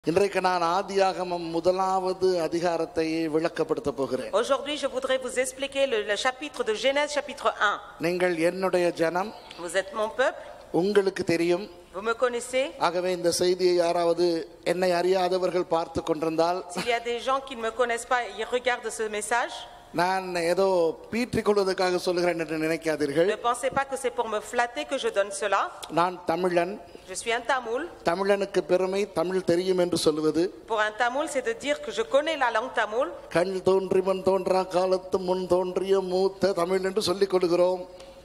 இன்றைக்கு நான் ஆதியாகமம் முதலாவது அதிகாரத்தை விளக்கப்படுத்த போகிறேன் Aujourd'hui, je voudrais vous expliquer le, le chapitre de Genèse, chapitre 1. நீங்கள் என்னுடைய ஜனம் Vous êtes mon peuple, உங்களுக்கு தெரியும் vous me connaissez. ஆகவே இந்த செய்தியை யாராவது என்னை அறியாதவர்கள் பார்த்து கொண்டிருந்தால் S'il y a des gens qui ne me connaissent pas, ils regardent ce message. நான் ஏதோ பீற்றிக் கொள்வதற்காக சொல்லுகிறேன் என்று நினைக்காதீர்கள் Ne pensez pas que c'est pour me flatter que je donne cela. நான் தமிழன் Je suis un tamoul. தமிழனுக்கு பெருமை தமிழ் தெரியும் என்று சொல்லுவது Pour un tamoul, c'est de dire que je connais la langue tamoul. கண் தோன்றி முன் தோன்றா காலத்து முன் தோன்றிய மூத்த தமிழ் என்று சொல்லிக் கொள்கிறோம்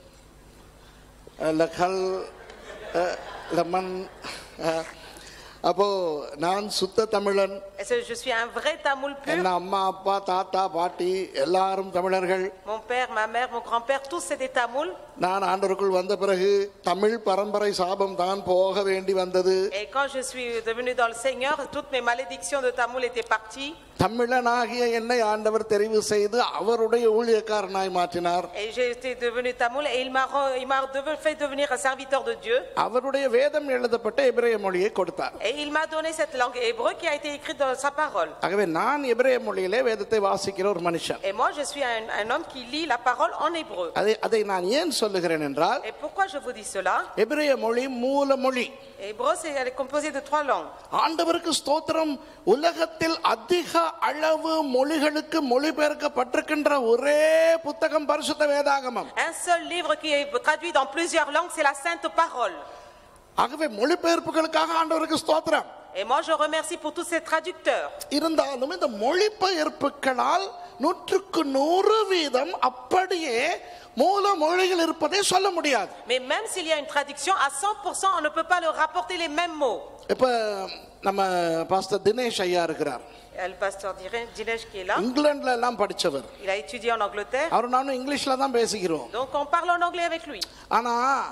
அஹ் லகல் அஹ் லமன் அஹ் அப்போ நான் சுத்த தமிழன் Et c'est- Je suis un vrai tamoul pur. என்ன அம்மா அப்பா தாத்தா பாட்டி எல்லாரும் தமிழர்கள் Mon père, ma mère, mon grand-père, tous c'est des tamouls. நான் ஆண்டவருக்குள் வந்த பிறகு தமிழ் பரம்பரை சாபம் தான் போக வேண்டி வந்தது Et quand je suis devenu dans le Seigneur, toutes mes malédictions de tamoul étaient parties. தமிழனாகிய என்னை ஆண்டவர் தெரிவு செய்து அவருடைய ஊழியக்காரனாய் மாற்றினார் Et j'ai été devenu tamoul et il m'a re- il m'a deve- fait devenir un serviteur de Dieu. அவருடைய வேதம் எழுதப்பட்ட எபிரேய மொழியை கொடுத்தார் Et il m'a donné cette langue hébreu qui a été écrite dans sa parole. ஆகவே நான் எபிரேய மொழியிலே வேதத்தை வாசிக்கிற ஒரு மனுஷன் Et moi, je suis un, un homme qui lit la parole en hébreu. அதை அதை நான் ஏன் சொல்லுகிறேன் என்றால் Et pourquoi je vous dis cela எபிரேய மொழி மூல மொழி Hébreu, c'est, elle est composée de trois langues. ஆண்டவருக்கு ஸ்தோத்திரம் உலகத்தில் அதிக அளவு மொழிகளுக்கு மொழிபெயர்க்கப்பட்டிருக்கின்ற ஒரே புத்தகம் பரிசுத்த வேதாகமம் Un seul livre qui est traduit dans plusieurs langues, c'est la Sainte Parole. ஆகவே மொழிபெயர்ப்புகளுக்காக ஆண்டவருக்கு ஸ்தோத்திரம் Et moi, je remercie pour tous ces traducteurs. இருந்தாலும் இந்த மொழிபெயர்ப்புகளால் நூற்றுக்கு நூறு வீதம் அப்படியே மூல மொழியில் இருப்பதை சொல்ல முடியாது Mais même s'il y a une traduction, à 100%, on ne peut pas leur rapporter les mêmes mots. இப்ப நம்ம பாஸ்டர் தினேஷ் ஐயா இருக்கிறார் Il y a le pasteur Dire- Dinesh qui est là. இங்கிலாந்துல எல்லாம் படிச்சவர் Il a étudié en Angleterre. அவர் நானும் இங்கிலீஷ்ல தான் பேசிக்கிறோம் Donc, on parle en anglais avec lui. ஆனா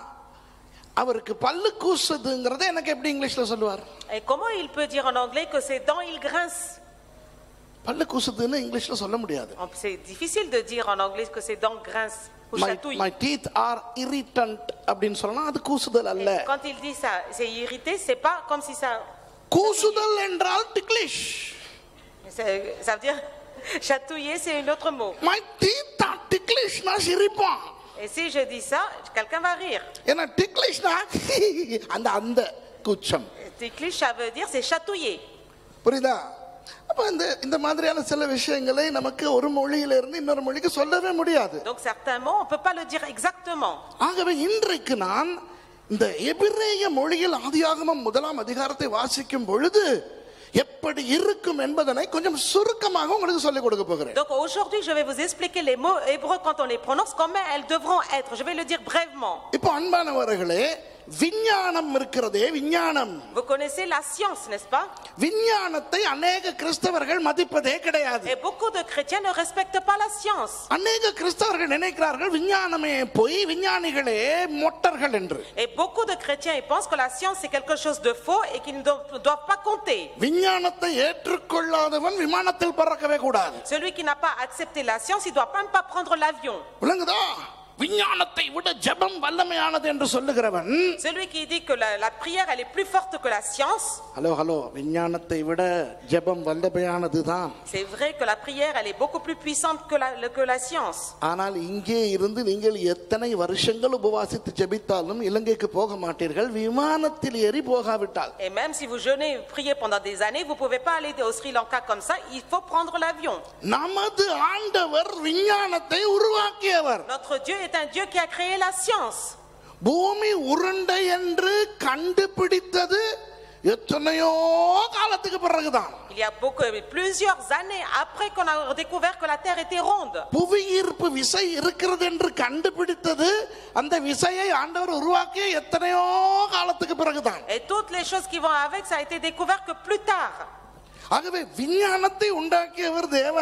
அவருக்கு பல்லு கூசுதுங்கிறத எனக்கு எப்படி இங்கிலீஷ்ல சொல்லுவார் Et comment il peut dire en anglais que ses dents, il grince பல்லு கூசுதுன்னு இங்கிலீஷ்ல சொல்ல முடியாது C'est difficile de dire en anglais que ses dents grincent ou my chatouillent. My teeth are irritant அப்படின்னு சொல்லலாம் அது கூசுதல் அல்ல Et quand il dit ça, c'est irrité, c'est pas comme si ça. கூசுதல் என்றால் ticklish c'est- Ça veut dire chatouiller, c'est un autre mot. My teeth are டிக்லிஷ்னா சிரிப்பான் Et si je dis ça, quelqu'un va rire. ஏன்னா டிக்லிஷ்னா அந்த அந்த கூச்சம் Ticklish, ça veut dire c'est chatouiller. புரியுதா அப்ப இந்த இந்த மாதிரியான சில விஷயங்களை நமக்கு ஒரு மொழியில இருந்து இன்னொரு மொழிக்கு சொல்லவே முடியாது Donc certains mots, on ne peut pas le dire exactement. ஆகவே இன்றைக்கு நான் இந்த எபிரேய மொழியில் ஆதியாகமம் முதலாம் அதிகாரத்தை வாசிக்கும் பொழுது எப்படி இருக்கும் என்பதனை கொஞ்சம் சுருக்கமாக உங்களுக்கு சொல்லிக் கொடுக்க போகிறேன் Donc aujourd'hui, je vais vous expliquer les mots hébreux quand on les prononce, comment elles devront être. Je vais le dire brièvement. இப்போ அன்பானவர்களே விஞ்ஞானம் இருக்கிறதே விஞ்ஞானம் Vous connaissez la science, n'est-ce pas விஞ்ஞானத்தை அநேக கிறிஸ்தவர்கள் மதிப்பதே கிடையாது Et beaucoup de chrétiens ne respectent pas la science. அநேக கிறிஸ்தவர்கள் நினைக்கிறார்கள் விஞ்ஞானமே பொய் விஞ்ஞானிகளே மொட்டர்கள் என்று Et beaucoup de chrétiens ils pensent que la science c'est quelque chose de faux et qu'ils ne doivent, doivent pas compter. விஞ்ஞானத்தை ஏற்றுக்கொள்ளாதவன் விமானத்தில் பறக்கவே கூடாது Celui qui n'a pas accepté la science, il doit même pas prendre l'avion. விளங்குதா விஞ்ஞானத்தை விட ஜெபம் வல்லமையானது என்று சொல்லுகிறவன் Celui qui dit que la, la prière elle est plus forte que la science, hello hello விஞ்ஞானத்தை விட ஜெபம் வல்லமையானது தான் c'est vrai que la prière elle est beaucoup plus puissante que la, le- que la science. ஆனால் இங்கே இருந்து நீங்கள் எத்தனை வருஷங்கள் உபவாசித்து ஜெபித்தாலும் இலங்கைக்கு போக மாட்டீர்கள் விமானத்தில் ஏறி போகாவிட்டால் Et même si vous jeûnez et priez pendant des années, vous pouvez pas aller au Sri Lanka comme ça, il faut prendre l'avion. நமது ஆண்டவர் விஞ்ஞானத்தை உருவாக்கியவர் Notre Dieu est un Dieu qui a créé la science. பூமி உருண்டை என்று கண்டுபிடித்தது எத்தனையோ காலத்துக்கு பிறகுதான் Il y a beaucoup, plusieurs années après qu'on a découvert que la Terre était ronde. புவியீர்ப்பு விசை இருக்கிறது என்று கண்டுபிடித்தது அந்த விசையை ஆண்டவர் உருவாக்கிய எத்தனையோ காலத்துக்கு பிறகுதான் Et toutes les choses qui vont avec, ça a été découvert que plus tard. ஆகவே விஞ்ஞானத்தை உண்டாக்கியவர் தேவன்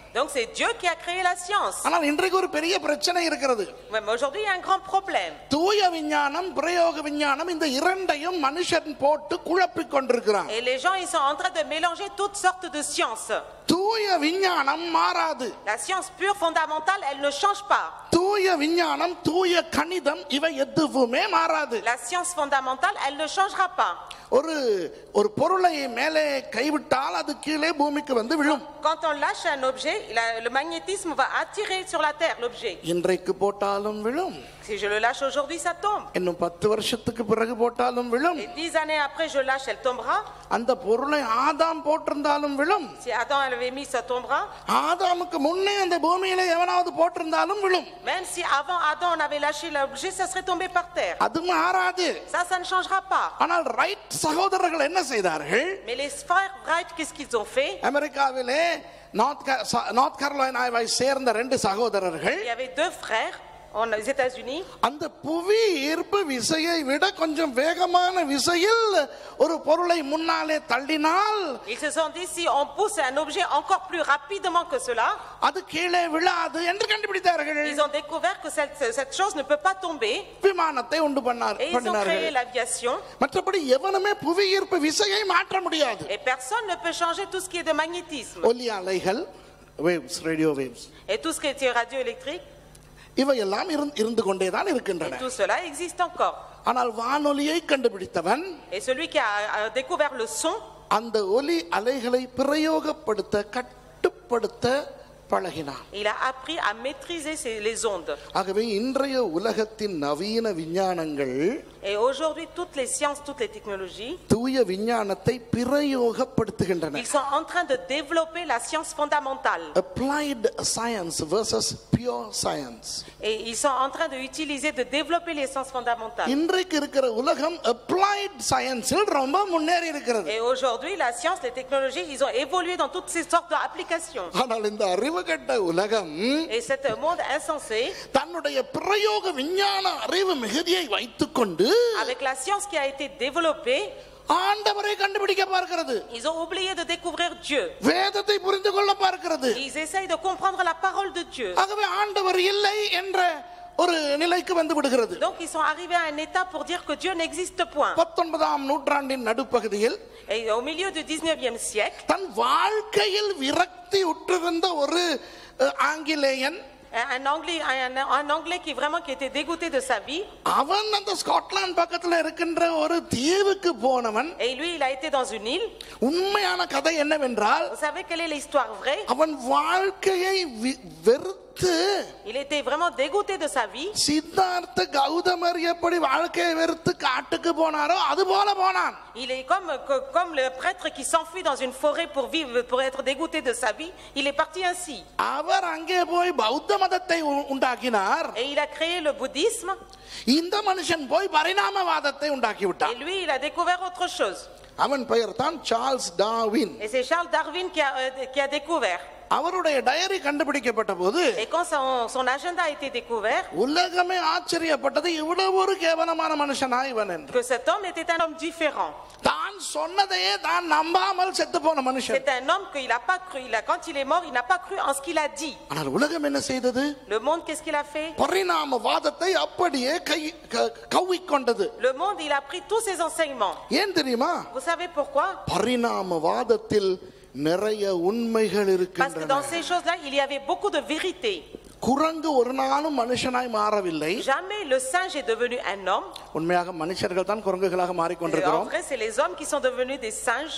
Donc c'est Dieu qui a créé la science. ஆனால் இன்றைக்கு ஒரு பெரிய பிரச்சனை இருக்கிறது Ouais, Mais aujourd'hui, il y a un grand problème. தூய விஞ்ஞானம் பிரயோக விஞ்ஞானம் இந்த இரண்டையும் மனுஷன் போட்டு குழப்பிக் கொண்டிருக்கிறான் Et les gens, ils sont en train de mélanger toutes sortes de sciences. தூய விஞ்ஞானம் மாறாது La science pure, fondamentale, elle ne change pas. தூய விஞ்ஞானம் தூய கணிதம் இவை எதுவுமே மாறாது La science fondamentale, elle ne changera pas. ஒரு ஒரு பொருளை மேலே கைவிட்டால் அது கீழே பூமிக்கு வந்து விழும் Quand on lâche un objet, la- le magnétisme va attirer sur la terre l'objet. இன்றைக்கு போட்டாலும் விழும் Si je le lâche aujourd'hui, ça tombe. இன்னும் பத்து வருஷத்துக்கு பிறகு போட்டாலும் விழும் Et dix années après, je lâche, elle tombera. அந்த பொருளை ஆதாம் போட்டிருந்தாலும் விழும் Si Adam l'avait mis, ça tombera. ஆதாமுக்கு முன்னே அந்த பூமியில எவனாவது போட்டிருந்தாலும் விழும் Même si avant Adam, on avait lâché l'objet, ça serait tombé par terre. அது மாறாது Ça, ça ne changera pas. ஆனால் ரைட் சகோதரர்கள் என்ன செய்தார்கள் Mais les frères Wright, qu'est-ce qu'ils ont fait அமெரிக்காவிலே நார்த் கே- ச- நார்த் கரோலைனாவை சேர்ந்த ரெண்டு சகோதரர்கள் Il y avait deux frères en- aux États-Unis. அந்த புவி ஈர்ப்பு விசையை விட கொஞ்சம் வேகமான விசையில் ஒரு பொருளை முன்னாலே தள்ளினால் Ils se sont dit si on pousse un objet encore plus rapidement que cela, அது கீழே விழாது என்று கண்டுபிடித்தார்கள் ils ont découvert que cette, cette chose ne peut pas tomber. விமானத்தை உண்டு பண்ணார் Et ils ont créé பண்ணினார்கள் l'aviation. மற்றபடி எவனுமே புவி ஈர்ப்பு விசையை மாற்ற முடியாது Et personne ne peut changer tout ce qui est de magnétisme. ஒலி அலைகள் waves radio waves Et tout ce qui est radioélectrique, இவையெல்லாம் இருந்து- இருந்து கொண்டேதான் et இருக்கின்றன tout cela existe encore. ஆனால் வானொலியை கண்டுபிடித்தவன் Et celui qui a, a découvert le son, அந்த ஒலி அலைகளை பிரயோகப்படுத்த கட்டுப்படுத்த பழகினான் il a appris à maîtriser ces- les ondes. ஆகவே இன்றைய உலகத்தின் நவீன விஞ்ஞானங்கள் Et aujourd'hui, toutes les sciences, toutes les technologies, தூய விஞ்ஞானத்தை பிரயோகப்படுத்துகின்றன ils sont en train de développer la science fondamentale. applied science versus pure science Et ils sont en train d'utiliser, de développer les sciences fondamentales. இன்றைக்கு இருக்கிற உலகம் applied science-இல் ரொம்ப முன்னேறி இருக்கிறது Et aujourd'hui, la science, les technologies, ils ont évolué dans toutes ces sortes d'applications. ஆனால் இந்த அறிவு கெட்ட உலகம் Et cet monde insensé, தன்னுடைய பிரயோக விஞ்ஞான அறிவு மிகுதியை வைத்துக்கொண்டு avec la science qui a été développée, ஆண்டவரை கண்டுபிடிக்க பார்க்கிறது ils ont oublié de découvrir Dieu. வேதத்தை புரிந்து கொள்ள பார்க்கிறது Ils essayent de comprendre la parole de Dieu. ஆகவே ஆண்டவர் இல்லை என்ற ஒரு நிலைக்கு வந்து விடுகிறது Donc ils sont arrivés à un état pour dire que Dieu n'existe point. பத்தொன்பதாம் நூற்றாண்டின் நடுப்பகுதியில் Et au milieu du 19e siècle, தன் வாழ்க்கையில் விரக்தி உற்றிருந்த ஒரு அஹ், ஆங்கிலேயன் un Anglais, un, un Anglais qui vraiment qui était dégoûté de sa vie, அவன் அந்த Scotland பக்கத்துல இருக்கின்ற ஒரு தீவுக்கு போனவன் et lui il a été dans une île. உண்மையான கதை என்னவென்றால் Vous savez quelle est l'histoire vraie அவன் வாழ்க்கையை வி- வெறுத்து Il était vraiment dégoûté de sa vie. Siddhartha கௌதமர் எப்படி வாழ்க்கையை வெறுத்து காட்டுக்கு போனாரோ அது போல போனான் Il est comme, que- comme le prêtre qui s'enfuit dans une forêt pour vivre, pour être dégoûté de sa vie. Il est parti ainsi. அவர் அங்கே போய் பௌத்த மதத்தை உ- உண்டாக்கினார் Et il a créé le bouddhisme. இந்த மனுஷன் போய் பரிணாமவாதத்தை உண்டாக்கி Et விட்டான் lui, il a découvert autre chose. அவன் பெயர் தான் Charles Darwin Et c'est Charles Darwin qui a, euh, qui a découvert. அவருடைய டயரி கண்டுபிடிக்கப்பட்ட போது Et quand son, son agenda a été découvert, உலகமே ஆச்சரியப்பட்டது இவ்வளவு ஒரு கேவலமான மனுஷனா இவன் என்று que cet homme était un homme différent. தான் சொன்னதையே தான் நம்பாமல் செத்து போன மனுஷன் C'est un homme qu'il n'a pas cru. Il a, quand il est mort, il n'a pas cru en ce qu'il a dit. ஆனால் உலகம் என்ன செய்தது Le monde, qu'est-ce qu'il a fait பரிணாமவாதத்தை அப்படியே கை க- கவ்விக்கொண்டது Le monde, il a pris tous ses enseignements. ஏன் தெரியுமா Vous savez pourquoi பரிணாமவாதத்தில் நிறைய உண்மைகள் Parce que இருக்கின்றன dans ces choses-là, il y avait beaucoup de vérité. குரங்கு ஒரு நாளும் மனுஷனாய் மாறவில்லை Jamais le singe est devenu un homme. உண்மையாக மனுஷர்கள் தான் குரங்குகளாக Et en மாறிக்கொண்டிருக்கிறோம் vrai, c'est les hommes qui sont devenus des singes.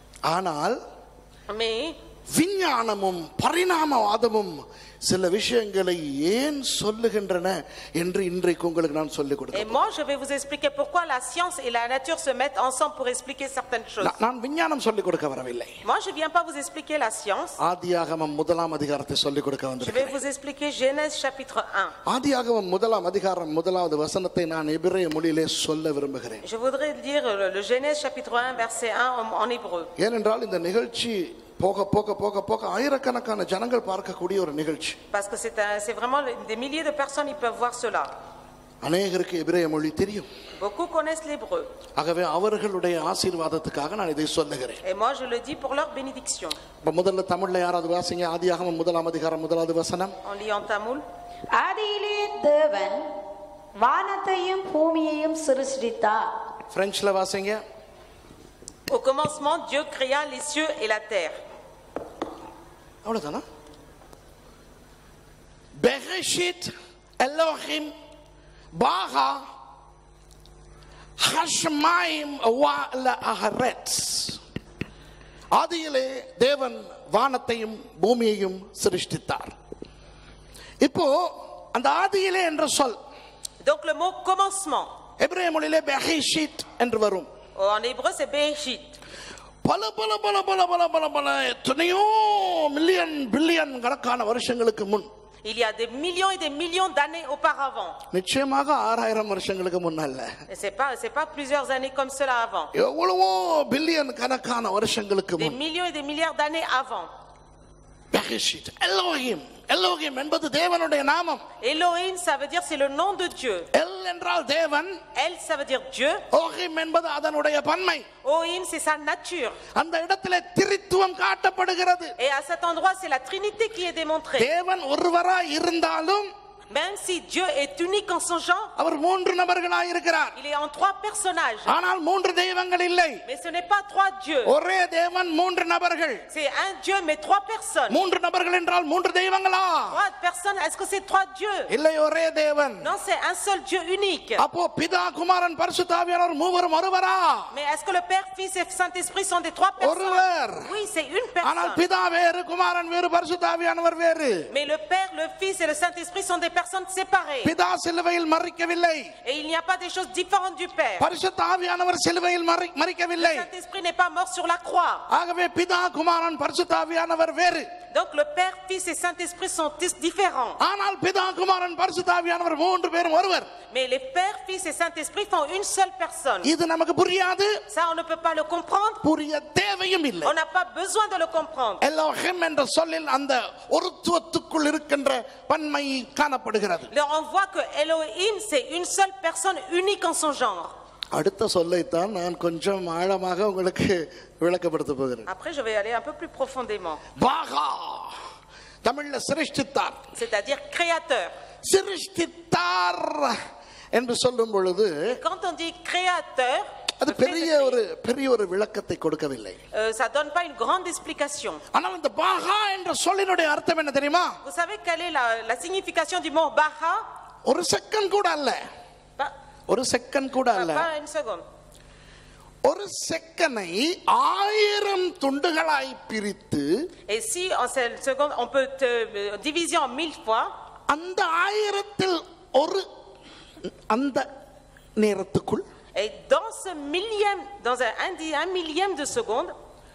ஆனால் Mais விஞ்ஞானமும் பரிணாமவாதமும் சில விஷயங்களை ஏன் சொல்லுகின்றன என்று இன்றைக்கு உங்களுக்கு நான் சொல்லிக் et கொடுக்கிறேன் moi, je vais vous expliquer pourquoi la science et la nature se mettent ensemble pour expliquer certaines choses. நான்- நான் விஞ்ஞானம் சொல்லிக் கொடுக்க வரவில்லை Moi, je ne viens pas vous expliquer la science. ஆதியாகமம் முதலாம் அதிகாரத்தை சொல்லிக் கொடுக்க Je vais வந்திருக்கிறேன் vous expliquer Genèse chapitre 1. ஆதியாகமம் முதலாம் அதிகாரம் முதலாவது வசனத்தை நான் எபிரேய மொழியிலே சொல்ல விரும்புகிறேன் Je voudrais lire le, le Genèse chapitre 1, verset 1 en, en hébreu. ஏனென்றால் இந்த நிகழ்ச்சி போக போக போக போக ஆயிரக்கணக்கான ஜனங்கள் பார்க்கக்கூடிய ஒரு நிகழ்ச்சி Parce que c'est un- c'est vraiment des milliers de personnes qui peuvent voir cela. அநேகருக்கு எபிரேய மொழி தெரியும் Beaucoup connaissent l'hébreu. ஆகவே அவர்களுடைய ஆசீர்வாதத்துக்காக நான் இதை சொல்லுகிறேன் Et moi, je le dis pour leur bénédiction. இப்ப முதல்ல தமிழ்ல யாராவது வாசிங்க ஆதியாகமம் முதலாம் அதிகாரம் முதலாவது வசனம் En lit en tamoul. ஆதியிலே தேவன் வானத்தையும் பூமியையும் சிருஷ்டித்தார் பிரெஞ்சுல வாசிங்க Au commencement, Dieu créa les cieux et la terre. அவ்வளவுதானா பெஹஷித் எல்லோஹிம் பாகா ஹஷ்மாயிம் வால அஹரெட்ஸ் ஆதியிலே தேவன் வானத்தையும் பூமியையும் சிருஷ்டித்தார் இப்போ அந்த ஆதியிலே என்ற சொல் Donc le mot commencement, எபிரேய மொழியிலே பெஹஷித் என்று வரும் en hébreu, c'est Bereshit. பல பல பல பல பல பல பல எத்தனையோ மில்லியன் பில்லியன் கணக்கான வருஷங்களுக்கு முன் Il y a des millions et des millions d'années auparavant. நிச்சயமாக ஆறாயிரம் வருஷங்களுக்கு முன்னல்ல Et c'est pas, c'est pas plusieurs années comme cela avant. எவ்வளவோ பில்லியன் கணக்கான வருஷங்களுக்கு Des முன் millions et des milliards d'années avant. பெஹஷித் எல்லோஹிம் எல்லோஹிம் என்பது தேவனுடைய நாமம் Elohim, ça veut dire c'est le nom de Dieu. El என்றால் தேவன் El, ça veut dire Dieu. ஓஹிம் என்பது அதனுடைய பன்மை Ohim, c'est sa nature. அந்த இடத்திலே திரித்துவம் காட்டப்படுகிறது Et à cet endroit, c'est la Trinité qui est démontrée. தேவன் ஒருவராய் இருந்தாலும் Même si Dieu est unique en son genre, அவர் மூன்று நபர்களாய் இருக்கிறார் il est en trois personnages. ஆனால் மூன்று தெய்வங்கள் இல்லை Mais ce n'est pas trois dieux. ஒரே தேவன் மூன்று நபர்கள் C'est un Dieu, mais trois personnes. மூன்று நபர்கள் என்றால் மூன்று தெய்வங்களா Trois personnes, est-ce que c'est trois dieux இல்லை ஒரே தேவன் Non, c'est un seul Dieu unique. அப்போ பிதா குமாரன் பரிசுத்தாவியானவர் மூவரும் ஒருவரா Mais est-ce que le Père, Fils et Saint-Esprit sont des trois ஒருவர் personnes Oui, c'est une ஆனால் personne. பிதா வேறு குமாரன் வேறு பரிசுத்தாவியானவர் வேறு Mais le Père, le Fils et le Saint-Esprit sont des personnes séparées. பிதா சிலுவையில் மறிக்கவில்லை Et il n'y a pas des choses différentes du Père. பரிசுத்தாவியானவர் சிலுவையில் மறி- Le மறிக்கவில்லை Saint-Esprit n'est pas mort sur la croix. ஆகவே பிதா குமாரன் பரிசுத்தாவியானவர் வேறு Donc le Père, Fils et Saint-Esprit sont tous différents. ஆனால் பிதா குமாரன் பரிசுத்தாவியானவர் மூன்று பேரும் ஒருவர் Mais les Pères, Fils et Saint-Esprit font une seule personne. இது நமக்கு புரியாது Ça, on ne peut pas le comprendre. புரிய தேவையும் இல்லை On n'a pas besoin de le comprendre. Elohim என்ற சொல்லில் அந்த ஒருத்துவத்துக்குள் இருக்கின்ற பன்மை காணப்படுகிறது Là, on voit que Elohim, c'est une seule personne unique en son genre. அடுத்த சொல்லைத்தான் நான் கொஞ்சம் ஆழமாக உங்களுக்கு விளக்கப்படுத்த போகிறேன் Après, je vais aller un peu plus profondément. பாகா தமிழ்ல சிருஷ்டித்தார் C'est-à-dire créateur. சிருஷ்டித்தார் என்று சொல்லும் பொழுது Quand on dit créateur, அது le fait de பெரிய créer, ஒரு பெரிய ஒரு விளக்கத்தை கொடுக்கவில்லை euh, ça donne pas une grande explication. ஆனால் இந்த பாகா என்ற சொல்லினுடைய அர்த்தம் என்ன தெரியுமா Vous savez quelle est la, la signification du mot Baha ஒரு செகண்ட் கூட அல்ல Pas, ஒரு செகண்ட் கூட pas- அல்ல pas une seconde. ஒரு செக்கனை ஆயிரம் துண்டுகளாய் பிரித்து Et si en cette seconde, on peut te, euh, diviser en mille fois, அந்த ஆயிரத்தில் ஒரு அந்த நேரத்துக்குள் et dans ce millième, dans un, un, di- un millième de seconde,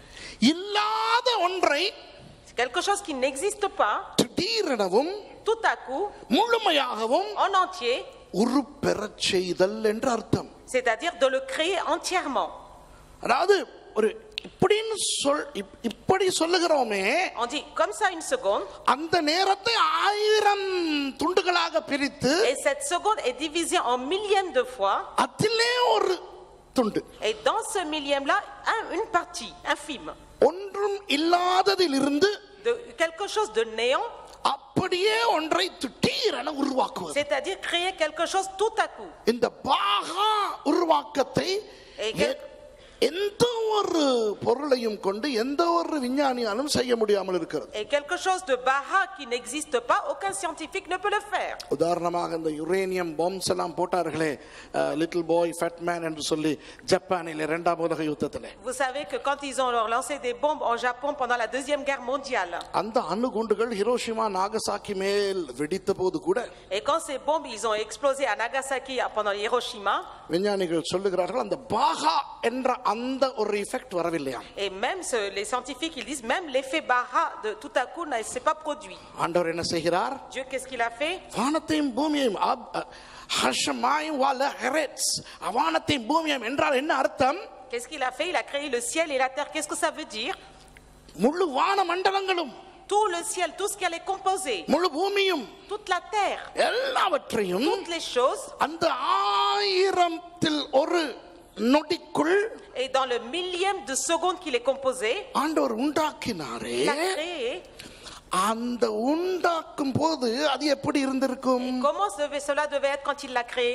இல்லாத ஒன்றை c'est quelque chose qui n'existe pas, திடீரெனவும் tout à coup, முழுமையாகவும் en entier, உருப்பெறச் செய்தல் என்று அர்த்தம் c'est-à-dire de le créer entièrement. அதாவது ஒரு இப்படின்னு சொல் இப்- இப்படி சொல்லுகிறோமே On dit comme ça une seconde, அந்த நேரத்தை ஆயிரம் துண்டுகளாக பிரித்து et cette seconde est divisée en millièmes de fois, அதிலே ஒரு துண்டு et dans ce millième-là, un- une partie infime ஒன்றும் இல்லாததிலிருந்து de quelque chose de néant, அப்படியே ஒன்றை திடீரென உருவாக்குவது c'est-à-dire créer quelque chose tout à coup. இந்த பாகா உருவாக்கத்தை ஏக- எ- எந்த ஒரு பொருளையும் கொண்டு எந்த ஒரு விஞ்ஞானியாலும் செய்ய முடியாமல் இருக்கிறது Et quelque chose de Baha qui n'existe pas, aucun scientifique ne peut le faire. உதாரணமாக இந்த யுரேனியம் பாம்ஸ் எல்லாம் போட்டார்களே லிட்டில் பாய் ஃபேட் மேன் என்று சொல்லி ஜப்பானில் இரண்டாம் உலக யுத்தத்தில் Vous savez que quand ils ont lancé des bombes en Japon pendant la Deuxième Guerre mondiale, அந்த அணுகுண்டுகள் ஹிரோஷிமா நாகசாக்கி மேல் வெடித்த போது கூட et quand ces bombes ils ont explosé à Nagasaki pendant Hiroshima, விஞ்ஞானிகள் சொல்லுகிறார்கள் அந்த பாகா என்ற அந்த ஒரு எஃபெக்ட் வரவில்லையாம் et même ce- les scientifiques ils disent même l'effet Baha de tout à coup ne s'est pas produit. ஆண்டவர் என்ன செய்கிறார் Dieu qu'est-ce qu'il a fait வானத்தையும் பூமியையும் அப்- அ- ஹஷமாயும் வால ஹெரெட்ஸ் வானத்தையும் பூமியையும் என்றால் என்ன அர்த்தம் Qu'est-ce qu'il a fait Il a créé le ciel et la terre. Qu'est-ce que ça veut dire முழு வான மண்டலங்களும் tout le ciel, tout ce qu'elle est composé, முழு பூமியும் toute la terre, எல்லாவற்றையும் toutes les choses, அந்த ஆயிரத்தில் ஒரு நொடிக்குள் et dans le millième de seconde qu'il est composé, ஆண்டவர் உண்டாக்கினாரே il a créé. அந்த உண்டாக்கும் போது அது எப்படி இருந்திருக்கும் Comment ce- cela devait être quand il l'a créé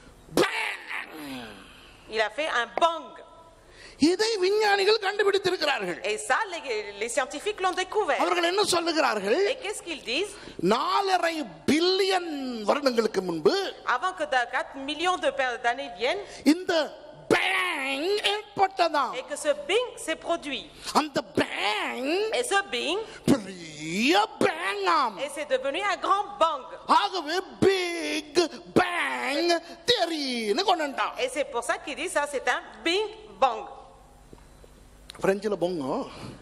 Il a fait un bang. இதை விஞ்ஞானிகள் கண்டுபிடித்திருக்கிறார்கள் Et ça, les, les scientifiques l'ont découvert. அவர்கள் என்ன சொல்லுகிறார்கள் Et qu'est-ce qu'ils disent நாலரை பில்லியன் வருடங்களுக்கு முன்பு Avant que 4 millions de per- d'années viennent இந்த bang ஏற்பட்டதாம் et que ce bing s'est produit. அந்த பேங் Et ce bing, பெரிய பேங்காம் et c'est devenu un grand bang. ஆகவே பிக் பேங் தெரின்னு கொண்டுட்டான் Et c'est pour ça qu'ils disent ça, c'est un bing bang. பிரெஞ்சில் பொங்கோ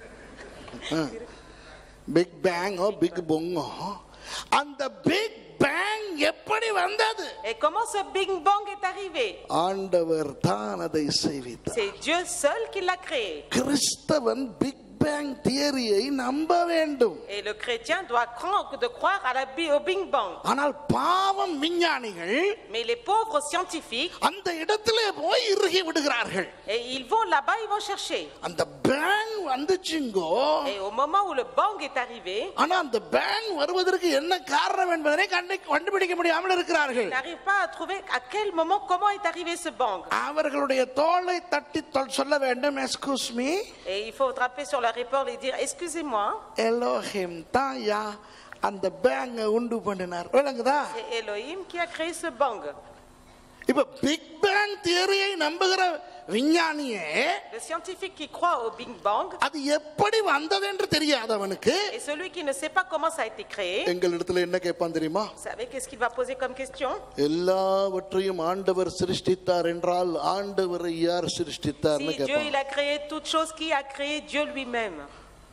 பிக் பேங்கோ பிக் பொங்கோ அந்த பிக் பேங் எப்படி வந்தது Et comment ce bing bang est arrivé ஆண்டவர் தான் அதை செய்வித்தார் C'est Dieu seul qui l'a créé. கிறிஸ்தவன் பிக் பேங் தியரியை நம்ப வேண்டும் Et le chrétien doit cran- de croire à la, bi- au bing bang. ஆனால் பாவம் விஞ்ஞானிகள் Mais les pauvres scientifiques, அந்த இடத்திலே போய் இறுகி விடுகிறார்கள் et ils vont là-bas, ils vont chercher. அந்த பேங் வந்துச்சுங்கோ Et au moment où le bang est arrivé, ஆனா அந்த பேங் வருவதற்கு என்ன காரணம் என்பதனை கண்டு- கண்டுபிடிக்க முடியாமல் இருக்கிறார்கள் ils n'arrivent pas à trouver à quel moment, comment est arrivé ce bang. அவர்களுடைய தோளை தட்டி தொல்- சொல்ல வேண்டும் excuse me Et il faut frapper sur leur épaule et dire Excusez-moi, Elohim தான் யா அந்த பேங்கை உண்டு பண்ணினார் விளங்குதா c'est Elohim qui a créé ce bang. இப்ப பிக் பேங் தியரியை நம்புகிற விஞ்ஞானியே Le scientifique qui croit au Big Bang அது எப்படி வந்தது என்று தெரியாதவனுக்கு et celui qui ne sait pas comment ça a été créé, எங்களிடத்துல என்ன கேட்பான் தெரியுமா vous savez qu'est-ce qu'il va poser comme question எல்லாவற்றையும் ஆண்டவர் சிருஷ்டித்தார் என்றால் ஆண்டவரை யார் Si சிருஷ்டித்தார்னு Dieu il கேட்பான் a créé toutes choses, qui a créé Dieu lui-même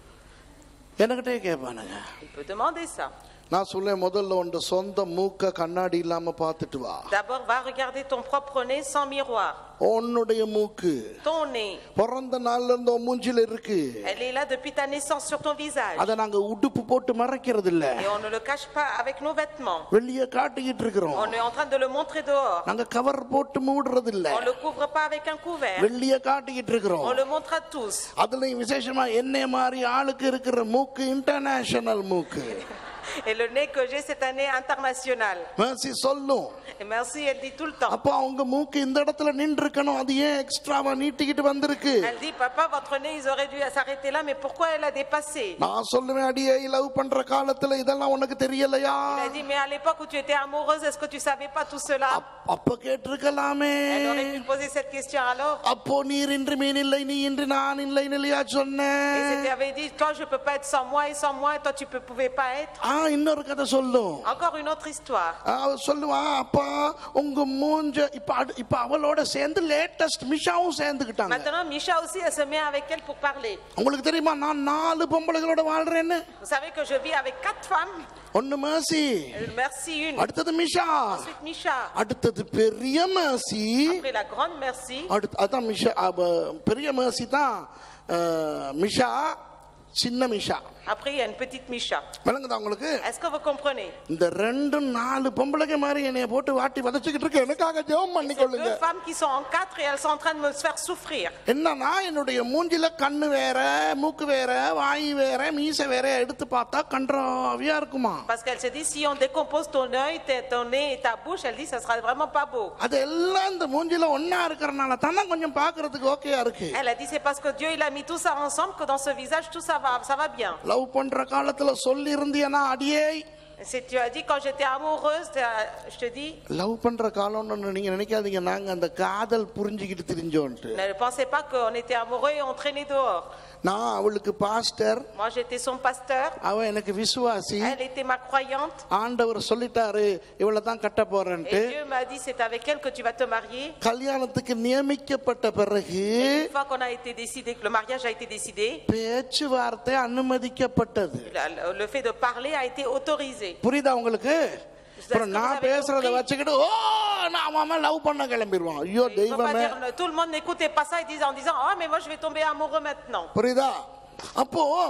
என்கிட்டே கேட்பானுங்க Il peut demander ça. நான் சொல்லேன் முதல்ல உன் சொந்த மூக்க கண்ணாடி இல்லாம பார்த்துட்டு வா D'abord, va regarder ton propre nez sans miroir. உன்னுடைய மூக்கு Ton nez, பிறந்த நாள்ல இருந்து உன் மூஞ்சில இருக்கு elle est là depuis ta naissance sur ton visage. அதை நாங்க உடுப்பு போட்டு மறைக்கிறது இல்ல Et on ne le cache pas avec nos vêtements. வெளிய காட்டிக்கிட்டு இருக்கிறோம் On est en train de le montrer dehors. நாங்க கவர் போட்டு மூடுறது இல்ல On ne le couvre pas avec un couvert. வெளிய காட்டிக்கிட்டு இருக்கிறோம் On le montre à tous. அதுலயும் விசேஷமா என்னைய மாதிரி ஆளுக்கு இருக்கிற மூக்கு இன்டர்நேஷனல் மூக்கு Et le nez que j'ai, c'est un nez international. மேசி சொல்லும் Et merci, elle dit tout le temps. அப்போ அவங்க மூக்கு இந்த இடத்துல நின்று இருக்கணும் அது ஏன் எக்ஸ்ட்ராவா நீட்டிக்கிட்டு வந்திருக்கு Elle dit, papa, votre nez, ils auraient dû s'arrêter là, mais pourquoi elle a dépassé நான் சொல்லுவேன் அடியே லவ் பண்ற காலத்துல இதெல்லாம் உனக்கு தெரியலையா Elle a dit, mais à l'époque où tu étais amoureuse, est-ce que tu savais pas tout cela அப்- அப்ப கேட்டிருக்கலாமே Elle aurait pu poser cette question alors. அப்போ நீர் இன்று மீன் இல்லை நீ இன்று நான் இல்லை இல்லையா Et சொன்னேன் c'était avait dit, toi je peux pas être sans moi et sans moi, et toi tu ne pouvais pas être. ஆ இன்னொரு கதை சொல்லும் Encore une autre histoire. ஆ, அவ சொல்லுவா அப்பா உங்க மூஞ்ச இப்ப அடு- இப்ப அவளோட சேர்ந்து லேட்டஸ்ட் மிஷாவும் சேர்ந்துக்கிட்டாங்க Maintenant, Micha aussi, elle se met avec elle pour parler. உங்களுக்கு தெரியுமா நான் நாலு பொம்பளைகளோட வாழ்றேன்னு Vous savez que je vis avec quatre femmes. ஒண்ணு மேசி Euh, Merci une. அடுத்தது மிஷா Ensuite Micha. அடுத்தது பெரிய மேசி Après la grande merci. அடுத்து அதான் மிஷா அவ பெரிய மேசி தான் அஹ், மிஷா சின்ன மிஷா Après, il y a une petite Micha. விளங்குதா உங்களுக்கு Est-ce que vous comprenez இந்த ரெண்டு நாலு பொம்பளைங்க மாதிரி என்னைய போட்டு வாட்டி வதச்சிக்கிட்டு இருக்கு எனக்காக ஜெபம் Ces பண்ணிக்கொள்ளுங்க deux femmes qui sont en quatre et elles sont en train de me faire souffrir. என்னன்னா என்னுடைய மூஞ்சில கண்ணு வேற மூக்கு வேற வாய் வேற மீசை வேற எடுத்து பார்த்தா கன்றாவியா இருக்குமா Parce qu'elle se dit, si on décompose ton œil, tes- ton nez et ta bouche, elle dit, ça sera vraiment pas beau. அது எல்லாம் இந்த மூஞ்சில ஒன்னா இருக்கிறனால தானே கொஞ்சம் பாக்குறதுக்கு ஓகேயா இருக்கு Elle a dit, c'est parce que Dieu, il a mis tout ça ensemble que dans ce visage, tout ça va, ça va bien. Love பண்ற காலத்துல சொல்லி இருந்தியனா அடியே Si tu as dit, quand j'étais amoureuse, t'as- je te dis, love பண்ற காலம்னு நீங்க நினைக்காதீங்க நாங்க அந்த காதல் புரிஞ்சுக்கிட்டு தெரிஞ்சோன்ட்டு ne pensez pas qu'on était amoureux et on traînait dehors. நான் அவளுக்கு pastor Moi, j'étais son pasteur. அவ எனக்கு விசுவாசி Elle était ma croyante. ஆண்டவர் சொல்லிட்டாரு இவளை தான் கட்ட போறேன்ட்டு Et Dieu m'a dit, c'est avec elle que tu vas te marier. கல்யாணத்துக்கு நியமிக்கப்பட்ட பிறகு Une fois qu'on a été décidé, que le mariage a été décidé, பேச்சுவார்த்தை அனுமதிக்கப்பட்டது la- le fait de parler a été autorisé. புரியுதா உங்களுக்கு அப்புறம் நான் பேசுறத வச்சுக்கிட்டு ஓ நான் அவன் லவ் பண்ண கிளம்பிடுவான் ஐயோ Il ne faut pas தெய்வமே dire, tout le monde n'écoutait pas ça et disait- en disant, ah, mais moi je vais tomber amoureux maintenant. புரியுதா அப்போ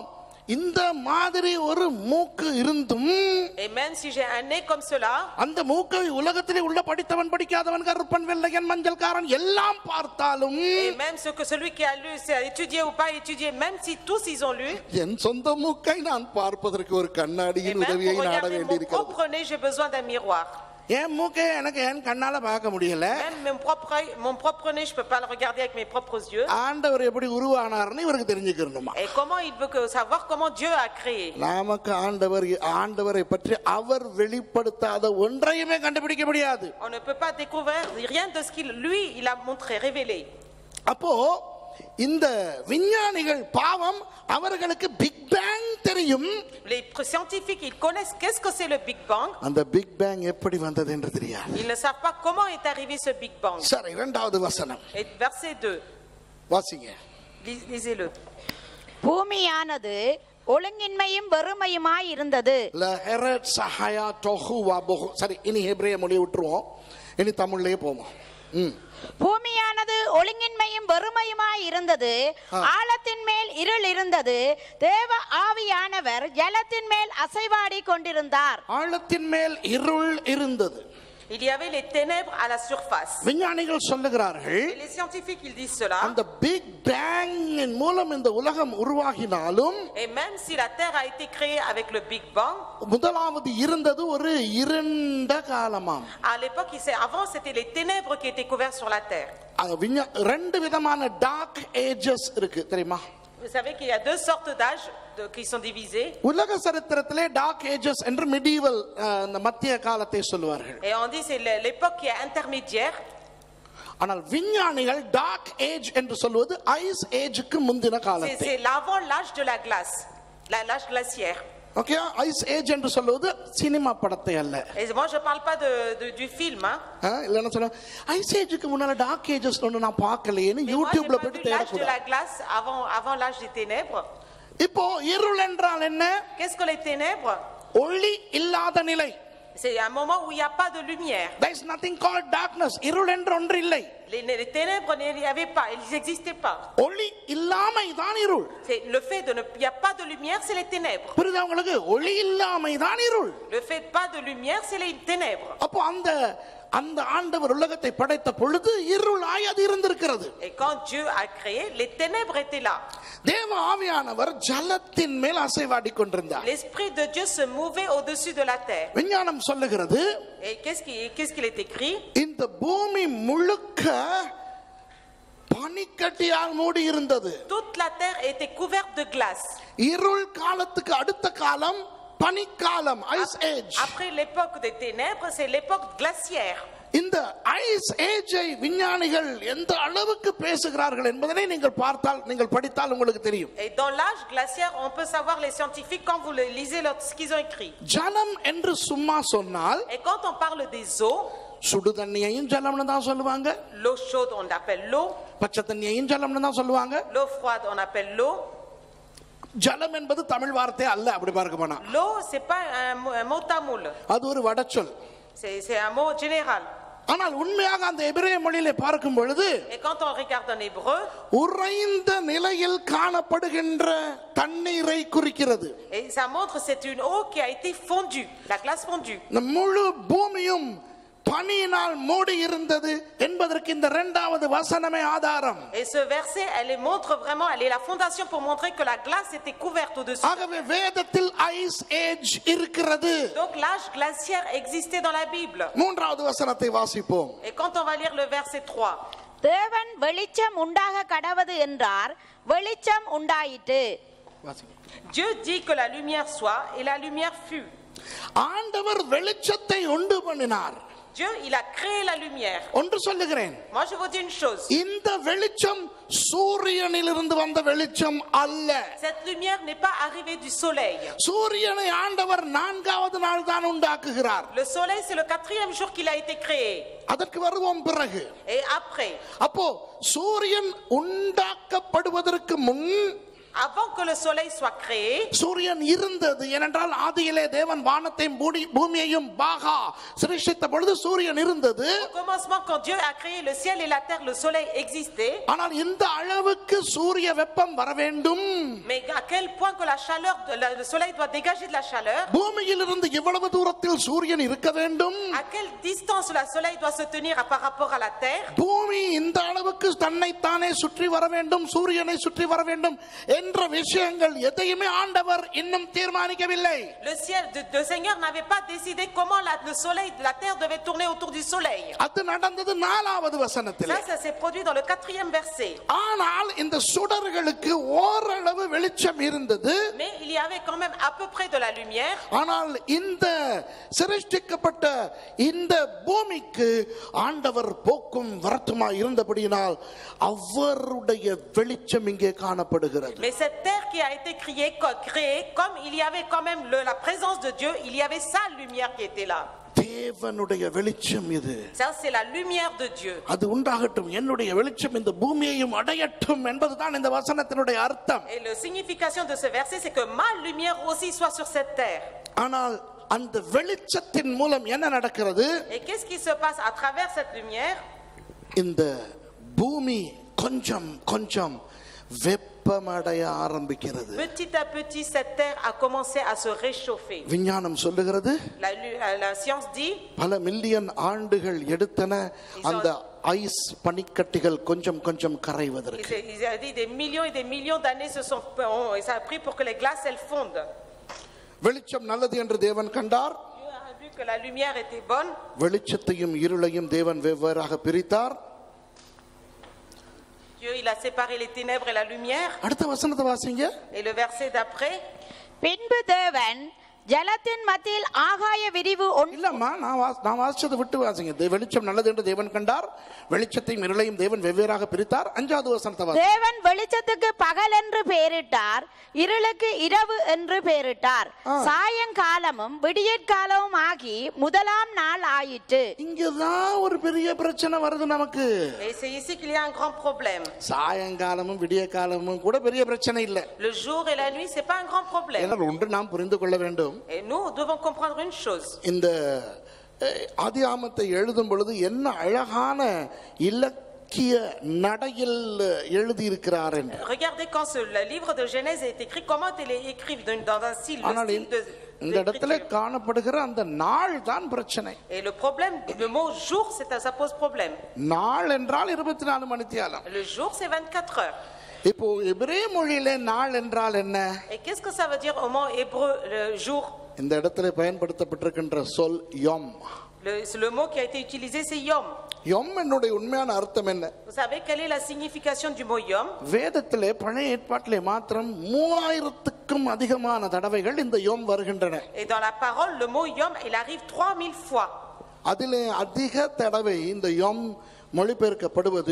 இந்த மாதிரி ஒரு மூக்கு இருந்தும் Et même si j'ai un nez comme cela, அந்த மூக்கை உலகத்திலே உள்ள படித்தவன் படிக்காதவன் கருப்பன் வெள்ளையன் மஞ்சள்காரன் எல்லாம் பார்த்தாலும் et même ce que celui qui a lu, c'est étudié ou pas étudié, même si tous ils ont lu, என் சொந்த மூக்கை நான் பார்ப்பதற்கு ஒரு et கண்ணாடியின் même உதவியை pour நாட regarder mon வேண்டியிருக்கிறது propre nez, j'ai besoin d'un miroir. என் மூக்கை எனக்கு என் கண்ணால பார்க்க முடியல Même mon propre œil, mon propre nez, je peux pas le regarder avec mes propres yeux. ஆண்டவர் எப்படி உருவானார்னு இவருக்கு தெரிஞ்சுக்கணுமா Et comment il veut que, savoir comment Dieu a créé நமக்கு ஆண்டவர் ஆண்டவரை பற்றி அவர் வெளிப்படுத்தாத ஒன்றையுமே கண்டுபிடிக்க முடியாது On ne peut pas découvrir rien de ce qu'il, lui, il a montré, révélé. அப்போ இந்த விஞ்ஞானிகள் பாவம் அவர்களுக்கு பிக் பேங் தெரியும் Les pr- scientifiques, ils connaissent qu'est-ce que c'est le Big Bang. அந்த பிக் பேங் எப்படி வந்தது என்று தெரியாது Ils ne savent pas comment est arrivé ce Big Bang. சரி இரண்டாவது வசனம் Et verset 2, வாசிங்க lis- lisez-le. பூமியானது ஒழுங்கின்மையும் வெறுமையுமாய் இருந்தது லஹெரட் சஹயா டொஹு வபொஹு. சரி இனி ஹெப்ரேய மொழியை விட்டுருவோம் இனி தமிழ்லயே போவோம் ம் பூமியானது ஒழுங்கின்மையும் வெறுமையுமாய் இருந்தது ஆ. ஆழத்தின் மேல் இருள் இருந்தது தேவ ஆவியானவர் ஜலத்தின் மேல் அசைவாடி கொண்டிருந்தார் ஆழத்தின் மேல் இருள் இருந்தது Il y avait les ténèbres à la surface. விஞ்ஞானிகள் சொல்லுகிறார்கள் Et les scientifiques, ils disent cela. அந்த பிக் பேங்கின் மூலம் இந்த உலகம் உருவாகினாலும் Et même si la Terre a été créée avec le Big Bang, முதலாவது இருந்தது ஒரு இருண்ட காலமாம் à l'époque, il s'est- avant, c'était les ténèbres qui étaient couvertes sur la Terre. அங்க விஞ்ஞா- ரெண்டு விதமான டார்க் ஏஜஸ் இருக்கு தெரியுமா Vous savez qu'il y a deux sortes d'âges de- qui sont divisés. உலக சரித்திரத்திலே டார்க் ஏஜஸ் என்று மிடிவல் இந்த மத்திய காலத்தை சொல்லுவார்கள் Et on dit c'est l'é- l'époque qui est intermédiaire. ஆனால் விஞ்ஞானிகள் டார்க் ஏஜ் என்று சொல்வது ஐஸ் ஏஜுக்கு முந்தின C'est காலத்தை c'est l'avant l'âge de la glace, la- l'âge glaciaire. Okay ice age என்று சொல்வது சினிமா படத்தை அல்ல Et moi, je parle pas de, de- du film. Hein. ஆ, இல்லைன்னா சொல்ல ஐஸ் ஏஜுக்கு முன்னால டார்க் ஏஜஸ் ஒன்று நான் பார்க்கலையேன்னு Mais moi, j'ai யூடியூப்ல pas போயிட்டு vu l'âge de தேடக்கூடாது la glace avant, avant l'âge des ténèbres. இப்போ இருள் என்றால் என்ன Qu'est-ce que les ténèbres ஒளி இல்லாத நிலை C'est un moment où il n'y a pas de lumière. there is nothing called darkness இருள் என்று ஒன்று இல்லை Les, les ténèbres, il n'y avait pas, ils n'existaient pas. ஒளி இல்லாமை தான் இருள் C'est le fait de ne, il n'y a pas de lumière, c'est les ténèbres. புரியுதா உங்களுக்கு ஒளி இல்லாமை தான் இருள் Le fait de pas de lumière, c'est les ténèbres. அப்போ அந்த அந்த ஆண்டவர் உலகத்தை படைத்த பொழுது இருளாய் அது இருந்திருக்கிறது Et quand Dieu a créé, les ténèbres étaient là. தேவ ஆவியானவர் ஜலத்தின் மேல் அசைவாடி கொண்டிருந்தார் L'Esprit de Dieu se mouvait au-dessus de la terre. விஞ்ஞானம் சொல்லுகிறது Et qu'est-ce qui- qu'est-ce qu'il est écrit இந்த பூமி முழுக்க பனிக்கட்டியால் மூடி இருந்தது Toute la terre était couverte de glace. இருள் காலத்துக்கு அடுத்த காலம் பனிக்காலம் ice age Après l'époque des ténèbres, c'est l'époque glaciaire. இந்த ஐஸ் ஏஜை விஞ்ஞானிகள் எந்த அளவுக்கு பேசுகிறார்கள் என்பதனை நீங்கள் பார்த்தால் நீங்கள் படித்தால் உங்களுக்கு தெரியும் Et dans l'âge glaciaire, on peut savoir les scientifiques quand vous le lisez leur- ce qu'ils ont écrit. ஜலம் என்று சும்மா சொன்னால் Et quand on parle des eaux, சுடு தண்ணியையும் ஜலம்னு தான் சொல்லுவாங்க l'eau chaude, on appelle l'eau. பச்சை தண்ணியையும் ஜலம்னு தான் சொல்லுவாங்க L'eau froide, on appelle l'eau. ஜலம் என்பது தமிழ் வார்த்தை அல்ல அப்படி பார்க்க போனா L'eau, c'est pas un, mot- un mot tamoul. அது ஒரு வடச்சொல் C'est c'est un mot général. ஆனால் உண்மையாக அந்த எபிரேய மொழியிலே பார்க்கும் பொழுது Et quand on regarde en hébreu, உறைந்த நிலையில் காணப்படுகின்ற தண்ணீரை குறிக்கிறது et ça montre c'est une eau qui a été fondue, la glace fondue. இந்த முழு பூமியும் பனியினால் மூடி இருந்தது என்பதற்கு இந்த இரண்டாவது வசனமே ஆதாரம் Et ce verset, elle est- montre vraiment, elle est la fondation pour montrer que la glace était couverte au-dessus. ஆகவே வேதத்தில் ஐஸ் ஏஜ் இருக்கிறது Donc l'âge glaciaire existait dans la Bible. மூன்றாவது வசனத்தை வாசிப்போம் Et quand on va lire le verset 3, தேவன் வெளிச்சம் உண்டாக கடவது என்றார் வெளிச்சம் உண்டாயிற்று Dieu dit que la lumière soit et la lumière fut. ஆண்டவர் வெளிச்சத்தை உண்டு பண்ணினார் Dieu, il a créé la lumière. ஒன்று சொல்லுகிறேன் Moi, je vous dis une chose. இந்த வெளிச்சம் சூரியனிலிருந்து வந்த வெளிச்சம் அல்ல Cette lumière n'est pas arrivée du soleil. சூரியனை ஆண்டவர் நான்காவது நாள் தான் உண்டாக்குகிறார் Le soleil, c'est le quatrième jour qu'il a été créé. அதற்கு வருவோம் பிறகு Et après, அப்போ சூரியன் உண்டாக்கப்படுவதற்கு முன் avant que le soleil soit créé, சூரியன் இருந்தது ஏனென்றால் ஆதியிலே தேவன் வானத்தையும் பூடி- பூமியையும் பாகா சிருஷ்டித்த பொழுது சூரியன் இருந்தது au commencement, quand Dieu a créé le ciel et la terre, le soleil existait. ஆனால் இந்த அளவுக்கு சூரிய வெப்பம் வர வேண்டும் Mais à quel point que la chaleur, de la- le soleil doit dégager de la chaleur, பூமியிலிருந்து இவ்வளவு தூரத்தில் சூரியன் இருக்க வேண்டும் à quelle distance le soleil doit se tenir à- par rapport à la terre, பூமி இந்த அளவுக்கு தன்னைத்தானே சுற்றி வர வேண்டும் சூரியனை சுற்றி வர வேண்டும் என்ற விஷயங்கள் எதையுமே ஆண்டவர் இன்னும் தீர்மானிக்கவில்லை le ciel, de, le Seigneur n'avait pas décidé comment la- le soleil, la terre devait tourner autour du soleil. அது நடந்தது நாலாவது வசனத்தில் Ça, ça s'est produit dans le quatrième verset. ஆனால் இந்த சுடர்களுக்கு ஓரளவு வெளிச்சம் இருந்தது Mais il y avait quand même à peu près de la lumière. ஆனால் இந்த சிருஷ்டிக்கப்பட்ட இந்த பூமிக்கு ஆண்டவர் போக்கும் வரத்துமா இருந்தபடியினால் அவருடைய வெளிச்சம் இங்கே காணப்படுகிறது Mais cette terre qui a été créée, co- créée, comme il y avait quand même le- la présence de Dieu, il y avait sa lumière qui était là. தேவனுடைய வெளிச்சம் இது Ça, c'est la lumière de Dieu. அது உண்டாகட்டும் என்னுடைய வெளிச்சம் இந்த பூமியையும் அடையட்டும் என்பதுதான் இந்த வசனத்தினுடைய அர்த்தம் Et la signification de ce verset, c'est que ma lumière aussi soit sur cette terre. ஆனால் அந்த வெளிச்சத்தின் மூலம் என்ன நடக்கிறது Et qu'est-ce qui se passe à travers cette lumière இந்த பூமி கொஞ்சம் கொஞ்சம் வெப்பமடைய ஆரம்பிக்கிறது Petit à petit, cette terre a commencé à se réchauffer. விஞ்ஞானம் சொல்லுகிறது La, lu- euh, la science dit, பல மில்லியன் ஆண்டுகள் எடுத்தன அந்த ஐஸ் பனிக்கட்டிகள் கொஞ்சம் கொஞ்சம் il கரைவதற்கு s'est- il a dit des millions et des millions d'années se sont, ont- et ça a pris pour que les glaces elles fondent. வெளிச்சம் நல்லது என்று தேவன் கண்டார் Dieu a vu que la lumière était bonne. வெளிச்சத்தையும் இருளையும் தேவன் வெவ்வேறாக பிரித்தார் Dieu, il a séparé les ténèbres et la lumière. அடுத்த வசனத்தை வாசிங்க Et le verset d'après, பின்பு தேவன் ஜலத்தின் மத்தியில் ஆகாய விரிவு ஒன்று இல்லம்மா நான் வாஸ்- நான் வாசிச்சதை விட்டு வாசிங்க தே- வெளிச்சம் நல்லது என்று தேவன் கண்டார் வெளிச்சத்தையும் இருளையும் தேவன் வெவ்வேறாக பிரித்தார் அஞ்சாவது வசனத்தை வாசி தேவன் வெளிச்சத்துக்கு பகல் என்று பெயரிட்டார் இருளுக்கு இரவு என்று பெயரிட்டார் சாயங்காலமும் விடியற்காலமும் ஆகி முதலாம் நாள் ஆயிற்று இங்கதான் ஒரு பெரிய பிரச்சனை வருது நமக்கு et c'est ici qu'il y a un grand problème. சாயங்காலமும் விடிய காலமும் கூட பெரிய பிரச்சனை இல்லை Le jour et la nuit, c'est pas un grand problème. ஏன்னா ஒன்று நாம் புரிந்து கொள்ள வேண்டும் Et nous devons comprendre une chose. இந்த அஹ், ஆதியாமத்தை எழுதும் பொழுது என்ன அழகான இலக்கிய நடையில் எழுதியிருக்கிறார் என்று Regardez quand ce- le livre de Genèse est écrit, comment il est écrit dans, dans un style, le ஆனால் style இந்த- de, இந்த இடத்துல d'écriture. காணப்படுகிற அந்த நாள் தான் பிரச்சனை Et le problème, le mot jour, c'est- ça pose problème. நாள் என்றால் இருபத்தி நாலு மணித்தியாலம் Le jour, c'est 24 heures. இப்போ எபிரே மொழியில நாள் என்றால் என்ன Et qu'est-ce que ça veut dire au mot hébreu, le jour இந்த இடத்துல பயன்படுத்தப்பட்டிருக்கின்ற சொல் யம் le, c'est le mot qui a été utilisé, c'est yom. யம் என்னுடைய உண்மையான அர்த்தம் என்ன Vous savez quelle est la signification du mot yom வேதத்திலே பழைய ஏற்பாட்டிலே மாத்திரம் மூவாயிரத்துக்கும் அதிகமான தடவைகள் இந்த யோம் வருகின்றன Et dans la parole, le mot yom, il arrive 3000 fois. அதிலே அதிக தடவை இந்த யோம் மொழிபெயர்க்கப்படுவது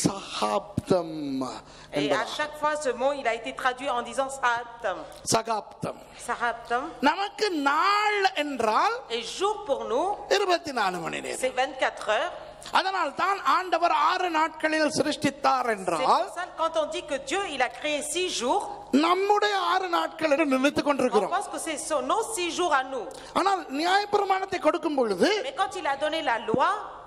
சகாப்தம் Et à என்பதாகும். chaque fois, ce mot, il a été traduit en disant sahaptam. சகாப்தம் Sahaptam. நமக்கு நாள் என்றால் Et jour pour nous, இருபத்தி நாலு மணி நேரம் c'est 24 heures. அதனால் தான் ஆண்டவர் ஆறு நாட்களில் சிருஷ்டித்தார் C'est என்றால் pour ça que quand on dit que Dieu, il a créé six jours, நம்முடைய ஆறு நாட்கள் என்று நினைத்துக் on கொண்டிருக்கிறோம் pense que c'est sur nos six jours à nous. ஆனால் நியாயப்பிரமாணத்தை கொடுக்கும் பொழுது Mais quand il a donné la loi,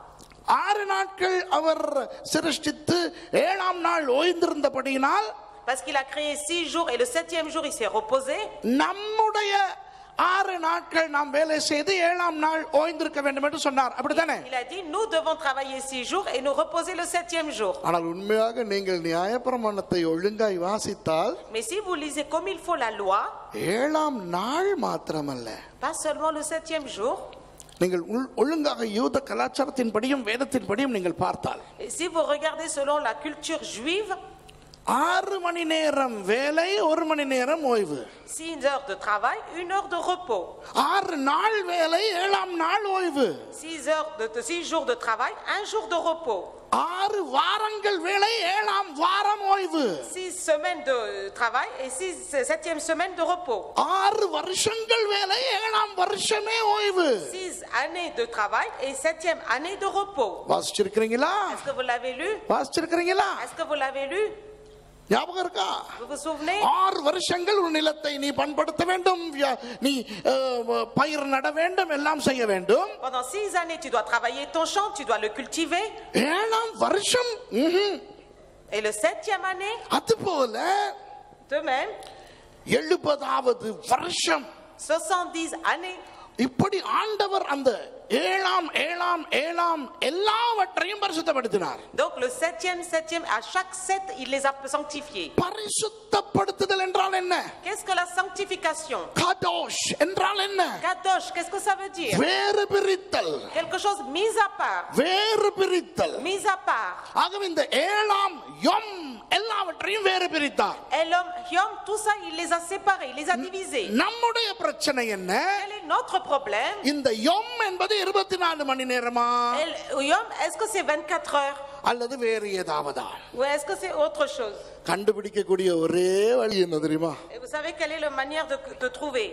ஆறு நாட்கள் அவர் சிருஷ்டித்து ஏழாம் நாள் ஓய்ந்திருந்தபடியினால் parce qu'il a créé six jours et le septième jour, il s'est reposé, நம்முடைய ஆறு நாட்கள் நாம் வேலை செய்து ஏழாம் நாள் ஓய்ந்திருக்க வேண்டும் என்று சொன்னார் அப்படித்தானே il a dit, nous devons travailler six jours et nous reposer le septième jour. ஆனால் உண்மையாக நீங்கள் நியாயப்பிரமாணத்தை ஒழுங்காய் வாசித்தால் Mais si vous lisez comme il faut la loi, ஏழாம் நாள் மாத்திரமல்ல pas seulement le septième jour, நீங்கள் உள்- ஒழுங்காக யூத கலாச்சாரத்தின்படியும் வேதத்தின்படியும் நீங்கள் பார்த்தால் et si vous regardez selon la culture juive, ஆறு மணி நேரம் வேலை ஒரு மணி நேரம் ஓய்வு six heures de travail, une heure de repos. ஆறு நாள் வேலை ஏழாம் நாள் ஓய்வு Six heures de, de- six jours de travail, un jour de repos. ஆறு வாரங்கள் வேலை ஏழாம் வாரம் ஓய்வு Six semaines de travail et six, septième semaine de repos. ஆறு வருஷங்கள் வேலை ஏழாம் வருஷமே ஓய்வு Six années de travail et septième année de repos. வாசிச்சிருக்கிறீங்களா Est-ce que vous l'avez lu வாசிச்சிருக்கிறீங்களா Est-ce que vous l'avez lu ஞாபகம் இருக்கா Vous vous souvenez ஆறு வருஷங்கள் உன் நிலத்தை நீ பண்படுத்த வேண்டும் வியா- நீ அஹ், பயிர் நட வேண்டும் எல்லாம் செய்ய வேண்டும் Pendant six années, tu dois travailler ton champ, tu dois le cultiver. ஏழாம் வருஷம் ம்ஹும். Et le septième année, அதுபோல de même, எழுபதாவது வருஷம் 70 années. இப்படி ஆண்டவர் அந்த ஏழாம் ஏழாம் ஏழாம் எல்லாவற்றையும் பரிசுத்தப்படுத்தினார் Donc le septième, septième, à chaque sept, il les a sanctifiés. பரிசுத்தப்படுத்துதல் என்றால் என்ன Qu'est-ce que la sanctification காதோஷ் என்றால் என்ன Kadosh, qu'est-ce que ça veut dire வேறு பிரித்தல் Quelque chose mis à part. வேறு பிரித்தல் Mis à part. ஆகவே இந்த ஏழாம் யொம் எல்லாவற்றையும் வேறு பிரித்தார் Et l'homme, Yom, tout ça, il les a séparés, il les a divisés. நம்முடைய பிரச்சனை என்ன Quel est notre problème இந்த யொம் என்பது இருபத்தி நாலு மணி நேரமா Et Yom, est-ce que c'est 24 heures அல்லது வேறு ஏதாவதா ou est-ce que c'est autre chose கண்டுபிடிக்கக்கூடிய ஒரே வழி என்ன தெரியுமா Et vous savez quelle est la manière de, de trouver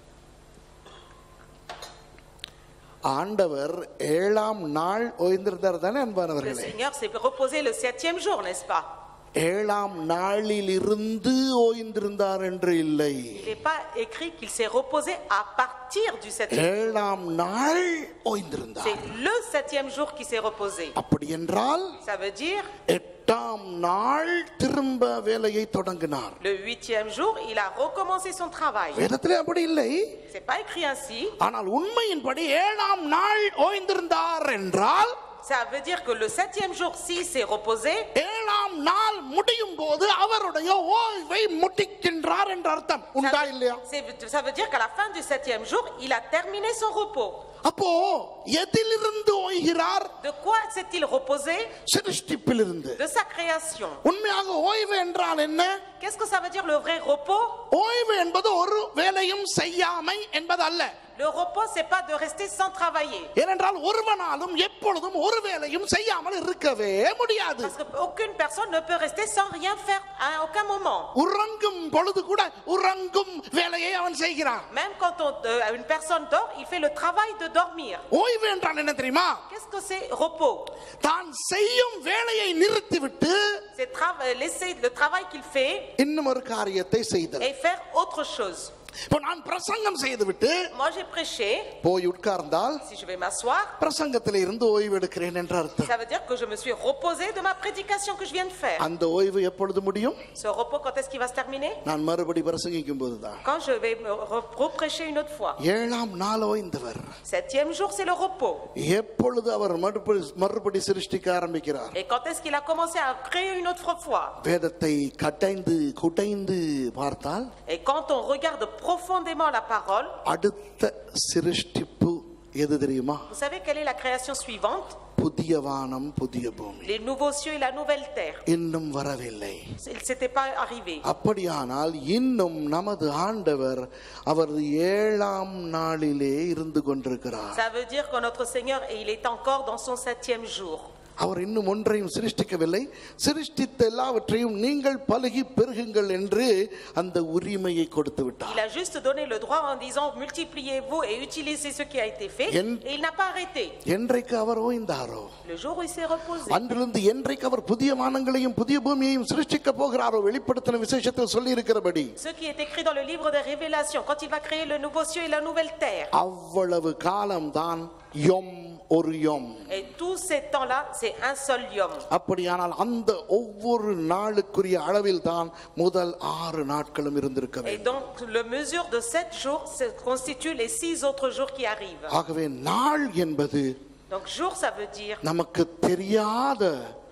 ஆண்டவர் ஏழாம் நாள் ஓய்ந்திருந்தார் தானே Le அன்பானவர்களே Seigneur s'est reposé le septième jour, n'est-ce pas ஏழாம் நாளில் இருந்து ஓய்ந்திருந்தார் என்று இல்லை Il n'est pas écrit qu'il s'est reposé à partir du septième jour. ஏழாம் நாள் ஓய்ந்திருந்தார் C'est le septième jour qui s'est reposé. அப்படி என்றால் Ça veut dire எட்டாம் நாள் திரும்ப வேலையை தொடங்கினார் le huitième jour, il a recommencé son travail. வேதத்திலே அப்படி இல்லை C'est pas écrit ainsi. ஆனால் உண்மையின்படி ஏழாம் நாள் ஓய்ந்திருந்தார் என்றால் Ça veut dire que le septième jour, s'il s'est reposé, ஏழாம் நாள் முடியும் போது அவருடைய ஓய்வை முட்டிக்கின்றார் என்ற அர்த்தம் உண்டா இல்லையா c'est- ça veut dire qu'à la fin du septième jour, il a terminé son repos. அப்போ எதிலிருந்து ஓய்கிறார் De quoi s'est-il reposé சிருஷ்டிப்பிலிருந்து De sa création. உண்மையாக ஓய்வு என்றால் என்ன Qu'est-ce que ça veut dire le vrai repos ஓய்வு என்பது ஒரு வேலையும் செய்யாமை என்பது அல்ல Le repos, c'est pas de rester sans travailler. ஏனென்றால் ஒருவனாலும் எப்பொழுதும் ஒரு வேலையும் செய்யாமல் இருக்கவே முடியாது Parce qu'aucune personne ne peut rester sans rien faire à aucun moment. உறங்கும் பொழுது கூட உறங்கும் வேலையை அவன் செய்கிறான் Même quand on- euh, une personne dort, il fait le travail de dormir. ஓய்வு என்றால் என்ன தெரியுமா Qu'est-ce que c'est repos தான் செய்யும் வேலையை நிறுத்திவிட்டு C'est tra- euh, laisser le travail qu'il fait இன்னும் ஒரு காரியத்தை செய்தல் et faire autre chose. இப்போ நான் பிரசங்கம் செய்துவிட்டு Moi, j'ai prêché. போய் உட்கார்ந்தால் Si je vais m'asseoir, பிரசங்கத்தில் இருந்து ஓய்வு எடுக்கிறேன் என்ற அர்த்தம் ça veut dire que je me suis reposé de ma prédication que je viens de faire. அந்த ஓய்வு எப்பொழுது முடியும் Ce repos, quand est-ce qu'il va se terminer நான் மறுபடி பிரசங்கிக்கும் போதுதான் Quand je vais me re- reprêcher une autre fois. ஏழாம் நாள் ஓய்ந்தவர் Septième jour, c'est le repos. எப்பொழுது அவர் மறுபடி மறுபடி சிருஷ்டிக்க ஆரம்பிக்கிறார் Et quand est-ce qu'il a commencé à créer une autre fois வேதத்தை கட்டைந்து குட்டைந்து பார்த்தால் Et quand on regarde profondément la parole, அடுத்த சிருஷ்டிப்பு எது தெரியுமா vous savez quelle est la création suivante புதிய வானம் புதிய பூமி Les nouveaux cieux et la nouvelle terre. இன்னும் வரவில்லை Il ne s'était pas arrivé. அப்படியானால் இன்னும் நமது ஆண்டவர் அவர் ஏழாம் நாளிலே இருந்து கொண்டிருக்கிறார் Ça veut dire que notre Seigneur, et il est encore dans son septième jour. அவர் இன்னும் ஒன்றையும் சிருஷ்டிக்கவில்லை சிருஷ்டித்த எல்லாவற்றையும் நீங்கள் பழகி பெருகுங்கள் என்று அந்த உரிமையை கொடுத்து விட்டார் Il a juste donné le droit en disant multipliez-vous et utilisez ce qui a été fait. En- Et il n'a pas arrêté. என்றைக்கு அவர் ஓய்ந்தாரோ Le jour où il s'est reposé. அன்றிலிருந்து என்றைக்கு அவர் புதிய வானங்களையும் புதிய பூமியையும் சிருஷ்டிக்க போகிறாரோ வெளிப்படுத்தின விசேஷத்தில் சொல்லி இருக்கிறபடி Ce qui est écrit dans le livre des révélations, quand il va créer le nouveau cieux et la nouvelle terre. அவ்வளவு காலம்தான் யொம் ஒரு யொம் Et tous ces temps-là, c'est un seul yom. அப்படியானால் அந்த ஒவ்வொரு நாளுக்குரிய அளவில் தான் முதல் ஆறு நாட்களும் இருந்திருக்க Et வேண்டும் donc, le mesure de sept jours ça constitue les six autres jours qui arrivent. ஆகவே நாள் என்பது Donc, jour, ça veut dire நமக்கு தெரியாத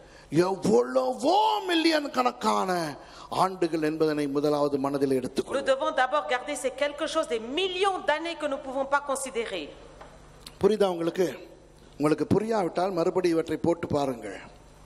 எவ்வளவோ மில்லியன் கணக்கான ஆண்டுகள் என்பதனை முதலாவது மனதில் Nous எடுத்துக்கொள்ளும் devons d'abord garder c'est quelque chose des millions d'années que nous ne pouvons pas considérer. புரியுதா உங்களுக்கு உங்களுக்கு புரியாவிட்டால் மறுபடி இவற்றை போட்டு பாருங்கள்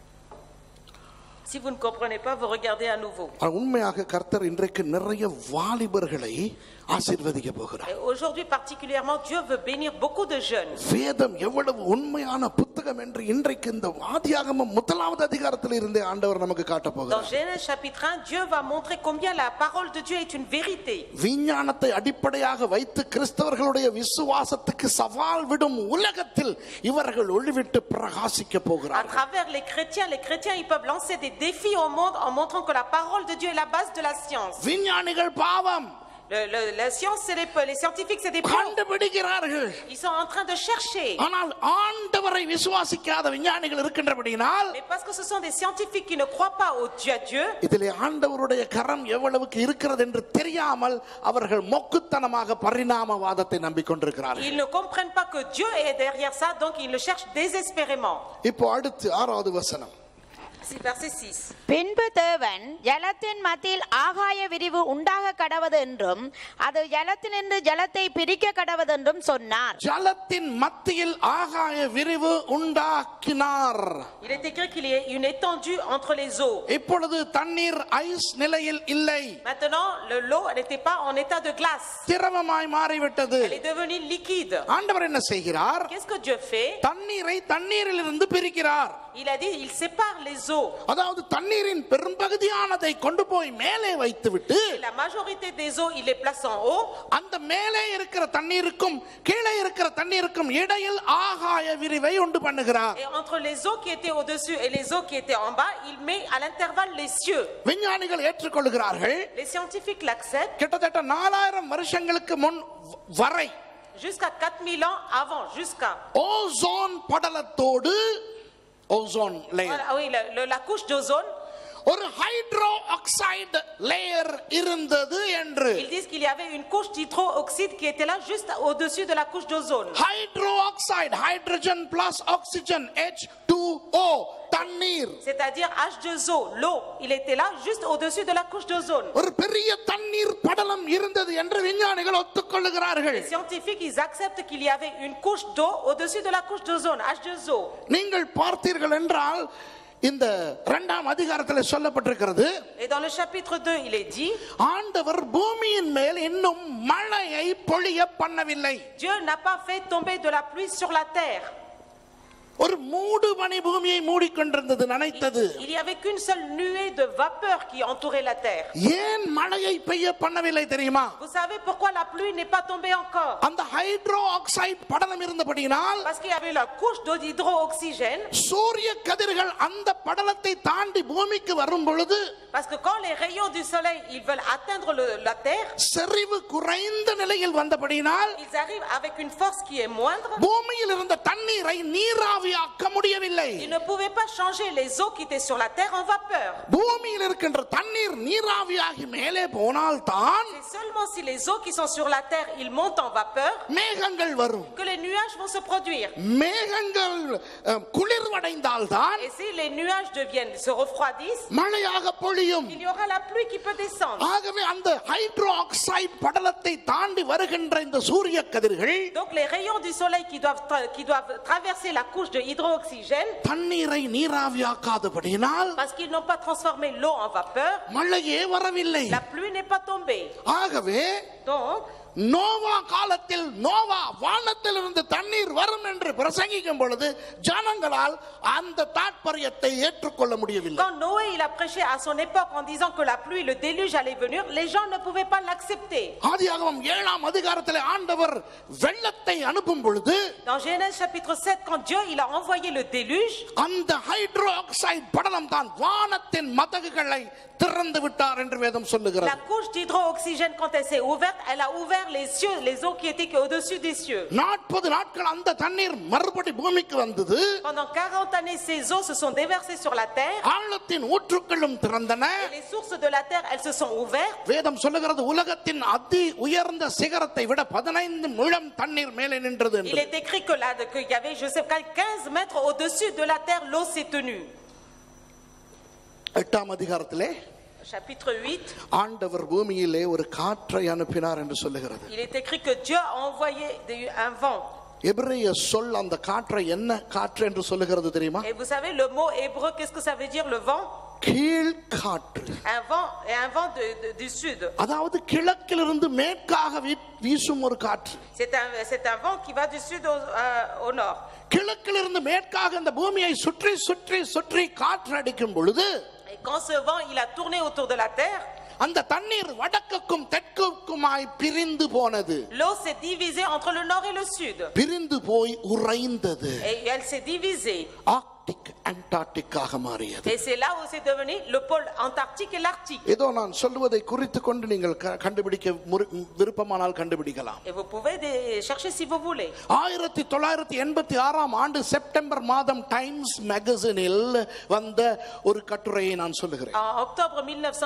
Si vous ne comprenez pas, vous regardez à nouveau. ஆனால் உண்மையாக கர்த்தர் இன்றைக்கு நிறைய வாலிபர்களை ஆசீர்வதிக்க போகிறார் Et aujourd'hui particulièrement, Dieu veut bénir beaucoup de jeunes. வேதம் எவ்வளவு உண்மையான புத்தகம் என்று இன்றைக்கு இந்த ஆதியாகமம் முதலாவது அதிகாரத்தில் இருந்தே ஆண்டவர் நமக்கு காட்ட Dans போகிறார் Genèse chapitre 1, Dieu va montrer combien la parole de Dieu est une vérité. விஞ்ஞானத்தை அடிப்படையாக வைத்து கிறிஸ்தவர்களுடைய விசுவாசத்துக்கு சவால் விடும் உலகத்தில் இவர்கள் ஒளிவிட்டு பிரகாசிக்க À போகிறார்கள் travers les chrétiens, les chrétiens, ils peuvent lancer des défis au monde en montrant que la parole de Dieu est la base de la science. விஞ்ஞானிகள் பாவம் Le- le- la science, c'est les, les scientifiques, c'est des pros. கண்டுபிடிக்கிறார்கள் Ils sont en train de chercher. ஆனால் ஆண்டவரை விசுவாசிக்காத விஞ்ஞானிகள் இருக்கின்றபடியினால் Mais parce que ce sont des scientifiques qui ne croient pas au Dieu à Dieu, இதிலே ஆண்டவருடைய கரம் எவ்வளவுக்கு இருக்கிறது என்று தெரியாமல் அவர்கள் மொக்குத்தனமாக பரிணாமவாதத்தை நம்பிக்கொண்டிருக்கிறார்கள் ils ne comprennent pas que Dieu est derrière ça, donc ils le cherchent désespérément. இப்போ அடுத்து ஆறாவது வசனம் C'est verset 6. பின்பு தேவன் ஜலத்தின் மத்தியில் ஆகாய விரிவு உண்டாக கடவது என்றும் அது ஜலத்தினின்று ஜலத்தை பிரிக்க கடவது என்றும் சொன்னார் ஜலத்தின் மத்தியில் ஆகாய விரிவு உண்டாக்கினார் Il est écrit qu'il y a une étendue entre les eaux. இப்பொழுது தண்ணீர் ஐஸ் நிலையில் இல்லை Maintenant, le l'eau n'était pas en état de glace. திரவமாய் மாறிவிட்டது Elle est devenue liquide. ஆண்டவர் என்ன செய்கிறார் Qu'est-ce que Dieu fait தண்ணீரை தண்ணீரில் இருந்து பிரிக்கிறார் Il a dit, il sépare les eaux. அதாவது தண்ணீரின் பெரும்பகுதியானதை கொண்டு போய் மேலே வைத்துவிட்டு Et la majorité des eaux, il les place en haut. அந்த மேலே இருக்கிற தண்ணீருக்கும் கீழே இருக்கிற தண்ணீருக்கும் இடையில் ஆகாய விரிவை உண்டு பண்ணுகிறார் Et entre les eaux qui étaient au-dessus et les eaux qui étaient en bas, il met à l'intervalle les cieux. விஞ்ஞானிகள் ஏற்றுக்கொள்கிறார்கள் Les scientifiques l'acceptent கிட்டத்தட்ட நாலாயிரம் வருஷங்களுக்கு முன் வ- வரை jusqu'à 4000 ans avant, jusqu'à. Ozone படலத்தோடு ozone layer Voilà, oui, le- le- la couche d'ozone. ஒரு hydro oxide layer இருந்தது என்று Ils disent qu'il y avait une couche d'hydroxyde qui était là juste au-dessus de la couche d'ozone. Hydro oxide hydrogen plus oxygen H two O தண்ணீர் C'est-à-dire H2O, l'eau, il était là juste au-dessus de la couche d'ozone. ஒரு பெரிய தண்ணீர் படலம் இருந்தது என்று விஞ்ஞானிகள் ஒத்துக்கொள்ளுகிறார்கள் Les scientifiques, ils acceptent qu'il y avait une couche d'eau au-dessus de la couche d'ozone, H2O. நீங்கள் பார்த்தீர்கள் என்றால் இந்த இரண்டாம் அதிகாரத்தில் சொல்லப்பட்டிருக்கிறது Et dans le chapitre 2, il est dit, ஆண்டவர் பூமியின் மேல் இன்னும் மழையை பொழிய பண்ணவில்லை Dieu n'a pas fait tomber de la pluie sur la terre. ஒரு மூடு பனி பூமியை மூடிக்கொண்டிருந்தது நனைத்தது Il n'y avait qu'une seule nuée de vapeur qui entourait la terre. ஏன் மழையை பெய்ய பண்ணவில்லை தெரியுமா Vous savez pourquoi la pluie n'est pas tombée encore அந்த hydro oxide படலம் இருந்தபடியினால் Parce qu'il y avait la couche d'eau d'hydrooxygène. சூரிய கதிர்கள் அந்த படலத்தை தாண்டி பூமிக்கு வரும் பொழுது Parce que quand les rayons du soleil, ils veulent atteindre le- la terre, செறிவு குறைந்த நிலையில் வந்தபடியினால் ils arrivent avec une force qui est moindre. பூமியில் இருந்த தண்ணீரை நீராவியாக்க முடியவில்லை Ils ne pouvaient pas changer les eaux qui étaient sur la terre en vapeur. பூமியில் இருக்கின்ற தண்ணீர் நீராவியாகி மேலே போனால்தான் C'est seulement si les eaux qui sont sur la terre, ils montent en vapeur, மேகங்கள் வரும் que les nuages vont se produire. மேகங்கள் அஹ், குளிர்வடைந்தால்தான் Et si les nuages deviennent, se refroidissent, மழையாக பொழியும் il y aura la pluie qui peut descendre. ஆகவே அந்த hydro oxide படலத்தை தாண்டி வருகின்ற இந்த சூரிய கதிர்கள் Donc les rayons du soleil qui doivent, tra- qui doivent traverser la couche de hydrooxygène, தண்ணீரை நீராவியாக்காதபடியினால் parce qu'ils n'ont pas transformé l'eau en vapeur, மழையே வரவில்லை la pluie n'est pas tombée. ஆகவே Donc, நோவா காலத்தில் நோவா வானத்தில் இருந்து தண்ணீர் வரும் என்று பிரசங்கிக்கும் பொழுது ஜனங்களால் அந்த தாற்பயத்தை ஏற்றுக்கொள்ள முடியவில்லை quand Noé il a prêché à son époque en disant que la pluie, le déluge allait venir, les gens ne pouvaient pas l'accepter. ஆதியாகமம் ஏழாம் அதிகாரத்தில் ஆண்டவர் வெள்ளத்தை அனுப்பும் பொழுது Dans Genèse chapitre 7, quand Dieu il a envoyé le déluge, அந்த hydro oxide படலம் தான் வானத்தின் மதகுகளை திறந்து விட்டார் என்று வேதம் la சொல்லுகிறது couche d'hydrooxygène, quand elle s'est ouverte, elle a ouvert les cieux, les eaux qui étaient au-dessus des cieux. நாற்பது நாட்கள் அந்த தண்ணீர் மறுபடி பூமிக்கு வந்தது Pendant 40 années, ces eaux se sont déversées sur la terre ஆழத்தின் ஊற்றுக்களும் திறந்தன et les sources de la terre, elles se sont ouvertes. வேதம் சொல்லுகிறது உலகத்தின் அதி உயர்ந்த சிகரத்தை விட பதினைந்து முழம் தண்ணீர் மேலே நின்றது Il என்று est écrit que là, qu'il y avait, je sais pas, 15 mètres au-dessus de la terre, l'eau s'est tenue. எட்டாம் அதிகாரத்திலே Chapitre 8, ஆண்டவர் பூமியிலே ஒரு காற்றை அனுப்பினார் என்று சொல்லுகிறது il est écrit que Dieu a envoyé des- un vent. எபிரேய சொல் அந்த காற்றை என்ன காற்று என்று சொல்லுகிறது தெரியுமா Et vous savez, le mot hébreu, qu'est-ce que ça veut dire, le vent கீழ் காற்று Un vent et un vent de- de- du sud. அதாவது கிழக்கிலிருந்து மேற்காக வீ- வீசும் ஒரு காற்று C'est un, c'est un vent qui va du sud au, euh, au nord. கிழக்கிலிருந்து மேற்காக இந்த பூமியை சுற்றி சுற்றி சுற்றி காற்று அடிக்கும் பொழுது Et quand ce vent, il a tourné autour de la terre, அந்த தண்ணீர் வடக்குக்கும் தெற்குக்குமாய் பிரிந்து போனது l'eau s'est divisée entre le nord et le sud. பிரிந்து போய் உறைந்தது Et elle s'est divisée. ஆ- ஆர்டிக் அண்டார்டிக்காக மாறியது Et c'est là où c'est devenu le pôle antarctique et l'arctique. ஏதோ நான் சொல்லுவதை குறித்து கொண்டு நீங்கள் க- கண்டுபிடிக்க முறு- விருப்பமானால் கண்டுபிடிக்கலாம் Et vous pouvez dé- chercher si vous voulez. ஆயிரத்தி தொள்ளாயிரத்தி எண்பத்தி ஆறாம் ஆண்டு செப்டம்பர் மாதம் டைம்ஸ் மேகசினில் வந்த ஒரு கட்டுரையை நான் சொல்லுகிறேன் En octobre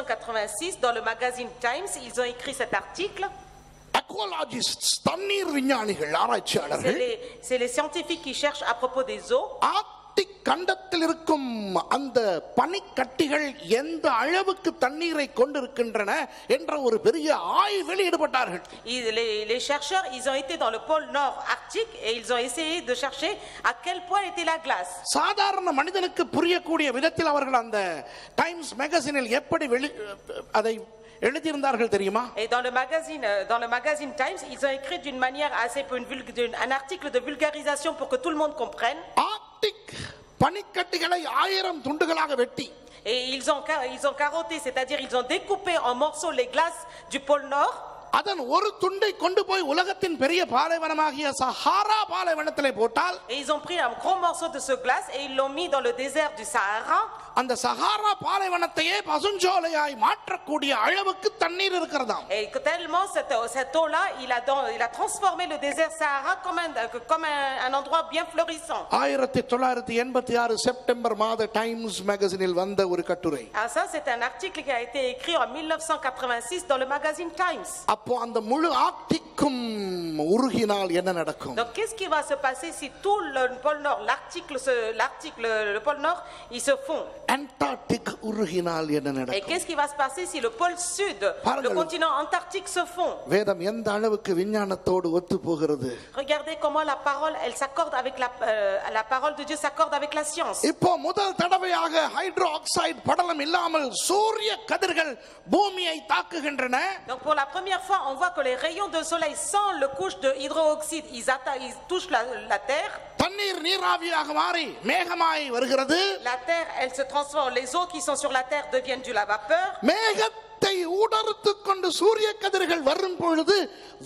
1986, dans le magazine Times, ils ont écrit cet article. அக்வாலஜிஸ்ட் தண்ணீர் விஞ்ஞானிகள் C'est ஆராய்ச்சியாளர்கள் les, c'est les scientifiques qui cherchent à propos des eaux. Arctic கண்டத்தில் இருக்கும் அந்த பனிக்கட்டிகள் எந்த அளவுக்கு தண்ணீரை கொண்டிருக்கின்றன என்ற ஒரு பெரிய ஆய்வில் ஈடுபட்டார்கள் Ils- les, les chercheurs, ils ont été dans le pôle nord arctique et ils ont essayé de chercher à quel point était la glace. சாதாரண மனிதனுக்கு புரியக்கூடிய விதத்தில் அவர்கள் அந்த டைம்ஸ் மேகசினில் எப்படி வெளி அதை எழுதியிருந்தார்கள் தெரியுமா Et dans le magazine, euh, dans le magazine Times, ils ont écrit d'une manière assez peu une vulg- d'une- un article de vulgarisation pour que tout le monde comprenne. Arctic பனிக்கட்டிகளை ஆயிரம் துண்டுகளாக வெட்டி Et ils ont, ca- ils ont carotté, c'est-à-dire ils ont découpé en morceaux les glaces du pôle nord. அதன் ஒரு துண்டை கொண்டு போய் உலகத்தின் பெரிய பாலைவனமாகிய சஹாரா பாலைவனத்திலே போட்டால் Et ils ont pris un gros morceau de ce glace et ils l'ont mis dans le désert du Sahara. அந்த சஹாரா பாலைவனத்தையே பசுஞ்சோலையாய் மாற்றக்கூடிய அளவுக்கு தண்ணீர் இருக்கிறதாம் Et que tellement cette, cette eau-là, il a, dans- il a transformé le désert Sahara comme un, comme un, un endroit bien florissant. ஆயிரத்தி தொள்ளாயிரத்தி எண்பத்தி ஆறு September மாத times மேகசினில் வந்த ஒரு கட்டுரை Ah, ça, c'est un article qui a été écrit en 1986 dans le magazine Times. அப்போ அந்த முழு ஆர்க்டிக்கும் உருகினால் என்ன நடக்கும் Donc, qu'est-ce qui va se passer si tout le pôle Nord, l'Arctique, le, ce- l'Arctique, le, le pôle Nord, ils se font Antarctic உருகினால் என்ன Et நடக்கும் qu'est-ce qui va se passer si le pôle Sud, le Parle-le. continent antarctique se fond வேதம் எந்த அளவுக்கு விஞ்ஞானத்தோடு ஒத்து போகிறது Regardez comment la parole, elle s'accorde avec la, euh, la parole de Dieu s'accorde avec la science. இப்போ முதல் தடவையாக hydro oxide படலம் இல்லாமல் சூரிய கதிர்கள் பூமியை தாக்குகின்றன Donc pour la première fois, on voit que les rayons de soleil sans le couche de hydroxyde, ils, atta- ils touchent la, la Terre. தண்ணீர் நீராவியாக மாறி மேகமாய் வருகிறது La Terre, elle se transforme. Les eaux qui sont sur la Terre deviennent de la vapeur. மேகத்தை ஊடறுத்துக் கொண்டு சூரிய கதிர்கள் வரும் பொழுது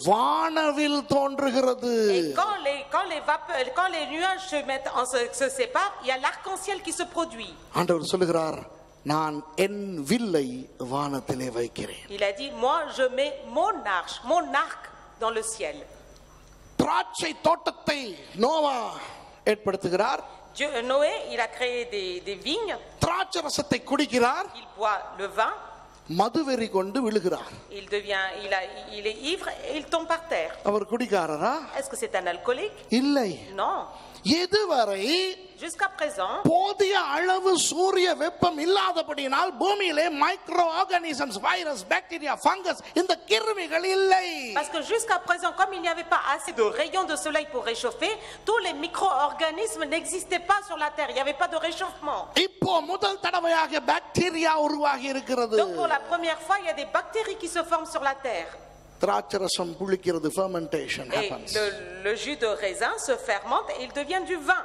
வானவில் தோன்றுகிறது Et quand les, quand les, vapeurs, quand les nuages se, mettent en, se, se séparent, il y a l'arc-en-ciel qui se produit. ஆண்டவர் சொல்லுகிறார் நான் என் வில்லை வானத்திலே வைக்கிறேன் Il a dit, moi je mets mon arche, mon arc dans le ciel. திராட்சை தோட்டத்தை Noah ஏற்படுத்துகிறார் Dieu, Noé, il a créé des, des vignes, திராட்சை ரசத்தை குடிக்கிறார் il boit le vin, மதுவெறி கொண்டு விழுகிறார் il devient, il, a, il est ivre et il tombe par terre. Our குடிக்காரரா Est-ce que c'est un alcoolique இல்லை Non. எதுவரை Jusqu'à présent, போதிய அளவு சூரிய வெப்பம் இல்லாதபடியினால் பூமியிலே micro organisms virus bacteria fungus இந்த கிருமிகள் இல்லை parce que jusqu'à présent, comme il n'y avait pas assez de rayons de soleil pour réchauffer, tous les micro-organismes n'existaient pas sur la Terre. Il n'y avait pas de réchauffement. இப்போ முதல் தடவையாக bacteria உருவாகி இருக்கிறது Donc pour la première fois, il y a des bactéries qui se forment sur la Terre. திராட்சை ரசம் புளிக்கிறது fermentation Et le, le jus de raisin se fermente et il devient du vin.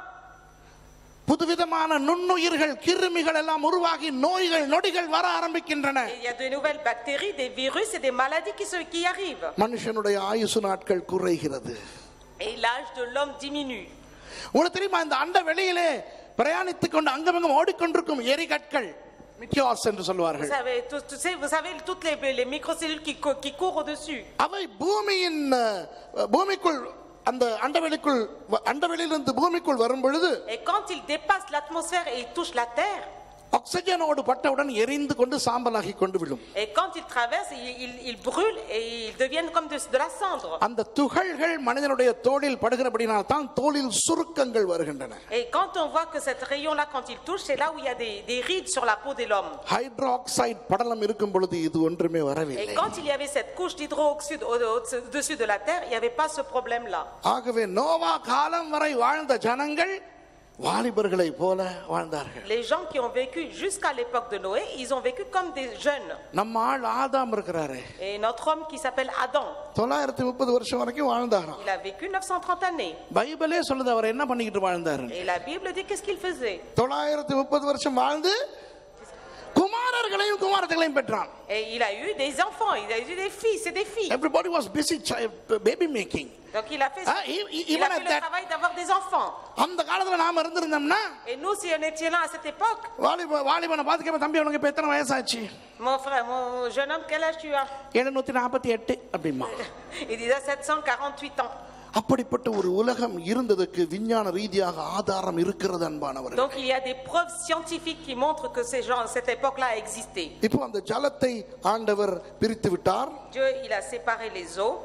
புதுவிதமான நுண்ணுயிர்கள் கிருமிகள் எல்லாம் உருவாகி நோய்கள் நொடிகள் வர ஆரம்பிக்கின்றன Et il y a de nouvelles bactéries, des virus et des maladies qui, se, qui arrivent. மனுஷனுடைய ஆயுசு நாட்கள் குறைகிறது Et l'âge de l'homme diminue. உங்களுக்கு தெரியுமா இந்த அண்ட வெளியிலே பிரயாணித்துக் கொண்டு அங்கமங்கம் ஓடிக்கொண்டிருக்கும் எரிகற்கள் மிக்கியாஸ் என்று Vous சொல்வார்கள் savez, tout- tout- c'est- vous savez toutes les, les microcellules qui, cou- qui courent au-dessus. அவை பூமியின் அஹ், பூமிக்குள் அந்த அண்டவெளிக்குள் வ- அண்டவெளியிலிருந்து பூமிக்குள் வரும் பொழுது Et quand ils dépassent l'atmosphère et ils touchent la Terre, ஆக்சிஜனோடு பட்டவுடன் எரிந்து கொண்டு சாம்பலாகி கொண்டு விடும் et quand ils traversent, ils, ils- ils brûlent et ils deviennent comme de, de la cendre. அந்த துகள்கள் மனிதனுடைய தோளில் படுகிறபடினால் தான் தோளில் சுருக்கங்கள் வருகின்றன Et quand on voit que cet rayon-là, quand il touche, c'est là où il y a des, des rides sur la peau de l'homme. Hydroxide படலம் இருக்கும் பொழுது இது ஒன்றுமே Et வரவில்லை quand il y avait cette couche d'hydroxyde au- au- au-dessus de la Terre, il n'y avait pas ce problème-là. ஆகவே நோவா காலம் வரை வாழ்ந்த ஜனங்கள் வாலிபர்களை போல வாழ்ந்தார்கள் Les gens qui ont vécu jusqu'à l'époque de Noé, ils ont vécu comme des jeunes. நம்ம ஆள் ஆதாம் இருக்கிறாரு Et notre homme qui s'appelle Adam, தொள்ளாயிரத்தி முப்பது வருஷம் வரைக்கும் வாழ்ந்தாராம் il a vécu 930 années. பைபிளே சொல்லுது அவர் என்ன பண்ணிக்கிட்டு வாழ்ந்தாரு Et la Bible dit qu'est-ce qu'il faisait தொள்ளாயிரத்தி முப்பது வருஷம் வாழ்ந்து குமாரரை குமாரர்களையும் குமாரர்களையும் பெற்றான் Et il a eu des enfants, il a eu des fils et des filles. everybody was busy chi- baby making Donc il a fait, Ah, il- il- il il a va fait le that- travail d'avoir des enfants. அந்த காலத்துல நாம இருந்திருந்தோம்னா Et nous, si on était là à cette époque, வாலிப வாலிபனை பார்த்து கேட்ப தம்பி உனக்கு இப்ப எத்தனை வயசாச்சு mon frère, mon jeune homme, quel âge tu as எழுநூத்தி நாற்பத்தி எட்டு அப்படிமா Il disait 748 ans. அப்படிப்பட்ட ஒரு உலகம் இருந்ததுக்கு விஞ்ஞான ரீதியாக ஆதாரம் இருக்கிறது அன்பானவர்கள் Donc il y a des preuves scientifiques qui montrent que ces gens, cette époque-là a existé. இப்போ அந்த ஜலத்தை ஆண்டவர் பிரித்து விட்டார் Dieu, il a séparé les eaux.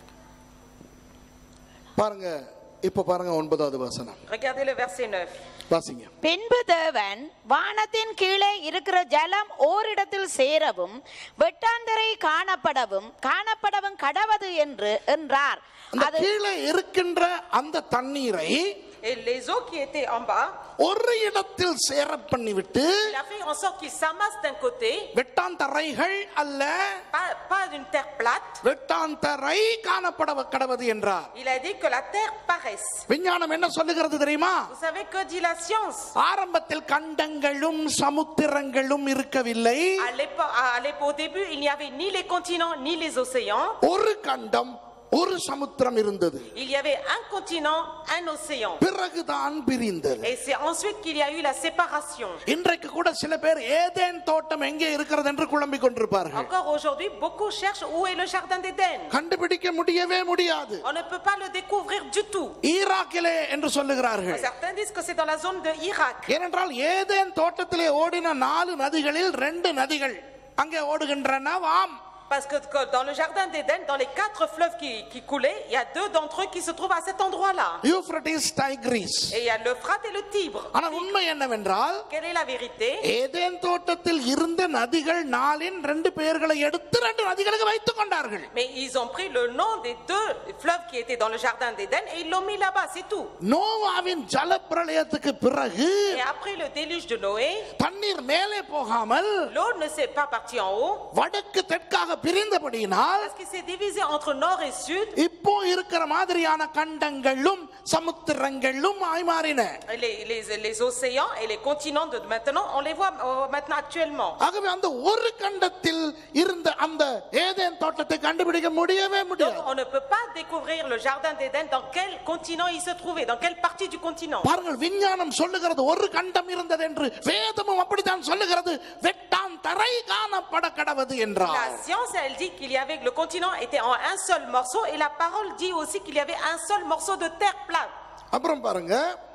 பாருங்க இப்ப பாருங்க ஒன்பதாவது வசனம் Regardez le verset 9. வாசிங்க பின்பு தேவன் வானத்தின் கீழே இருக்கிற ஜலம் ஓரிடத்தில் சேரவும் வெட்டாந்தரை காணப்படவும் காணப்படவும் கடவது என்று என்றார் அந்த அது கீழே இருக்கின்ற அந்த தண்ணீரை Et les eaux qui étaient en bas, ஒரு இடத்தில் சேர பண்ணிவிட்டு il a fait en sorte qu'ils s'amassent d'un côté, வெட்டாந்தரைகள் அல்ல pas, pas d'une terre plate. வெட்டாந்தரை காணப்பட கடவது என்றார் Il a dit que la terre paraisse. விஞ்ஞானம் என்ன சொல்லுகிறது தெரியுமா Vous savez que dit la science ஆரம்பத்தில் கண்டங்களும் சமுத்திரங்களும் இருக்கவில்லை À l'époque, à l'époque- au début, il n'y avait ni les continents ni les océans. ஒரு கண்டம் ஒரு சமுத்திரம் இருந்தது Il y avait un continent, un océan. பிறகுதான் பிரிந்தது Et c'est ensuite qu'il y a eu la séparation. இன்றைக்கு கூட சில பேர் ஏதேன் தோட்டம் எங்கே இருக்கிறது என்று குழம்பிக் கொண்டிருப்பார்கள் Encore aujourd'hui, beaucoup cherchent où est le jardin d'Éden. கண்டுபிடிக்க முடியவே முடியாது On ne peut pas le découvrir du tout. ஈராக்கிலே என்று சொல்லுகிறார்கள் Certains disent que c'est dans la zone de Irak. ஏனென்றால் ஏதேன் தோட்டத்திலே ஓடின நாலு நதிகளில் ரெண்டு நதிகள் அங்கே ஓடுகின்றன வாம் Parce que que dans le jardin d'Éden, dans les quatre fleuves qui, qui coulaient, il y a deux d'entre eux qui se trouvent à cet endroit-là. Euphrates Tigris Et il y a l'Euphrate et le Tibre. ஆனால் உண்மை என்னவென்றால் Quelle est la vérité Eden தோட்டத்தில் இருந்த நதிகள் நாளின் ரெண்டு பெயர்களை எடுத்து ரெண்டு நதிகளுக்கு வைத்துக் கொண்டார்கள் Mais ils ont pris le nom des deux fleuves qui étaient dans le jardin d'Éden et ils l'ont mis là-bas, c'est tout. நோவாவின் ஜலப்பிரளயத்துக்கு பிறகு Et après le déluge de Noé, தண்ணீர் மேலே போகாமல் l'eau ne s'est pas partie en haut வடக்கு தெற்காக பிரிந்தபடியினால் parce qu'il s'est divisé entre nord et sud. இப்போ இருக்கிற மாதிரியான கண்டங்களும் சமுத்திரங்களும் ஆய் மாறின Et Les, les, les océans et les continents de maintenant, on les voit euh, maintenant actuellement. ஆகவே அந்த ஒரு கண்டத்தில் இருந்த அந்த ஏதேன் தோட்டத்தை கண்டுபிடிக்க முடியவே Donc முடியாது on ne peut pas découvrir le jardin d'Éden dans quel continent il se trouvait, dans quelle partie du continent. பாருங்கள் விஞ்ஞானம் சொல்லுகிறது ஒரு கண்டம் இருந்தது என்று வேதமும் அப்படித்தான் சொல்லுகிறது வெட்டான் தரை காணப்பட கடவது என்றார் La science, elle dit qu'il y avait le continent était en un seul morceau et la parole dit aussi qu'il y avait un seul morceau de terre plate. அப்புறம் பாருங்க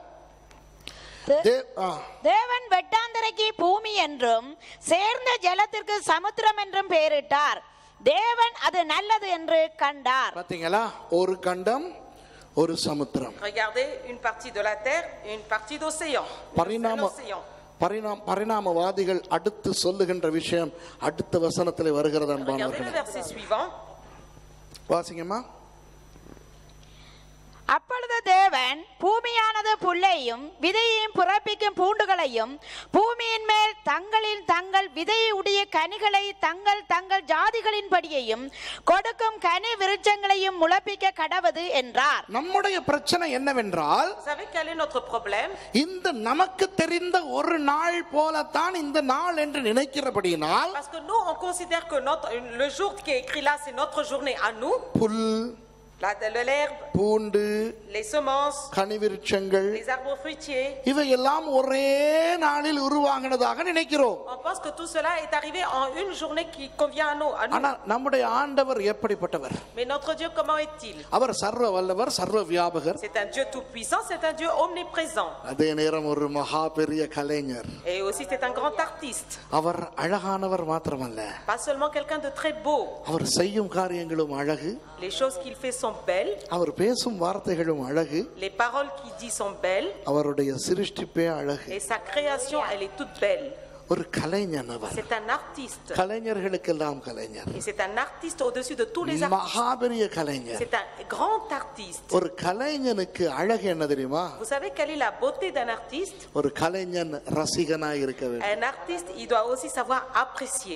தே- தே- ஆ. தேவன் வெட்டாந்தரைக்கு பூமி என்றும் சேர்ந்த ஜலத்திற்கு சமுத்திரம் என்றும் பெயரிட்டார் தேவன் அது நல்லது என்று கண்டார் பாத்தீங்களா ஒரு கண்டம் ஒரு சமுத்திரம் Regardez une partie de la terre et une partie d'océan. Un பரிணாம océan. பரிணாம பரிணாமவாதிகள் அடுத்து சொல்லுகின்ற விஷயம் அடுத்த வசனத்தில் வருகிறது Regardez le அன்பானவர்களே verset suivant. வாசிங்கம்மா அப்பொழுது தேவன் பூமியானது புல்லையும் விதையையும் பிறப்பிக்கும் பூண்டுகளையும் பூமியின் மேல் தங்களின் தங்கள் விதையுடைய கனிகளை தங்கள் தங்கள் ஜாதிகளின்படியையும் கொடுக்கும் கனி விருட்சங்களையும் முளைப்பிக்க கடவது என்றார் நம்முடைய பிரச்சனை என்னவென்றால் Vous savez quel est notre problème இந்த நமக்கு தெரிந்த ஒரு நாள் போலத்தான் இந்த நாள் என்று நினைக்கிறபடியினால் Parce que nous, on considère que notre, le jour qui est écrit là, c'est notre journée à nous. Pull La- L'herbe, பூண்டு les semences, கனிவிருட்சங்கள் les arbres fruitiers. இவையெல்லாம் ஒரே நாளில் உருவாகினதாக நினைக்கிறோம் On pense que tout cela est arrivé en une journée qui convient à nous. à nous. ஆனா நம்முடைய ஆண்டவர் எப்படிப்பட்டவர் Mais notre Dieu, comment est-il அவர் சர்வ வல்லவர் சர்வ வியாபகர் C'est un Dieu tout-puissant, c'est un Dieu omniprésent. அதே நேரம் ஒரு மகா பெரிய கலைஞர் Et aussi, c'est un grand artiste. அவர் அழகானவர் மாத்திரமல்ல Pas seulement quelqu'un de très beau. அவர் செய்யும் காரியங்களும் அழகு Les choses qu'il fait sont belles. அவர் பேசும் வார்த்தைகளும் அழகு Les paroles qu'il dit sont belles. அவருடைய சிருஷ்டிப்பே அழகு Et sa création, elle est toute belle. ஒரு கலைஞன் அவர் C'est un artiste. கலைஞர்களுக்கெல்லாம் கலைஞர் Et c'est un artiste au-dessus de tous les artistes. மகாபெரிய கலைஞர் C'est un grand artiste. ஒரு கலைஞனுக்கு அழகு என்ன தெரியுமா Vous savez quelle est la beauté d'un artiste ஒரு கலைஞன் ரசிகனாய் இருக்க வேண்டும் Un artiste, il doit aussi savoir apprécier.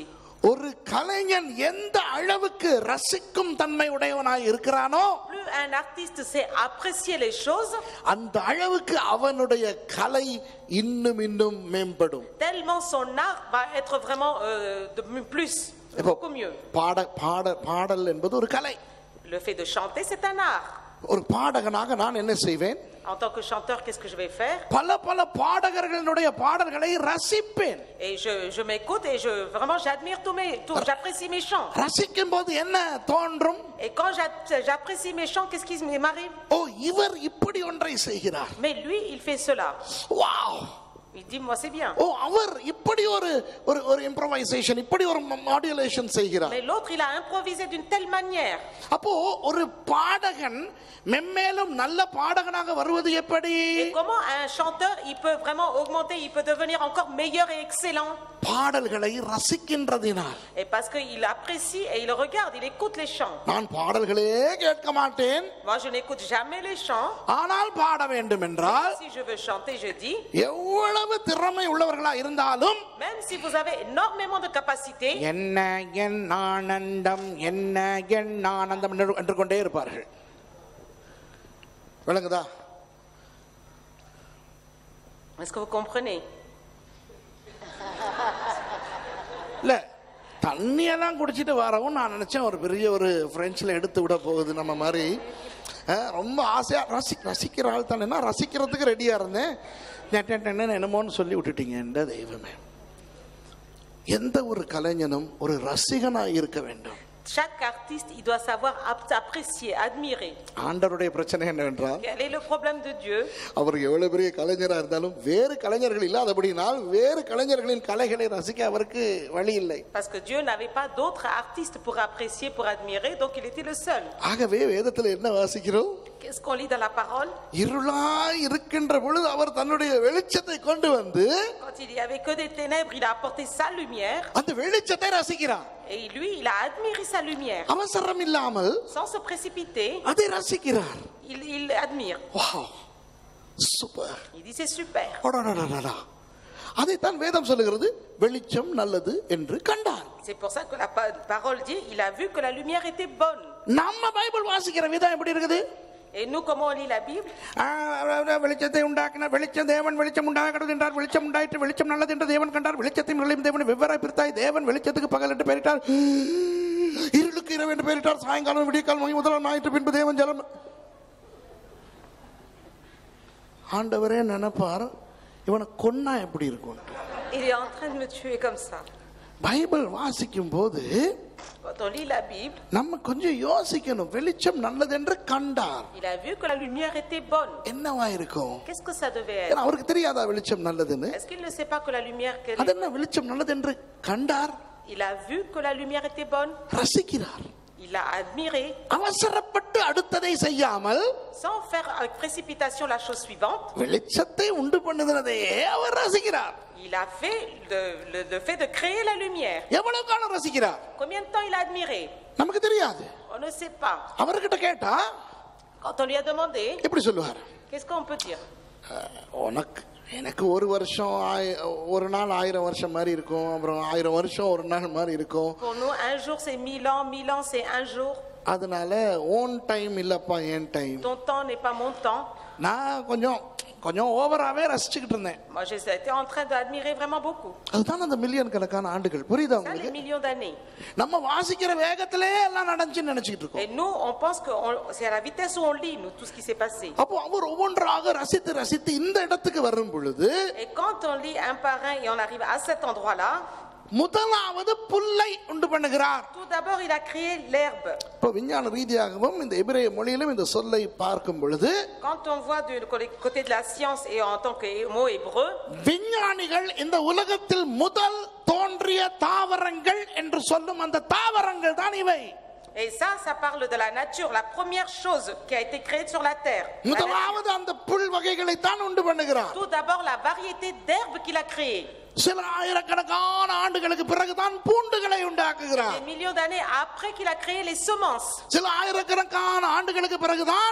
ஒரு கலைஞன் எந்த அளவுக்கு ரசிக்கும் தன்மை உடையவனாய் இருக்கிறானோ Plus un artiste sait apprécier les choses, அந்த அளவுக்கு அவனுடைய கலை இன்னும் இன்னும் மேம்படும் tellement son art va être vraiment euh, de mu- plus, இப்போ beaucoup mieux. பாட பாட பாடல் என்பது ஒரு கலை Le fait de chanter, c'est un art. ஒரு பாடகனாக நான் என்ன செய்வேன் En tant que chanteur, qu'est-ce que je vais faire பல பல பாடகர்களுடைய பாடல்களை ரசிப்பேன் Et je, je m'écoute et je, vraiment j'admire tous mes, tous- j'apprécie mes chants. ரசிக்கும் போது என்ன தோன்றும் Et quand j'a- j'apprécie mes chants, qu'est-ce qui m'arrive ஓ இவர் இப்படி ஒன்றை செய்கிறார் Mais lui, il fait cela. Wow Il dit, moi c'est bien. ஓ அவர் இப்படி ஒரு ஒரு ஒரு இம்ப்ரவைசேஷன் இப்படி ஒரு மாடுலேஷன் செய்கிறார் Mais l'autre, il a improvisé d'une telle manière. அப்போ ஒரு பாடகன் மென்மேலும் நல்ல பாடகனாக வருவது எப்படி Et comment un chanteur, il peut vraiment augmenter, il peut devenir encore meilleur et excellent பாடல்களை ரசிக்கின்றதினால் Et parce qu'il apprécie et il regarde, il écoute les chants. நான் பாடல்களே கேட்க மாட்டேன் Moi, je n'écoute jamais les chants. ஆனால் பாட வேண்டும் என்றால் Si je veux chanter, je dis, எவ்வளவு திறமை உள்ளவர்களா இருந்தாலும் même si vous avez énormément de capacités, என்ன என் ஆனந்தம் என்ன என் ஆனந்தம் என்று என்று கொண்டே இருப்பார்கள் விளங்குதா est-ce que vous comprenez இல்ல தண்ணியெல்லாம் குடிச்சிட்டு வரவும் நான் நினைச்சேன் ஒரு பெரிய ஒரு பிரெஞ்சில் எடுத்து விட போகுது நம்ம மாதிரி அஹ், ரொம்ப ஆசையா ரசி ரசிக்கிற ஆள் தானேன்னா ரசிக்கிறதுக்கு ரெடியா இருந்தேன் நெட்ட நெட்டன்னு என்னமோன்னு சொல்லி விட்டுட்டீங்க என்ற தெய்வமே எந்த ஒரு கலைஞனும் ஒரு ரசிகனாய் இருக்க வேண்டும் Chaque artiste, il doit savoir ap- apprécier, admirer. ஆண்டவருடைய பிரச்சனை என்னவென்றால் Quel est le problème de Dieu அவர் எவ்வளவு பெரிய கலைஞராக இருந்தாலும் வேறு கலைஞர்கள் இல்லாதபடினால் வேறு கலைஞர்களின் கலைகளை ரசிக்க அவருக்கு வழி இல்லை Parce que Dieu n'avait pas d'autres artistes pour apprécier, pour admirer, donc il était le seul. ஆகவே வேதத்தில் என்ன வாசிக்கிறோம் Qu'est-ce qu'on lit dans la parole இருளாய் இருக்கின்ற பொழுது அவர் தன்னுடைய வெளிச்சத்தை கொண்டு வந்து Quand il n'y avait que des ténèbres, il a apporté sa lumière அந்த வெளிச்சத்தை ரசிக்கிறார் et lui, il a admiré sa lumière. அவசரம் இல்லாமல் Sans se précipiter, அதை ரசிக்கிறார் il, il admire. Wow super Il dit c'est super. அடடடடடா. அதைத்தான் வேதம் சொல்லுகிறது வெளிச்சம் நல்லது என்று கண்டார் C'est pour ça que la pa- parole dit, il a vu que la lumière était bonne. நம்ம பைபிள் வாசிக்கிற விதம் எப்படி இருக்குது Et nous, comment on lit la Bible ஆ, வெளிச்சத்தை உண்டாக்கினார் வெளிச்சம் தேவன் வெளிச்சம் உண்டாகிறது என்றார் வெளிச்சம் உண்டாயிற்று வெளிச்சம் நல்லது என்று தேவன் கண்டார் வெளிச்சத்தையும் நிலையும் தேவன் வெவ்வேறாய் பிரித்தாய் தேவன் வெளிச்சத்துக்கு பகல் என்று பெயரிட்டார் இருளுக்கு இரவு என்று பெயரிட்டார் சாயங்காலம் விடியக்காலம் மகி முதலாம் ஞாயிற்று பின்பு தேவன் ஜலம் ஆண்டவரே நினைப்பார் இவனை கொன்னா எப்படி இருக்கும் Il est en train de me tuer comme ça. Bible வாசிக்கும் போது Quand on lit la Bible, நம்ம கொஞ்சம் யோசிக்கணும் வெளிச்சம் நல்லது என்று கண்டார் il a vu que la lumière était bonne. என்னவா இருக்கும் Qu'est-ce que ça devait être ஏன்னா அவருக்கு தெரியாதா வெளிச்சம் நல்லதுன்னு Est-ce qu'il ne sait pas que la lumière qu'elle அது என்ன வெளிச்சம் நல்லது என்று கண்டார் Il a vu que la lumière était bonne, ரசிக்கிறார் il a admiré, அவசரப்பட்டு அடுத்ததை செய்யாமல் sans faire avec précipitation la chose suivante. வெளிச்சத்தை உண்டு பண்ணுகிறதையே அவர் ரசிக்கிறார் Il a fait le, le- le fait de créer la lumière. எவ்வளவு காலம் ரசிக்கிறார் Combien de temps il a admiré நமக்கு தெரியாது On ne sait pas. அவர்கிட்ட கேட்டா Quand on lui a demandé, எப்படி சொல்லுவார் qu'est-ce qu'on peut dire அஹ், உனக்கு எனக்கு ஒரு வருஷம் ஆய- ஒரு நாள் ஆயிரம் வருஷம் மாதிரி இருக்கும் அப்புறம் ஆயிரம் வருஷம் ஒரு நாள் மாதிரி இருக்கும் Pour nous, un jour c'est mille ans, mille ans c'est un jour. அதனால ஓன் டைம் இல்லப்பா என் time Ton temps n'est pas mon temps. நான் கொஞ்சம் கொஞ்சம் ஓவராவே ரசிச்சுக்கிட்டு இருந்தேன் Moi, j'étais en train d'admirer vraiment beaucoup. அதுதான் அந்த மில்லியன் கணக்கான ஆண்டுகள் புரியுதா Ça, les உங்களுக்கு millions d'années. நம்ம வாசிக்கிற வேகத்திலே எல்லாம் நடந்துச்சுன்னு நினைச்சுக்கிட்டு இருக்கோம் Et nous, on pense que on- c'est à la vitesse où on lit, nous, tout ce qui s'est passé. அப்போ அவர் ஒவ்வொன்றாக ரசித்து ரசித்து இந்த இடத்துக்கு வரும் பொழுது Et quand on lit un par un et on arrive à cet endroit-là, முதலாவது புல்லை உண்டு பண்ணுகிறார் tout d'abord, il a créé l'herbe. இப்போ விஞ்ஞான ரீதியாகவும் இந்த எபிரேய மொழியிலும் இந்த சொல்லை பார்க்கும் பொழுது Quand on voit du côté de la science et en tant que mot hébreu, விஞ்ஞானிகள் இந்த உலகத்தில் முதல் தோன்றிய தாவரங்கள் என்று சொல்லும் அந்த தாவரங்கள் தான் இவை et ça, ça parle de la nature, la première chose qui a été créée sur la terre. La nature. முதலாவது அந்த புல் வகைகளை தான் உண்டு பண்ணுகிறார் Tout d'abord, la variété d'herbes qu'il a créée. சில ஆயிரக்கணக்கான ஆண்டுகளுக்கு பிறகுதான் பூண்டுகளை உண்டாக்குகிறார் Des millions d'années après qu'il a créé les semences. சில ஆயிரக்கணக்கான ஆண்டுகளுக்கு பிறகுதான்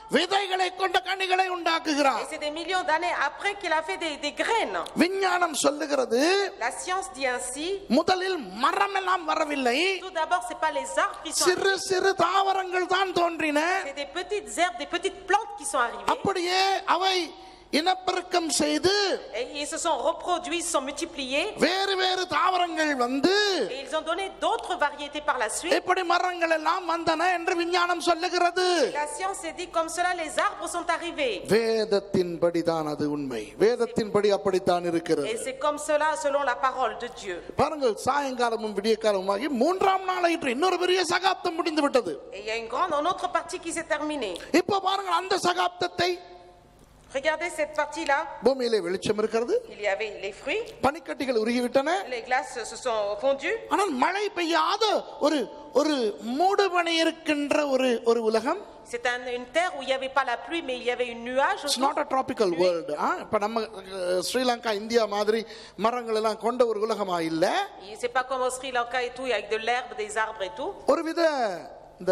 விதைகளை கொண்ட கனிகளை Et உண்டாக்குகிறார் c'est des millions d'années après qu'il a fait des, des graines. விஞ்ஞானம் சொல்லுகிறது La science dit ainsi. முதலில் மரம் எல்லாம் வரவில்லை Tout d'abord, c'est pas les arbres qui sont சிறு சிறு தாவரங்கள் தான் தோன்றின C'est des petites herbes, des petites plantes qui sont arrivées. அப்படியே அவை இனப்பெருக்கம் செய்து Et ils se sont reproduits, se sont multipliés. வேறு வேறு தாவரங்கள் வந்து Et ils ont donné d'autres variétés par la suite. இப்படி மரங்கள் எல்லாம் வந்தன என்று விஞ்ஞானம் சொல்லுகிறது La science s'est dit comme cela, les arbres sont arrivés. வேதத்தின்படி தான் அது உண்மை வேதத்தின்படி அப்படித்தான் இருக்கிறது Et c'est comme cela selon la parole de Dieu. பாருங்கள் சாயங்காலமும் விடிய காலமாகி மூன்றாம் நாளாயிற்று இன்னொரு பெரிய சகாப்தம் முடிந்து விட்டது Et il y a une grande, une autre partie qui s'est terminée. இப்போ பாருங்கள் அந்த சகாப்தத்தை Regardez cette partie-là. பூமியிலே வெளிச்சம் இருக்கிறது Il y avait les fruits, பனிக்கட்டிகள் உருகிவிட்டன les glaces se sont fondues. ஆனால் மழை பெய்யாத ஒரு ஒரு மூடுபனி இருக்கின்ற ஒரு ஒரு உலகம் C'est un- une terre où il n'y avait pas la pluie, mais il y avait une nuage. It's autour. Not a tropical world இப்ப நம்ம அஹ், ஸ்ரீலங்கா இந்தியா மாதிரி மரங்கள் எல்லாம் கொண்ட ஒரு உலகமா இல்ல Et C'est pas comme au Sri Lanka et tout, avec de l'herbe, des arbres et tout. ஒருவித இந்த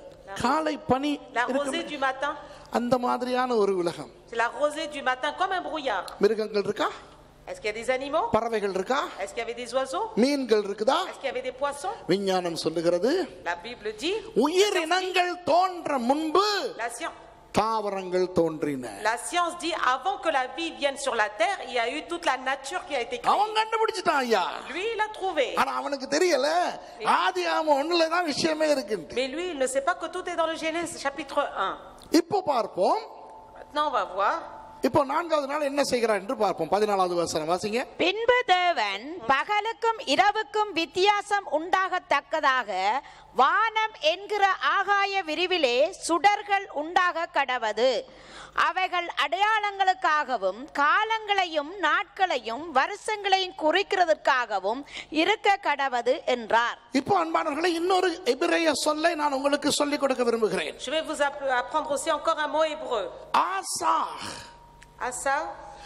காலை பனி La இருக்கும். rosée du matin, அந்த மாதிரியான ஒரு உலகம் c'est la rosée du matin comme un brouillard. மிருகங்கள் இருக்கா Est-ce qu'il y a des animaux பறவைகள் இருக்கா Est-ce qu'il y avait des oiseaux மீன்கள் இருக்குதா Est-ce qu'il y avait des poissons விஞ்ஞானம் சொல்லுகிறது La Bible dit, உயிரினங்கள் தோன்ற முன்பு la science, தாவரங்கள் தோன்றின la science dit, avant que la vie vienne sur la terre, il y a eu toute la nature qui a été créée. அவன் கண்டுபிடிச்சிட்டான் ஐயா Lui, il a trouvé. ஆனா அவனுக்கு தெரியல ஆதி ஆம ஒண்ணுலதான் விஷயமே இருக்குன்ட்டு Mais lui, il ne sait pas que tout est dans le Genèse chapitre 1. இப்போ பார்ப்போம் Maintenant, on va voir. இப்போ நான்காவது நாள் என்ன செய்கிறார் என்று பார்ப்போம் பதினாலாவது வசனம் வாசிங்க பின்பு தேவன் பகலுக்கும் இரவுக்கும் வித்தியாசம் உண்டாகத்தக்கதாக வானம் என்கிற ஆகாய விரிவிலே சுடர்கள் உண்டாக கடவது அவைகள் அடையாளங்களுக்காகவும் காலங்களையும் நாட்களையும் வருஷங்களையும் குறிக்கிறதற்காகவும் இருக்க கடவது என்றார் இப்போ அன்பானவர்களை இன்னொரு எபிரேய சொல்லை நான் உங்களுக்கு சொல்லிக் கொடுக்க விரும்புகிறேன் Je vais vous app- apprendre aussi encore un mot hébreu. ஆசாஹ் Assa,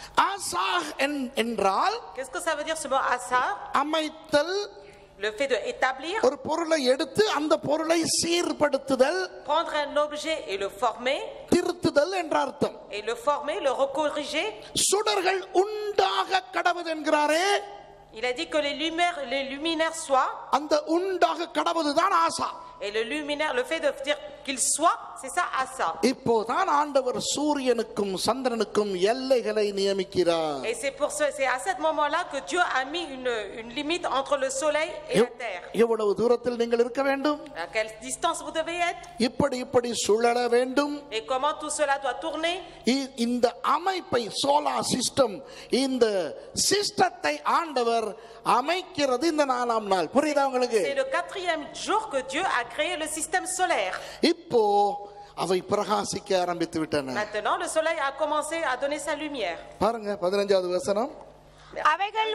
ஆசாஹ் என்- என்றால் qu'est-ce que ça veut dire ce mot assa அமைத்தல் Le fait de établir, ஒரு பொருளை எடுத்து அந்த பொருளை சீர்படுத்துதல் prendre un objet et le former, திருத்துதல் என்ற அர்த்தம் et le former, le recorriger. சுடர்கள் உண்டாக கடவுது என்கிறாரே Il a dit que les luminaires, les luminaires soient, அந்த உண்டாக கடவுதுதான் ஆசா et le luminaire, le fait de dire qu'il soit, c'est ça assa. இப்போதான் ஆண்டவர் சூரியனுக்கும் சந்திரனுக்கும் எல்லைகளை நியமிக்கிறார் Et c'est pour ce, c'est à ce moment-là que Dieu a mis une, une limite entre le soleil et la எவ்- terre. எவ்வளவு தூரத்தில் நீங்கள் இருக்க வேண்டும் À quelle distance vous devez être இப்படி இப்படி சுழல வேண்டும் et comment tout cela doit tourner. இ- இந்த அமைப்பை சோலா சிஸ்டம் இந்த சிஸ்டத்தை ஆண்டவர் அமைக்கிறது இந்த நாலாம் நாள் புரியுதா உங்களுக்கு C'est le quatrième jour que Dieu a créé le système solaire. இப்போ அவை பிரகாசிக்க ஆரம்பித்து விட்டன Maintenant, le soleil a commencé à donner sa lumière. பாருங்க பதினஞ்சாவது வசனம் அவைகள்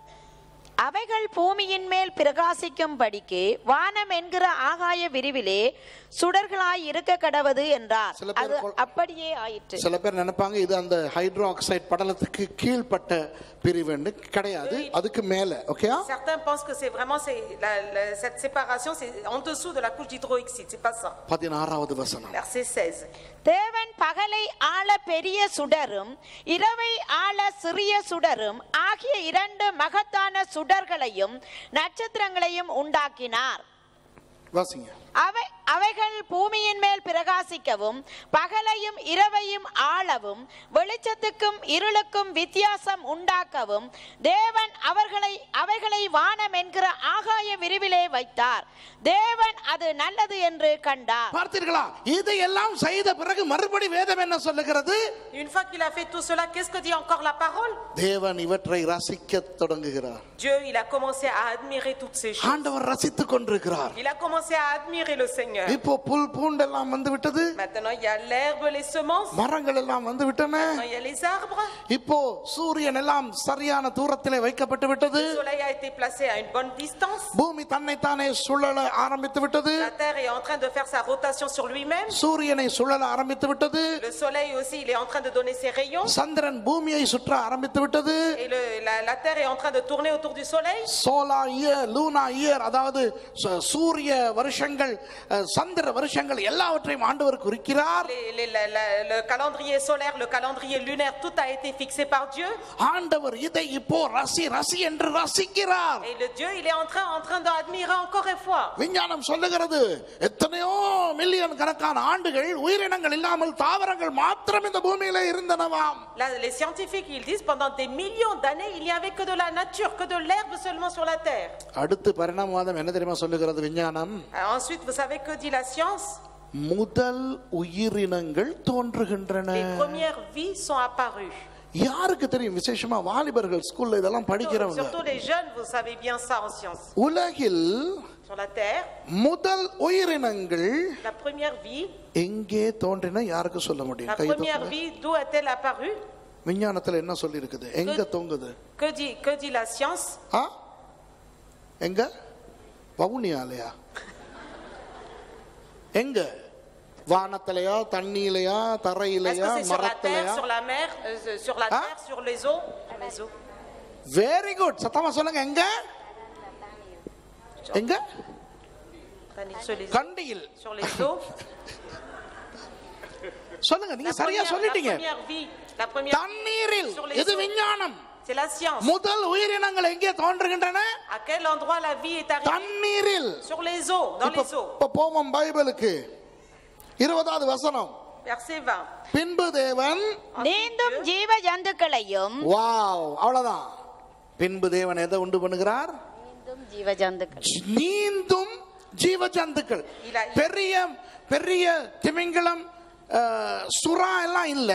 அவைகள் பூமியின் மேல் பிரகாசிக்கும்படிக்கு வானம் என்கிற ஆகாய விரிவிலே சுடர்களாய் இருக்க கடவது என்றார் சில பேர் அது கொள்- அப்படியே ஆயிற்று சில பேர் நினைப்பாங்க இது அந்த ஹைட்ரோ ஆக்சைடு படலத்துக்கு கீழ்ப்பட்ட பிரிவுன்னு கிடையாது அதுக்கு மேல okay Certains pensent que c'est vraiment c'est la- la- cette séparation, c'est en dessous de la couche d'hydroxyde. C'est pas ça. பதினாறாவது வசனம் Verset 16. தேவன் பகலை ஆள பெரிய சுடரும் இரவை ஆள சிறிய சுடரும் ஆகிய இரண்டு மகத்தான சுடர்களையும் நட்சத்திரங்களையும் உண்டாக்கினார் வாசிங்க அவை அவைகள் பூமியின் மேல் பிரகாசிக்கவும் பகலையும் இரவையும் ஆளவும் வெளிச்சத்துக்கும் இருளுக்கும் வித்தியாசம் உண்டாக்கவும் தேவன் அவர்களை அவைகளை வானம் என்கிற ஆகாய விரிவிலே வைத்தார் தேவன் அது நல்லது என்று கண்டார் பார்த்தீர்களா இதையெல்லாம் செய்த பிறகு மறுபடி வேதம் என்ன சொல்லுகிறது Une fois qu'il a fait tout cela, qu'est-ce que dit encore la parole தேவன் இவற்றை ரசிக்க தொடங்குகிறார் Dieu, il a commencé à admirer toutes ces choses. ஆண்டவர் ரசித்துக் கொண்டிருக்கிறார் Il a commencé à admirer le Seigneur. இப்போ புல் பூண்டெல்லாம் வந்து விட்டது Maintenant, il y a l'herbe, les semences. மரங்கள் எல்லாம் வந்து விட்டன Maintenant, il y a les arbres. இப்போ சூரியன் எல்லாம் சரியான தூரத்திலே வைக்கப்பட்டு விட்டது Le soleil a été placé à une bonne distance. பூமி தன்னைத்தானே சுழல ஆரம்பித்து விட்டது La terre est en train de faire sa rotation sur lui-même. சூரியனை சுழல ஆரம்பித்து விட்டது Le soleil aussi, il est en train de donner ses rayons. சந்திரன் பூமியை சுற்ற ஆரம்பித்து விட்டது Et le- la, la terre est en train de tourner autour du soleil. Solar year lunar year அதாவது ச- சூரிய வருஷங்கள் அஹ், சந்திர வருஷங்கள் எல்லாவற்றையும் ஆண்டவர் குறிக்கிறார் Les- les- la- la- le calendrier solaire, le calendrier lunaire, tout a été fixé par Dieu. ஆண்டவர் இதை இப்போ ரசி ரசி என்று ரசிக்கிறார் Et le Dieu, il est en train, en train d'admirer encore une fois. விஞ்ஞானம் சொல்லுகிறது எத்தனையோ மில்லியன் கணக்கான ஆண்டுகள் உயிரினங்கள் இல்லாமல் தாவரங்கள் மாத்திரம் இந்த பூமியில இருந்தனவாம் Là, les scientifiques, ils disent pendant des millions d'années, il n'y avait que de la nature, que de l'herbe seulement sur la terre. அடுத்து பரிணாமவாதம் என்ன தெரியுமா சொல்லுகிறது விஞ்ஞானம் Alors ensuite, vous savez que dit la science முதல் உயிரினங்கள் தோன்றுகின்றன Les premières vies sont apparues. யாருக்கு தெரியும் விசேஷமா வாலிபர்கள் ஸ்கூல்ல இதெல்லாம் Surtout, படிக்கிறவங்க surtout les jeunes, vous savez bien ça en science. உலகில் Sur la terre, முதல் உயிரினங்கள் la première vie, எங்கே தோன்றின யாருக்கு சொல்ல la முடியும் கை première தூக்குங்க. vie, d'où est-elle apparue விஞ்ஞானத்துல என்ன சொல்லி இருக்குது எங்க தொங்குது que dit, que dit la science ஆ எங்க வவுனியாலையா எங்க வானத்திலையா தண்ணியிலையா Est-ce தரையிலையா que c'est sur la terre, மரத்திலையா sur la mer, euh, sur la Hein? terre, sur les eaux Sur les eaux. Very good சத்தமா சொல்லுங்க எங்க எங்க Sur les, கண்டியில் sur les eaux. சொல்லுங்க நீங்க La சரியா première, la சொல்லிட்டீங்க première vie, la première தண்ணீரில் Sur les இது eaux. விஞ்ஞானம் c'est la science. முதல் உயிரினங்கள் எங்கே தோன்றுகின்றன À quel endroit la vie est arrivée தண்ணீரில் Sur les eaux, dans இப்ப les eaux. இப்ப போவோம் பைபிளுக்கு இருபதாவது வசனம் Verset 20. பின்பு தேவன் நீந்தும் ஜீவ ஜந்துக்களையும் வாவ் அவ்வளவுதான் பின்பு தேவன் எதை உண்டு பண்ணுகிறார் நீந்தும் ஜீவ ஜந்துக்கள் நீந்தும் ஜீவ ஜந்துக்கள் இல்ல. பெரிய பெரிய திமிங்கலம் அஹ், சுறா எல்லாம் இல்ல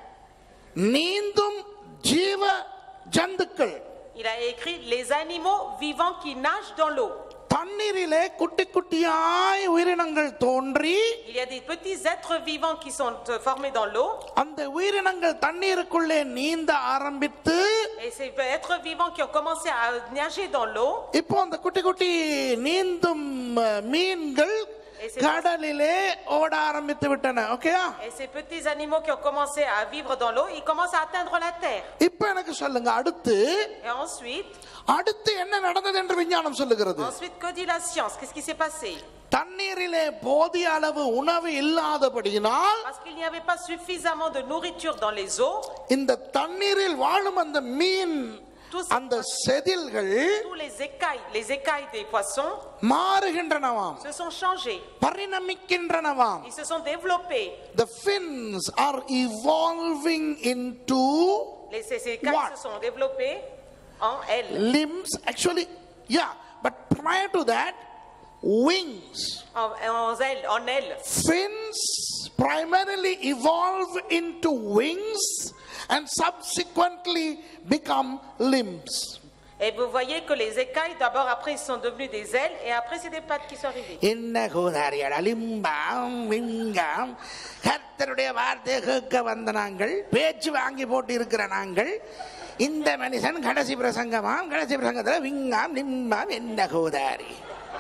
நீந்தும் ஜீவ ஜந்துக்கள் Il a écrit les animaux vivants qui nagent dans l'eau. தண்ணீரிலே குட்டி குட்டியாய் உயிரினங்கள் தோன்றி Il y a des petits êtres vivants qui sont euh, formés dans l'eau. அந்த உயிரினங்கள் தண்ணீருக்குள்ளே நீந்த ஆரம்பித்து Et ces êtres vivants qui ont commencé à nager dans l'eau, இப்போ அந்த குட்டி குட்டி நீந்தும் அஹ், மீன்கள் கடலிலே ஓட ஆரம்பித்து விட்டன ஓகேயா et ces petits animaux qui ont commencé à vivre dans l'eau, ils commencent à atteindre la terre. இப்ப எனக்கு சொல்லுங்க அடுத்து Et ensuite, அடுத்து என்ன நடந்தது என்று விஞ்ஞானம் சொல்லுகிறது ensuite, que dit la science Qu'est-ce qui s'est passé தண்ணீரிலே போதிய அளவு உணவு இல்லாதபடியினால் Parce qu'il n'y avait pas suffisamment de nourriture dans les eaux, இந்த தண்ணீரில் வாழும் அந்த மீன் Tous- அந்த செதில்கள் tous les écailles, les écailles des poissons மாறுகின்றனவாம் se sont changées. பரிணமிக்கின்றனவாம் Ils se sont développés. the fins are evolving into Les, ces écailles What? se sont développées en ailes, limbs actually yeah but prior to that wings en, en ailes, en ailes. fins primarily evolve into wings and subsequently become limbs Et vous voyez que les écailles, d'abord, après, ils sont devenus des ailes, et après, c'est des pattes qui sont arrivées. என்ன கூதாரியடா லிம்பாம் விங்காம் கர்த்தருடைய வார்த்தையை கேட்க வந்த நாங்கள் பேச்சு வாங்கி போட்டு இருக்கிற நாங்கள் இந்த மனுஷன் கடைசி பிரசங்கமாம் கடைசி பிரசங்கத்துல விங்காம் லிம்பாம் என்ன கூதாரி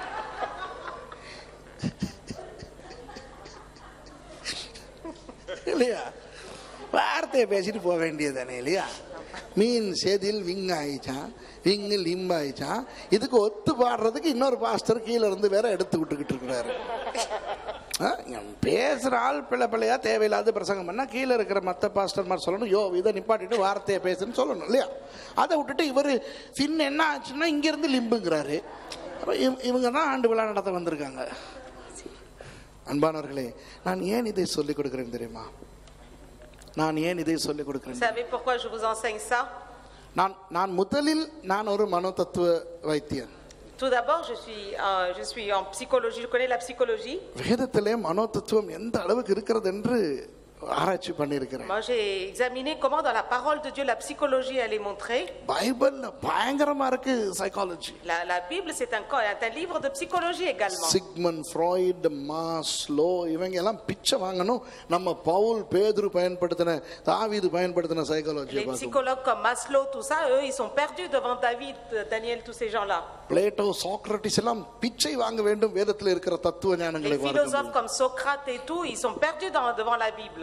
இல்லையா வார்த்தையை பேசிட்டு போக வேண்டியதானே இல்லையா மீன் செதில் விங் ஆயிச்சான் விங்கு லிம் ஆயிச்சான் இதுக்கு ஒத்து பாடுறதுக்கு இன்னொரு பாஸ்டர் கீழே இருந்து வேற எடுத்து விட்டுக்கிட்டு இருக்கிறாரு ஆ, இவன் பேசுற ஆள் பிள்ளை பிள்ளையா தேவையில்லாத பிரசங்கம் பண்ணா கீழே இருக்கிற மற்ற பாஸ்டர் மாதிரி சொல்லணும் யோ இதை நிப்பாட்டிட்டு வார்த்தையை பேசுன்னு சொல்லணும் இல்லையா அதை விட்டுட்டு இவர் ஃபின் என்ன ஆச்சுன்னா இங்கிருந்து லிம்புங்கிறாரு அப்ப இவ- இவங்க தான் ஆண்டு விழா நடத்த வந்திருக்காங்க அன்பானவர்களே நான் ஏன் இதை சொல்லிக் கொடுக்கிறேன் தெரியுமா நான் ஏன் இதை சொல்லிக் Vous கொடுக்கிறேன் savez pourquoi je vous enseigne ça நான் நான் முதலில் நான் ஒரு மனோ தத்துவ வைத்தியன் Tout d'abord, je suis, euh, je suis en psychologie, je connais la psychologie. வேதத்திலே மனோ தத்துவம் எந்த அளவுக்கு இருக்கிறது என்று ஆராய்ச்சி பண்ணியிருக்கிறேன் Moi, j'ai examiné comment dans la parole de Dieu la psychologie elle est montrée. பைபிள்ல பயங்கரமா இருக்கு psychology La, la Bible, c'est un, co- est un livre de psychologie également. Sigmund Freud Maslow இவங்க எல்லாம் பிச்சை வாங்கணும் நம்ம பவுல் பேதுரு பயன்படுத்தின தாவீது பயன்படுத்தின சைக்காலஜியை Les பார்க்கணும் psychologues comme Maslow, tout ça, eux, ils sont perdus devant David, Daniel, tous ces gens-là. Plato Socrates எல்லாம் பிச்சை வாங்க வேண்டும் வேதத்தில் இருக்கிற தத்துவ ஞானங்களை Les philosophes பார்க்கணும் comme Socrate et tout, ils sont perdus dans- devant la Bible.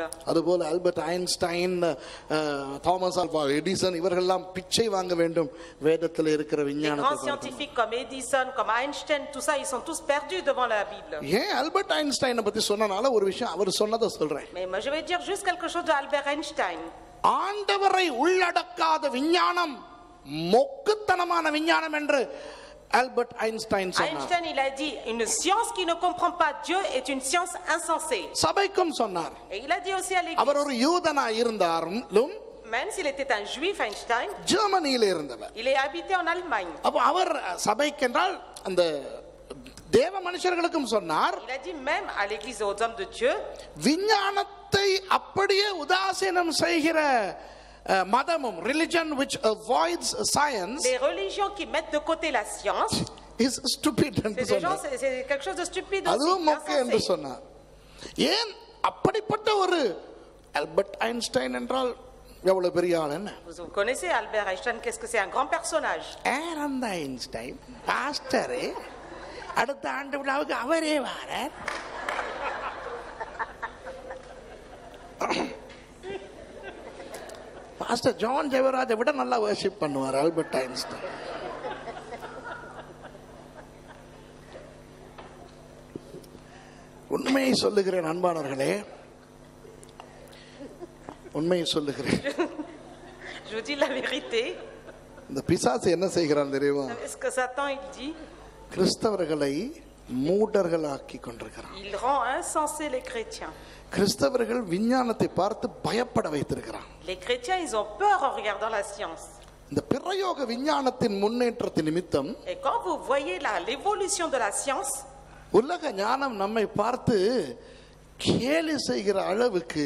அதுபோல ஆல்பர்ட் ஐன்ஸ்டைன் அஹ், தாமஸ் ஆல்வா எடிசன் இவர்கள்லாம் பிச்சை வாங்க வேண்டும் வேதத்தில் இருக்கிற Les விஞ்ஞானத்தை grands பார்த்து. scientifiques comme Edison, comme Einstein, tout ça, ils sont tous perdus devant la Bible. ஏன் ஆல்பர்ட் ஐன்ஸ்டைனை பத்தி சொன்னனால ஒரு விஷயம் அவர் சொன்னதை சொல்றேன் Mais moi, je vais dire juste quelque chose de Albert Einstein. ஆண்டவரை உள்ளடக்காத விஞ்ஞானம் மொக்குத்தனமான விஞ்ஞானம் என்று ஆல்பர்ட் ஐன்ஸ்டைன் சொன்னார் Einstein, il a dit, une science qui ne comprend pas Dieu est une science insensée. சபைக்கும் சொன்னார் Et il a dit aussi à l'église, அவர் ஒரு யூதனா இருந்தாலும் même s'il était un juif, Einstein, ஜெர்மனியில இருந்தவர் il est habité en Allemagne. அப்போ அவர் சபைக்கென்றால் அந்த தேவ மனுஷர்களுக்கும் சொன்னார் Il a dit même à l'église aux hommes de Dieu, விஞ்ஞானத்தை அப்படியே உதாசீனம் செய்கிற அஹ், மதமும் religion which avoids science les religions qui mettent de côté la science, is stupid என்று c'est des gens, சொன்னார் c'est c'est quelque chose de stupide aussi, அதுவும் மொக்க என்று insensé. சொன்னார் ஏன் அப்படிப்பட்ட ஒரு ஆல்பர்ட் ஐன்ஸ்டைன் என்றால் எவ்வளவு பெரிய ஆள் என்ன Vous, vous connaissez Albert Einstein, qu'est-ce que c'est un grand personnage ஏன் அந்த ஐன்ஸ்டைன் பாஸ்டரு அடுத்த ஆண்டு விழாவுக்கு அவரே வாரார் பாஸ்டர் ஜான் ஜெயவராஜை விட நல்லா வர்ஷிப் பண்ணுவார் ஆல்பர்ட் ஐன்ஸ்டைன் உண்மையை சொல்லுகிறேன் அன்பானவர்களே உண்மையை சொல்லுகிறேன் Je vous dis la vérité. இந்த பிசாசு என்ன செய்கிறான் தெரியுமா Est-ce que Satan, il dit கிறிஸ்தவர்களை மூடர்களாக்கி கொண்டிருக்கிறான் Il rend insensés les chrétiens. கிறிஸ்தவர்கள் விஞ்ஞானத்தை பார்த்து பயப்பட வைத்திருக்கிறான் Les chrétiens, ils ont peur en regardant la science. இந்த பிரயோக விஞ்ஞானத்தின் முன்னேற்றத்தின் நிமித்தம் Et quand vous voyez la- l'évolution de la science, உலக ஞானம் நம்மை பார்த்து கேலி செய்கிற அளவுக்கு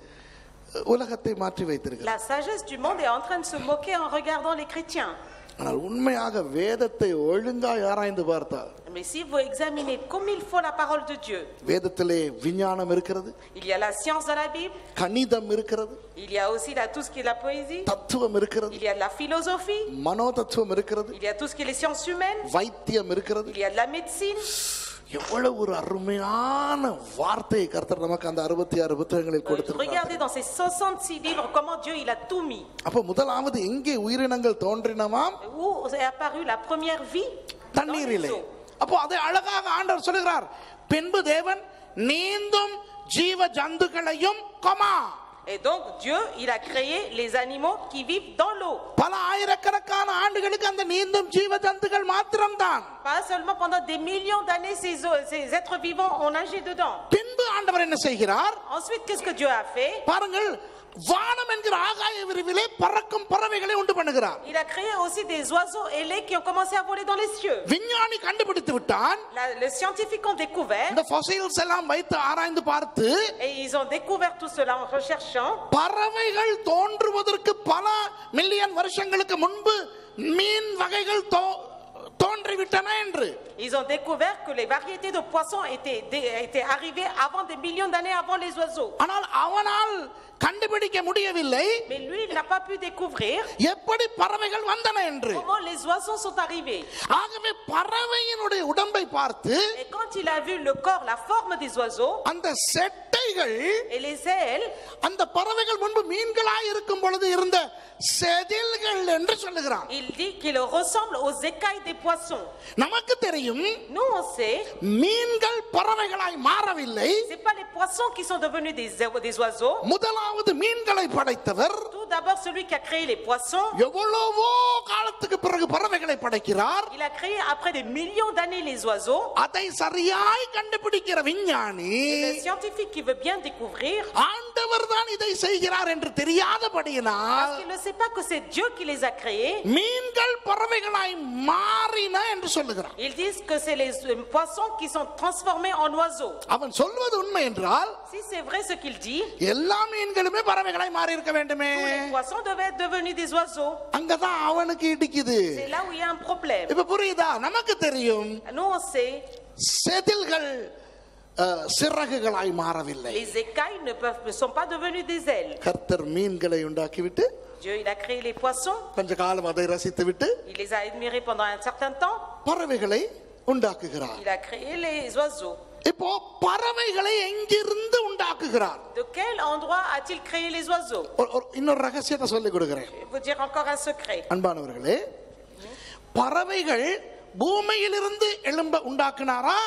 உலகத்தை மாற்றி வைத்திருக்கிறார் la sagesse du monde est en train de se moquer en regardant les chrétiens. ஆனால் உண்மையாக வேதத்தை ஒழுங்காய் ஆராய்ந்து பார்த்தால் Mais si vous examinez comme il faut la parole de Dieu, வேதத்திலே விஞ்ஞானம் இருக்கிறது il y a la science dans la Bible, கணிதம் இருக்கிறது il y a aussi là, tout ce qui est la poésie, தத்துவம் இருக்கிறது il y a de la philosophie, மனோ தத்துவம் இருக்கிறது il y a tout ce qui est les sciences humaines, வைத்தியம் இருக்கிறது il y a de la médecine. எவ்வளவு ஒரு அருமையான வார்த்தையை கர்த்தர் நமக்கு அந்த அறுபத்தி ஆறு புத்தகங்களில் Euh, கொடுத்திருக்கிறார் regardez dans ces 66 livres comment Dieu il a tout mis. அப்ப முதலாவது எங்கே உயிரினங்கள் தோன்றினவாம் Où est apparue la première vie Dans les தண்ணீரிலே eaux. அப்போ அதை அழகாக ஆண்டவர் சொல்லுகிறார் பின்பு தேவன் நீந்தும் ஜீவ ஜந்துக்களையும் comma Et donc Dieu, il a créé les animaux qui vivent dans l'eau. பல ஆயிரக்கணக்கான ஆண்டுகளுக்கு அந்த நீந்தும் ஜீவ ஜந்துக்கள் மாத்திரம்தான் Pas seulement pendant des millions d'années, ces, eaux- ces êtres vivants ont nagé dedans. பின்பு ஆண்டவர் என்ன செய்கிறார் Ensuite, qu'est-ce que Dieu a fait பாருங்கள் வானம் என்கிற ஆகாய விரிவிலே பறக்கும் பறவைகளை உண்டு பண்ணுகிறார் Il a créé aussi des oiseaux ailés qui ont commencé à voler dans les cieux. விஞ்ஞானி கண்டுபிடித்து விட்டான் La- les scientifiques ont découvert, இந்த ஃபொசைல்ஸ் எல்லாம் வைத்து ஆராய்ந்து பார்த்து et ils ont découvert tout cela en recherchant, பறவைகள் தோன்றுவதற்கு பல மில்லியன் வருஷங்களுக்கு முன்பு மீன் வகைகள் தோ- தோன்றிவிட்டன என்று ils ont découvert que les variétés de poissons étaient, dé- étaient arrivées avant des millions d'années avant les oiseaux. ஆனால் அவனால் கண்டுபிடிக்க முடியவில்லை Mais lui, il n'a pas pu découvrir எப்படி பறவைகள் வந்தன என்று comment les oiseaux sont arrivés. ஆகவே பறவையினுடைய உடம்பை பார்த்து Et quand il a vu le corps, la forme des oiseaux அந்த செட்டைகள் et les ailes, அந்த பறவைகள் முன்பு மீன்களாய் இருக்கும் பொழுது இருந்த செதில்கள் என்று சொல்லுகிறான் il dit qu'il ressemble aux écailles des poissons. நமக்கு தெரியும் Nous, on sait, மீன்கள் பறவைகளாய் மாறவில்லை c'est pas les poissons qui sont devenus des, des oiseaux. முதலாவது மீன்களை படைத்தவர் Tout d'abord, celui qui a créé les poissons, எவ்வளவோ காலத்துக்கு பிறகு பறவைகளை படைக்கிறார் il a créé après des millions d'années les oiseaux. அதை சரியாய் கண்டுபிடிக்கிற விஞ்ஞானி Le scientifique qui veut bien découvrir, ஆண்டவர் தான் இதை செய்கிறார் என்று தெரியாதபடியினால் parce qu'il ne sait pas que c'est Dieu qui les a créés, மீன்கள் பறவைகளாய் மாறின என்று சொல்லுகிறான் ils disent que c'est les euh, poissons qui sont transformés en oiseaux. அவன் சொல்வது உண்மை என்றால் Si c'est vrai ce qu'il dit, எல்லா மீன்களுமே பறவைகளாய் மாறி இருக்க வேண்டுமே tous les poissons devaient être devenus des oiseaux. அங்கதான் அவனுக்கு இடிக்குது C'est là où il y a un problème. இப்ப புரியுதா நமக்கு தெரியும் Nous, on sait, செதில்கள் அஹ், சிறகுகளாய் மாறவில்லை les écailles ne, peuvent, ne sont pas devenues des ailes. கர்த்தர் மீன்களை உண்டாக்கிவிட்டு Dieu, il a créé les poissons, கொஞ்ச காலம் அதை ரசித்து விட்டு il les a admirés pendant un certain temps, பறவைகளை உண்டாக்குகிறார் il a créé les oiseaux. இப்போ பறவைகளை எங்கிருந்து உண்டாக்குகிறார் De quel endroit a-t-il créé les oiseaux ஒரு- ஒரு- இன்னொரு ரகசியத்தை சொல்லி கொடுக்கிறேன் Je vais vous dire encore un secret. அன்பானவர்களே பறவைகள் பூமியிலிருந்து எழும்ப உண்டாக்குனாரா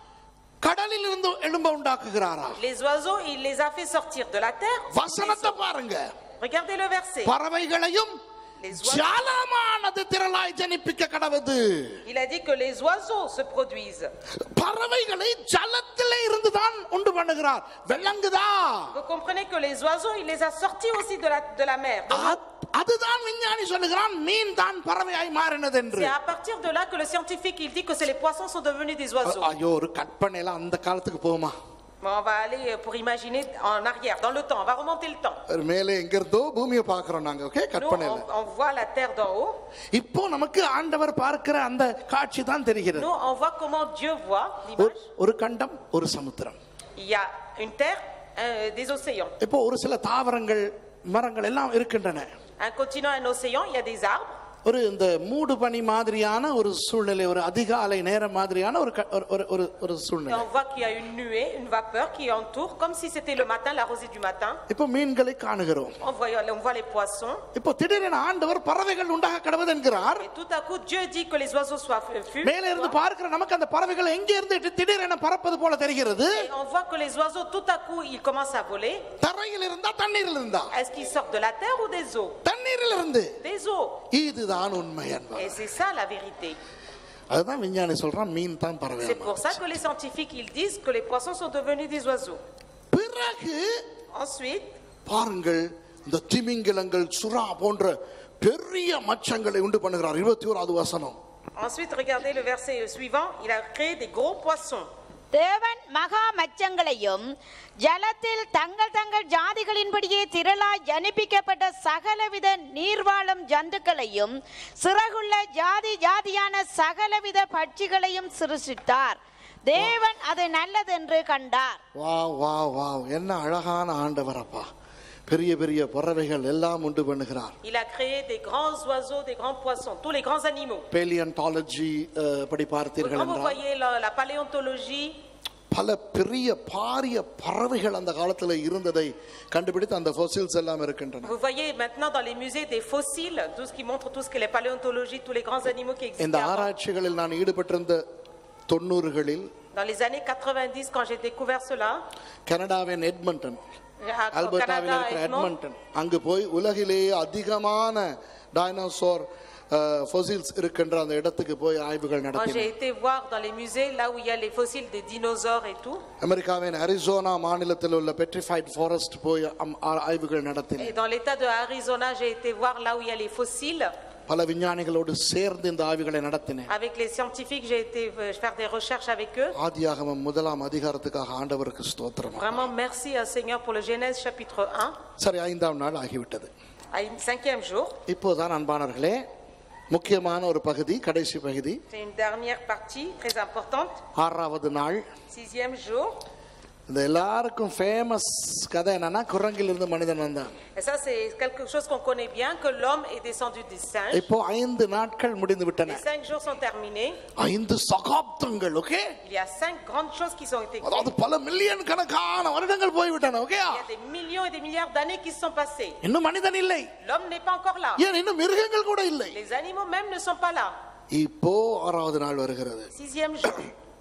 கடலில் இருந்து எழும்ப உண்டாக்குகிறாரா Les oiseaux, il les a fait sortir de la terre. வசனத்தை பாருங்க Regardez le verset. பறவைகளையும் Les oiseaux- ஜலமானது திரளாய் ஜனிப்பிக்க கடவுது Il a dit que les oiseaux se produisent. பறவைகளை ஜலத்திலே இருந்துதான் உண்டு பண்ணுகிறார் விளங்குதா Vous comprenez que les oiseaux, il les a sortis aussi de la, de la mer. de l'eau. அத்- அதுதான் விஞ்ஞானி சொல்லுகிறான் மீன் தான் பறவையாய் மாறினது என்று C'est à partir de là que le scientifique, il dit que c'est les poissons sont devenus des oiseaux. ஐயோ ஒரு கற்பனை எல்லாம் அந்த காலத்துக்கு போகுமா Mais on va aller euh, pour imaginer en arrière, dans le temps. On va remonter le temps. ஒரு மேலே எங்க இருந்தோ பூமியை பாக்குறோம் நாங்க ஓகே Nous, கற்பனை on, இல்ல on voit la terre d'en haut. இப்போ நமக்கு ஆண்டவர் பார்க்கிற அந்த காட்சி தான் தெரிகிறது Nous, on voit comment Dieu voit ஒரு- l'image. ஒரு கண்டம் ஒரு சமுத்திரம் Il y a une terre, un- des océans. இப்போ ஒரு சில தாவரங்கள் மரங்கள் எல்லாம் இருக்கின்றன Un continent, un océan, il y a des arbres. ஒரு இந்த மூடு பனி மாதிரியான ஒரு சூழ்நிலை ஒரு அதிகாலை நேரம் மாதிரியான ஒரு க- ஒரு- ஒரு ஒரு ஒரு Et சூழ்நிலை on voit qu'il y a une nuée, une vapeur qui entoure, comme si c'était le matin, la rosée du matin. இப்போ மீன்களை காணுகிறோம் On voit, on voit les poissons. இப்போ திடீரென ஆண்டவர் பறவைகள் உண்டாக கடவுது என்கிறார் Et tout à coup, Dieu dit que les oiseaux soient fus. மேலே இருந்து பார்க்கிற நமக்கு அந்த பறவைகள் எங்கே இருந்து திடீரென பறப்பது போல தெரிகிறது Et on voit que les oiseaux, tout à coup, ils commencent à voler. தரையில் இருந்தா தண்ணீரில் இருந்தா Est-ce qu'ils sortent de la terre ou des eaux தண்ணீரில் இருந்து Des eaux. இதுதான் உண்மை என்பார் Et c'est ça la vérité. அதுதான் விஞ்ஞானி சொல்றான் மீன் தான் பறவை C'est pour ça que les scientifiques, ils disent que les poissons sont devenus des oiseaux. பிறகு Ensuite, பாருங்கள் இந்த திமிங்கிலங்கள் சுறா போன்ற பெரிய மச்சங்களை உண்டு பண்ணுகிறார் இருபத்தி ஓராவது வசனம் ensuite, regardez le verset suivant. Il a créé des gros poissons. தேவன் மகா மச்சங்களையும் ஜலத்தில் தங்கள் தங்கள் ஜாதிகளின்படியே திரளாய் ஜனிப்பிக்கப்பட்ட சகலவித நீர்வாழும் ஜந்துக்களையும் சிறகுள்ள ஜாதி ஜாதியான சகலவித பட்சிகளையும் சிருஷித்தார் தேவன் அது நல்லதென்று கண்டார் வா வா வா என்ன அழகான ஆண்டவர் அப்பா பெரிய பெரிய பறவைகள் எல்லாம் உண்டு பண்ணுகிறார் Il a créé des grands oiseaux, des grands poissons, tous les grands animaux. Palaeontology படி பார்த்தீர்கள் Quand vous என்றால் voyez la, la paléontologie, பல பெரிய பாரிய பறவைகள் அந்த காலத்துல இருந்ததை கண்டுபிடித்து அந்த ஃபொசில்ஸ் எல்லாம் இருக்கின்றன vous voyez maintenant dans les musées des fossiles, tout ce qui montre tout ce que les paléontologies, tous les grands animaux qui இந்த existent. avant. ஆராய்ச்சிகளில் நான் ஈடுபட்டிருந்த தொண்ணூறுகளில் Dans les années 90, quand j'ai découvert cela, கனடாவின் Edmonton à- au அல்பர்டாவில் Canada, இருக்கிற Edmond, Edmonton அங்கு போய் உலகிலேயே அதிகமான டைனோசோர் ஃபொசில்ஸ் இருக்கின்ற அந்த இடத்துக்கு போய் ஆய்வுகள் quand j'ai நடத்தினேன் été voir dans les musées, là où il y a les fossiles des dinosaures et tout, அமெரிக்காவின் அரிசோனா மாநிலத்தில் உள்ள பெட்ரிஃபைட் ஃபாரஸ்ட் போய் அம்- ஆ- ஆய்வுகள் நடத்தினேன் et dans l'état de Arizona, j'ai été voir là où il y a les fossiles. பல விஞ்ஞானிகளோடு சேர்ந்து இந்த ஆய்வுகளை நடத்தினேன் Avec les scientifiques, j'ai été euh, faire des recherches avec eux. ஆதியாகமம் முதலாம் அதிகாரத்துக்காக ஆண்டவருக்கு ஸ்தோத்திரம் Vraiment, merci à Seigneur pour le Genèse chapitre 1, சரி ஐந்தாம் நாள் ஆகிவிட்டது à une cinquième jour. இப்போதான் அன்பானவர்களே முக்கியமான ஒரு பகுதி கடைசி பகுதி C'est une dernière partie très importante. ஆறாவது நாள் Sixième jour. இந்த எல்லாருக்கும் ஃபேமஸ் கதை என்னன்னா குரங்கில் இருந்து மனிதன் வந்தான் Et ça, c'est quelque chose qu'on connaît bien, que l'homme est descendu du singe. இப்போ ஐந்து நாட்கள் முடிந்து விட்டன Les cinq jours sont terminés. ஐந்து சகாப்தங்கள் okay Il y a cinq grandes choses qui sont été créées. அதாவது பல மில்லியன் கணக்கான வருடங்கள் போய்விட்டன okay Il y a des millions et des milliards d'années qui se sont passées. இன்னும் மனிதன் இல்லை L'homme n'est pas encore là. ஏன் இன்னும் மிருகங்கள் கூட இல்லை Les animaux même ne sont pas là. இப்போ ஆறாவது நாள் வருகிறது Sixième jour,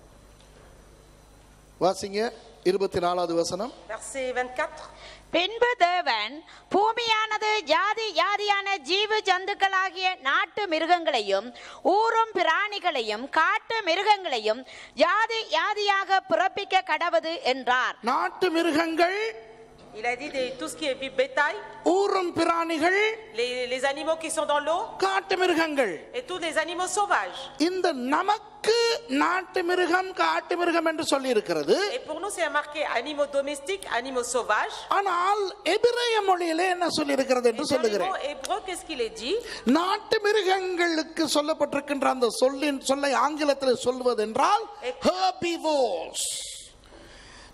வாசிங்க இருபத்தி நாலாவது வசனம் verset 24. பின்பு தேவன் பூமியானது ஜாதி ஜாதியான ஜீவ ஜந்துக்களாகிய நாட்டு மிருகங்களையும் ஊரும் பிராணிகளையும் காட்டு மிருகங்களையும் ஜாதி ஜாதியாக பிறப்பிக்க கடவது என்றார் நாட்டு மிருகங்கள் Il a dit des- tout ce qui est bétail, ஊரும் பிராணிகள் les, les animaux qui sont dans l'eau காட்டு மிருகங்கள் et tous les animaux sauvages. இந்த நமக்கு நாட்டு மிருகம் காட்டு மிருகம் என்று சொல்லி இருக்கிறது Et pour nous, c'est marqué animaux domestiques, animaux sauvages. ஆனால் எபிரேய மொழியிலே என்ன சொல்லி இருக்கிறது என்று Et dans les சொல்லுகிறேன் mots hébreux, qu'est-ce qu'il est dit நாட்டு மிருகங்களுக்கு சொல்லப்பட்டிருக்கின்ற அந்த சொல்லின் சொல்லை ஆங்கிலத்தில் சொல்வதென்றால் herbivores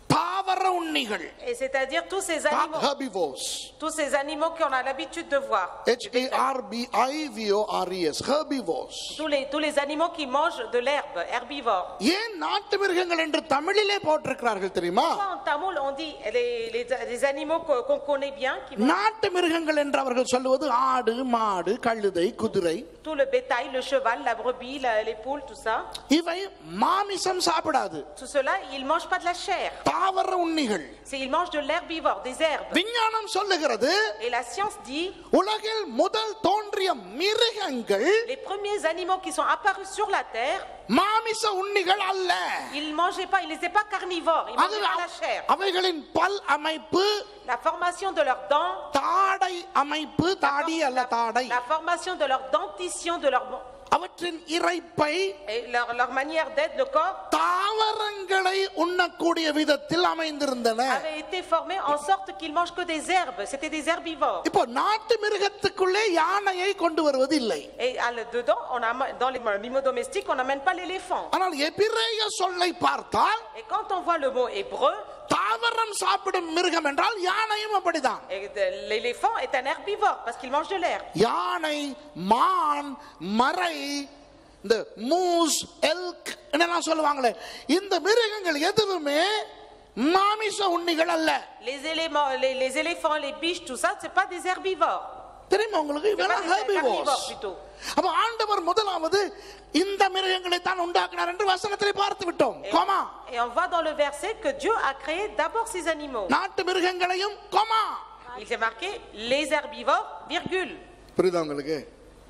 தாவர உண்ணிகள் Et c'est-à-dire tous ces animaux, herbivores tous ces animaux qu'on a l'habitude de voir. H A R B I V O R E S herbivores Tous les, tous les animaux qui mangent de l'herbe, herbivores. ஏன் நாட்டு மிருகங்கள் என்று தமிழிலே போட்டிருக்கிறார்கள் தெரியுமா Pourquoi en tamoul on dit les, les, les animaux qu'on qu'on connaît bien, qui mangent நாட்டு மிருகங்கள் என்று அவர்கள் சொல்லுவது ஆடு மாடு கழுதை குதிரை tout le bétail, le cheval, la brebis, la- les poules, tout ça. இவை மாமிசம் சாப்பிடாது Tout cela, ils ne mangent pas de la chair. தாவர உண்ணிகள் C'est- Ils mangent de l'herbivore, des herbes. விஞ்ஞானம் சொல்லுகிறது Et la science dit, உலகில் முதல் தோன்றிய மிருகங்கள் les premiers animaux qui sont apparus sur la terre, மாமிச உண்ணிகள் அல்ல ils ne mangeaient pas, ils n'étaient pas carnivores, ils ne அது mangeaient pas la chair. அவைகளின் பல் அமைப்பு La formation de leurs dents, தாடை அமைப்பு தாடி அல்ல தாடை la formation de leur dentition, de leur, அவற்றின் இறைப்பை et leur, leur manière d'être, le corps, தாவரங்களை உண்ணக்கூடிய விதத்தில் அமைந்திருந்தன avait été formé en sorte qu'ils mangent que des herbes. C'était des herbivores. இப்போ நாட்டு மிருகத்துக்குள்ளே யானையை கொண்டு வருவது இல்லை Et à le- dedans, on a, dans les animaux domestiques, on n'amène pas l'éléphant. ஆனால் எபிரேய சொல்லை பார்த்தால் Et quand on voit le mot hébreu, தாவரம் சாப்பிடும் மிருகம் என்றால் யானையும் அப்படிதான் et de- l'éléphant est un herbivore parce qu'il mange de l'herbe. யானை மான் மறை இந்த மூஸ் எல்க் என்னெல்லாம் சொல்லுவாங்களே இந்த மிருகங்கள் எதுவுமே மாமிச உண்ணிகள் அல்ல Les, éléments, les, les éléphants, les biches, tout ça, c'est pas des herbivores. தெரியுமா உங்களுக்கு இதெல்லாம் C'est pas des herbivores. carnivores plutôt. அப்ப ஆண்டவர் முதலாவது இந்த மிருகங்களை தான் உண்டாக்கினார் என்று வசனத்திலே பார்த்து விட்டோம் comma Et on voit dans le verset que Dieu a créé d'abord ces animaux. நாட்டு மிருகங்களையும் comma Il s'est marqué les herbivores, virgule. புரியுதா உங்களுக்கு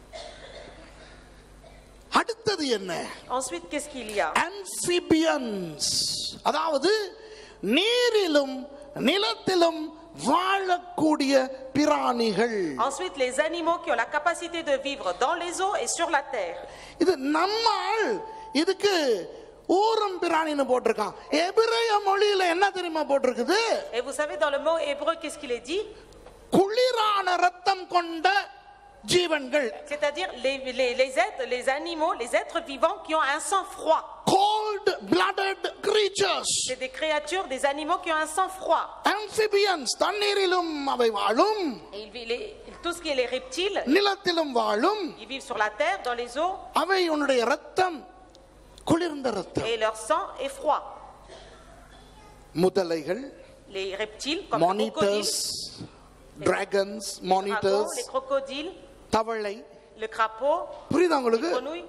அடுத்தது என்ன Ensuite, qu'est-ce qu'il y a அன்சிபியன்ஸ் அதாவது நீரிலும் நிலத்திலும் வாழக்கூடிய பிராணிகள் Ensuite, les animaux qui ont la capacité de vivre dans les eaux et sur la terre. இது நம்மால் இதுக்கு ஊரும் பிராணின்னு போட்டிருக்கான் எபிரேய மொழியில என்ன தெரியுமா போட்டிருக்குது Et vous savez, dans le mot hébreu, qu'est-ce qu'il est dit குளிரான ரத்தம் கொண்ட ஜீவன்கள் C'est-à-dire les, les, les êtres, les animaux, les êtres vivants qui ont un sang froid. Cold blooded creatures C'est des créatures, des animaux qui ont un sang froid. amphibians தண்ணீரிலும் அவை வாழும் Et ils vivent les- tout ce qui est les reptiles, நிலத்திலும் வாழும் ils vivent sur la terre, dans les eaux, அவை உன்னுடைய ரத்தம் குளிர்ந்த ரத்தம் et leur sang est froid. முதலைகள் Les reptiles, comme les monitors crocodiles, dragons les dragons, monitors les crocodiles, தவளை le crapaud, புரியுதா உங்களுக்கு grenouille,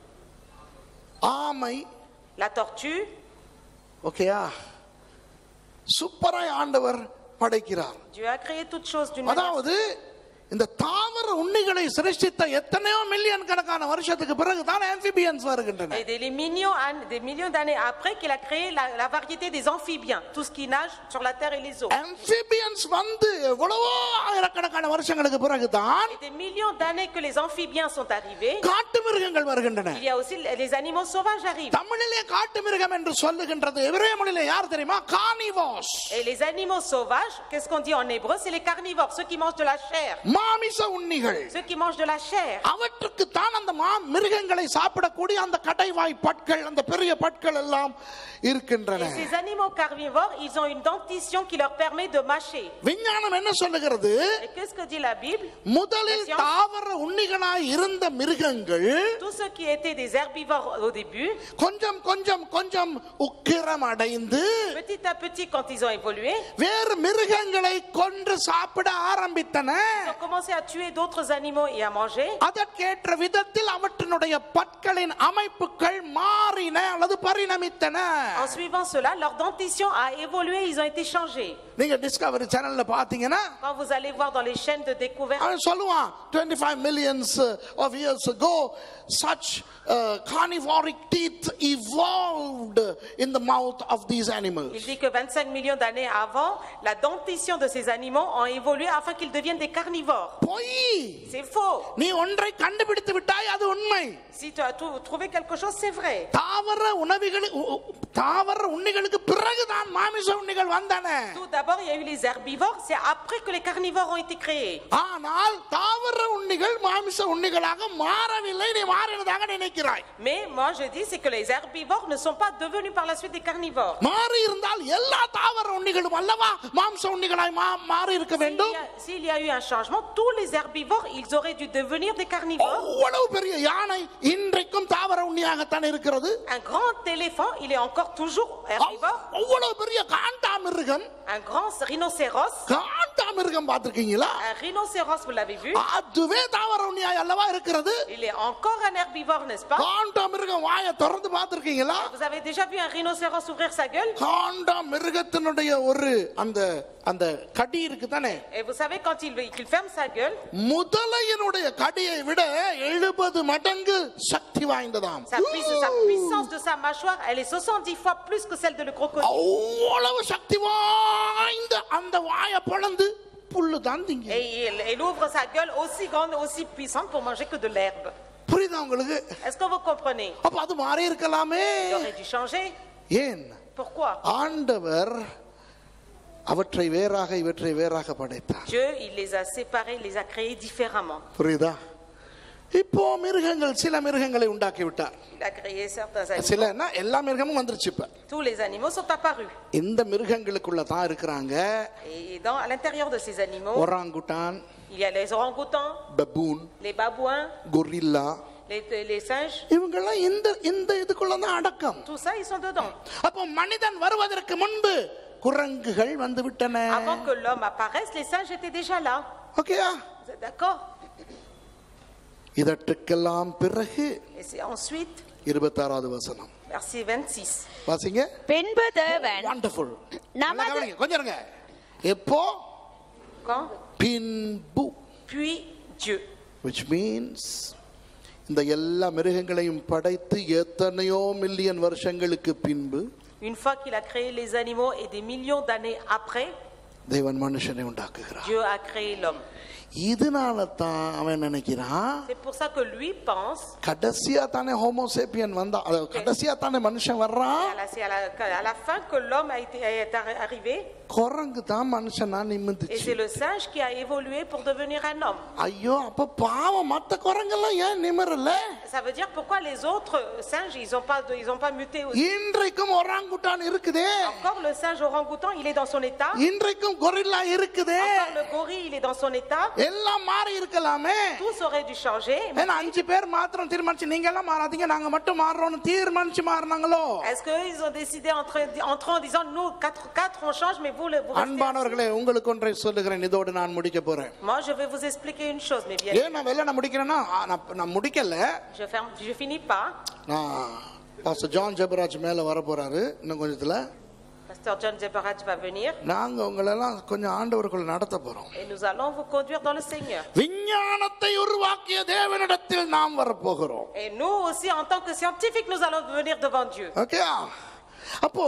ஆமை la tortue. ஓகேயா சூப்பராய் ஆண்டவர் படைக்கிறார் Dieu a créé toutes choses d'une manière. அதாவது இந்த தாவர உண்ணிகளை சிருஷ்டித்த எத்தனையோ மில்லியன் கணக்கான வருஷத்துக்கு பிறகு தான் amphibians வருகின்றன Et des, les millions, an- des millions d'années après qu'il a créé la, la variété des amphibiens, tout ce qui nage sur la terre et les eaux. amphibians வந்து எவ்வளவோ ஆயிரக்கணக்கான வருஷங்களுக்கு பிறகு தான் Et des millions d'années que les amphibiens sont arrivés, காட்டு மிருகங்கள் வருகின்றன il y a aussi les animaux sauvages arrivent. தமிழிலே காட்டு மிருகம் என்று சொல்லுகின்றது எபிரேய மொழியிலே யார் தெரியுமா கானிவாஸ் Et les animaux sauvages, qu'est-ce qu'on dit en hébreu C'est les carnivores, ceux qui mangent de la chair. மாமிச உண்ணிகள் Ceux qui mangent de la chair. அவற்றுக்கு தான் அந்த மா மிருகங்களை சாப்பிடக்கூடிய அந்த கடைவாய் பற்கள் அந்த பெரிய பற்கள் எல்லாம் இருக்கின்றன Et ces animaux carnivores, ils ont une dentition qui leur permet de mâcher. விஞ்ஞானம் என்ன சொல்லுகிறது Et qu'est-ce que dit la Bible முதலில் Attention. தாவர உண்ணிகளாய் இருந்த மிருகங்கள் Tous ceux qui étaient des herbivores au début, கொஞ்சம் கொஞ்சம் கொஞ்சம் உக்கிரம் அடைந்து petit à petit, quand ils ont évolué, வேறு மிருகங்களை கொன்று சாப்பிட ஆரம்பித்தன ils ont commencé à tuer d'autres animaux et à manger. அதற்கேற்ற விதத்தில் அவற்றினுடைய பற்களின் அமைப்புகள் மாறின அல்லது பரிணமித்தன En suivant cela, leur dentition a évolué, ils ont été changés. நீங்க டிஸ்கவரி சேனல்ல பாத்தீங்கன்னா Quand vous allez voir dans les chaînes de découverte, அவன் சொல்லுவான் 25 millions of years ago such uh, carnivoric teeth evolved in the mouth of these animals il dit que 25 millions d'années avant, la dentition de ces animaux ont évolué afin qu'ils deviennent des carnivores. பொய் C'est faux. நீ ஒன்றை கண்டுபிடித்து விட்டாய் அது உண்மை Si tu as trou- trouvé quelque chose, c'est vrai. தாவர உணவுகள் உ- உ- தாவர உண்ணிகளுக்கு பிறகுதான் மாமிச உண்ணிகள் வந்தன Tout d'abord, il y a eu les herbivores, c'est après que les carnivores ont été créés. ஆனால் தாவர உண்ணிகள் மாமிச உண்ணிகளாக மாறவில்லை நீ மாறினதாக நினைக்கிறாய் Mais moi, je dis, c'est que les herbivores ne sont pas devenus par la suite des carnivores. மாறி இருந்தால் எல்லா தாவர உண்ணிகளும் அல்லவா மாம்ச உண்ணிகளாய் மா- மாறி இருக்க S'il வேண்டும் y, a, s'il y a eu un changement, tous les herbivores, ils auraient dû devenir des carnivores. அவ்வளவு பெரிய யானை இன்றைக்கும் தாவர உண்ணியாகத்தான் இருக்கிறது Un grand éléphant, il est encore toujours herbivore. அவ்வளவு பெரிய காண்டா மிருகம் Un grand rhinocéros. காண்டா மிருகம் பார்த்திருக்கீங்களா Un rhinocéros, vous l'avez vu. அதுவே தாவர உண்ணியாய் அல்லவா இருக்கிறது Il est encore un herbivore, n'est-ce pas காண்டா மிருகம் வாயை திறந்து பார்த்திருக்கீங்களா Vous avez déjà vu un rhinocéros ouvrir sa gueule காண்டா மிருகத்தினுடைய ஒரு அந்த அந்த கடி இருக்கு தானே Et vous savez, quand il, qu'il ferme sa gueule, முதலையினுடைய கடியை விட எழுபது மடங்கு சக்தி வாய்ந்ததாம் sa, puiss- sa puissance de sa mâchoire, elle est 70 fois plus que celle de le crocodile. அவ்வளவு சக்தி வாய்ந்த அந்த வாயை பொளந்து புல்லு தான் திங்க Et il, il ouvre sa gueule aussi grande, aussi puissante pour manger que de l'herbe. புரியுதா உங்களுக்கு Est-ce que vous comprenez அப்ப அது மாறி இருக்கலாமே Il aurait dû changer. ஏன் Pourquoi ஆண்டவர் அவற்றை வேறாக இவற்றை வேறாக படைத்தார் Dieu, il les a séparés, il les a créés différemment. புரியுதா இப்போ மிருகங்கள் சில மிருகங்களை உண்டாக்கி விட்டார் Il a créé certains animaux. சிலன்னா எல்லா மிருகமும் வந்துருச்சு இப்ப Tous les animaux sont apparus. இந்த மிருகங்களுக்குள்ள தான் இருக்கிறாங்க Et dans, à l'intérieur de ces animaux, orangutan il y a les orang-outans, baboon les babouins, gorilla les, les singes. இவங்கெல்லாம் இந்த இந்த இதுக்குள்ள தான் அடக்கம் Tout ça, ils sont dedans. அப்போ மனிதன் வருவதற்கு முன்பு குரங்குகள் வந்து விட்டன Avant que l'homme apparaisse, les singes étaient déjà là. ஓகேயா Vous êtes d'accord இதற்கெல்லாம் பிறகு Et c'est ensuite, இருபத்தாறாவது வசனம் verset 26. வாசிங்க பின்பு தேவன் வண்டர்ஃபுல் நமது கொஞ்சம் இருங்க எப்போ Quand பின்பு Puis Dieu. which means இந்த எல்லா மிருகங்களையும் படைத்து எத்தனையோ மில்லியன் வருஷங்களுக்கு பின்பு Une fois qu'il a créé les animaux et des millions d'années après, தேவன் மனுஷனை உண்டாக்குகிறார் Dieu a créé l'homme. இதனால தான் அவன் நினைக்கிறான் C'est pour ça que lui pense, கடைசியா தானே ஹோமோசேப்பியன் வந்தா அதாவது கடைசியா தானே மனுஷன் et வர்றான் à la- c'est à la, à la fin que l'homme a été, est arri- arrivé, குரங்கு தான் மனுஷனா et நிமிந்துச்சு c'est le singe qui a évolué pour devenir un homme. ஐயோ அப்ப பாவம் மத்த குரங்கெல்லாம் ஏன் நிமிரல Ça veut dire pourquoi les autres singes, ils n'ont pas, de- ils ont pas muté aussi. இன்றைக்கும் ஒராங்குட்டான் இருக்குதே Encore le singe orang-outan, il est dans son état. இன்றைக்கும் gorilla இருக்குதே Encore le gorille, il est dans son état. எல்லாம் மாறி இருக்கலாமே Tous auraient dû changer. ஏன்னா அஞ்சு பேர் மாத்திரம் தீர்மானிச்சு நீங்க எல்லாம் மாறாதீங்க நாங்க மட்டும் மாறுறோம்னு தீர்மானிச்சு மாறினாங்களோ Est-ce qu'ils ont décidé entre, entre en disant nous, quatre, quatre on change, mais vous, le- vous restez அன்பானவர்களே உங்களுக்கு ஒன்றை சொல்லுகிறேன் இதோடு நான் முடிக்க போறேன் Moi, je vais vous expliquer une chose, mais bien, ஏன் நான் வெளில நான் முடிக்கிறேன்னா ஆ, நான் நான் முடிக்கல je, ferme, je finis pas. நான் பாஸ்டர் ஜான் ஜெபராஜ் மேல வர போறாரு இன்னும் கொஞ்சத்துல Pasteur John Zebaraj va venir நாங்க உங்களெல்லாம் கொஞ்சம் ஆண்டவருக்குள்ள நடத்த போறோம் et nous allons vous conduire dans le Seigneur. விஞ்ஞானத்தை உருவாக்கிய தேவனிடத்தில் நாம் வரப்போகிறோம் Et nous aussi, en tant que scientifiques, nous allons venir devant Dieu. Okay அப்போ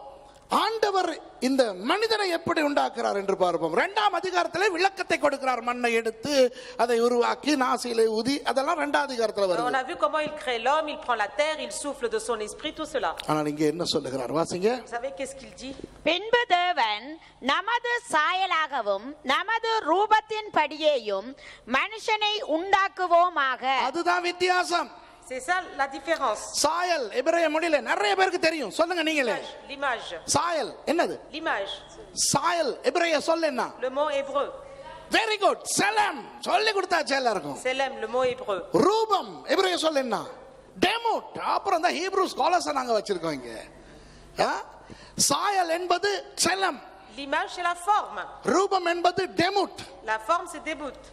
ஆண்டவர் இந்த மனிதனை எப்படி உண்டாக்குறார் என்று பார்ப்போம் இரண்டாம் அதிகாரத்திலே விளக்கத்தை கொடுக்கிறார் மண்ணை எடுத்து அதை உருவாக்கி நாசியிலே ஊதி அதெல்லாம் இரண்டாம் அதிகாரத்துல On வருது a vu comment il crée l'homme, il prend la terre, il souffle de son esprit, tout cela. ஆனால் இங்க என்ன சொல்லுகிறார் வாசிங்க Vous savez qu'est-ce qu'il dit பின்பு தேவன் நமது சாயலாகவும் நமது ரூபத்தின் படியேயும் மனுஷனை உண்டாக்குவோமாக அதுதான் வித்தியாசம் C'est ça la différence. சாயல் எபிரேய மொழியில நிறைய பேருக்கு தெரியும் சொல்லுங்க நீங்களே L'image. சாயல் என்னது L'image. சாயல் எபிரேய சொல் என்ன Le mot hébreu. Very good செலம் சொல்லி கொடுத்தாச்சு எல்லாருக்கும் Selem, le mot hébreu. ரூபம் எபிரேய சொல் என்ன டெமோட் அப்புறம் தான் ஹீப்ரூ ஸ்காலர்ஸ் நாங்க வச்சிருக்கோம் இங்க ஆ? சாயல் என்பது செலம் L'image, c'est la forme. ரூபம் என்பது டெமுட் La forme, c'est des bouts.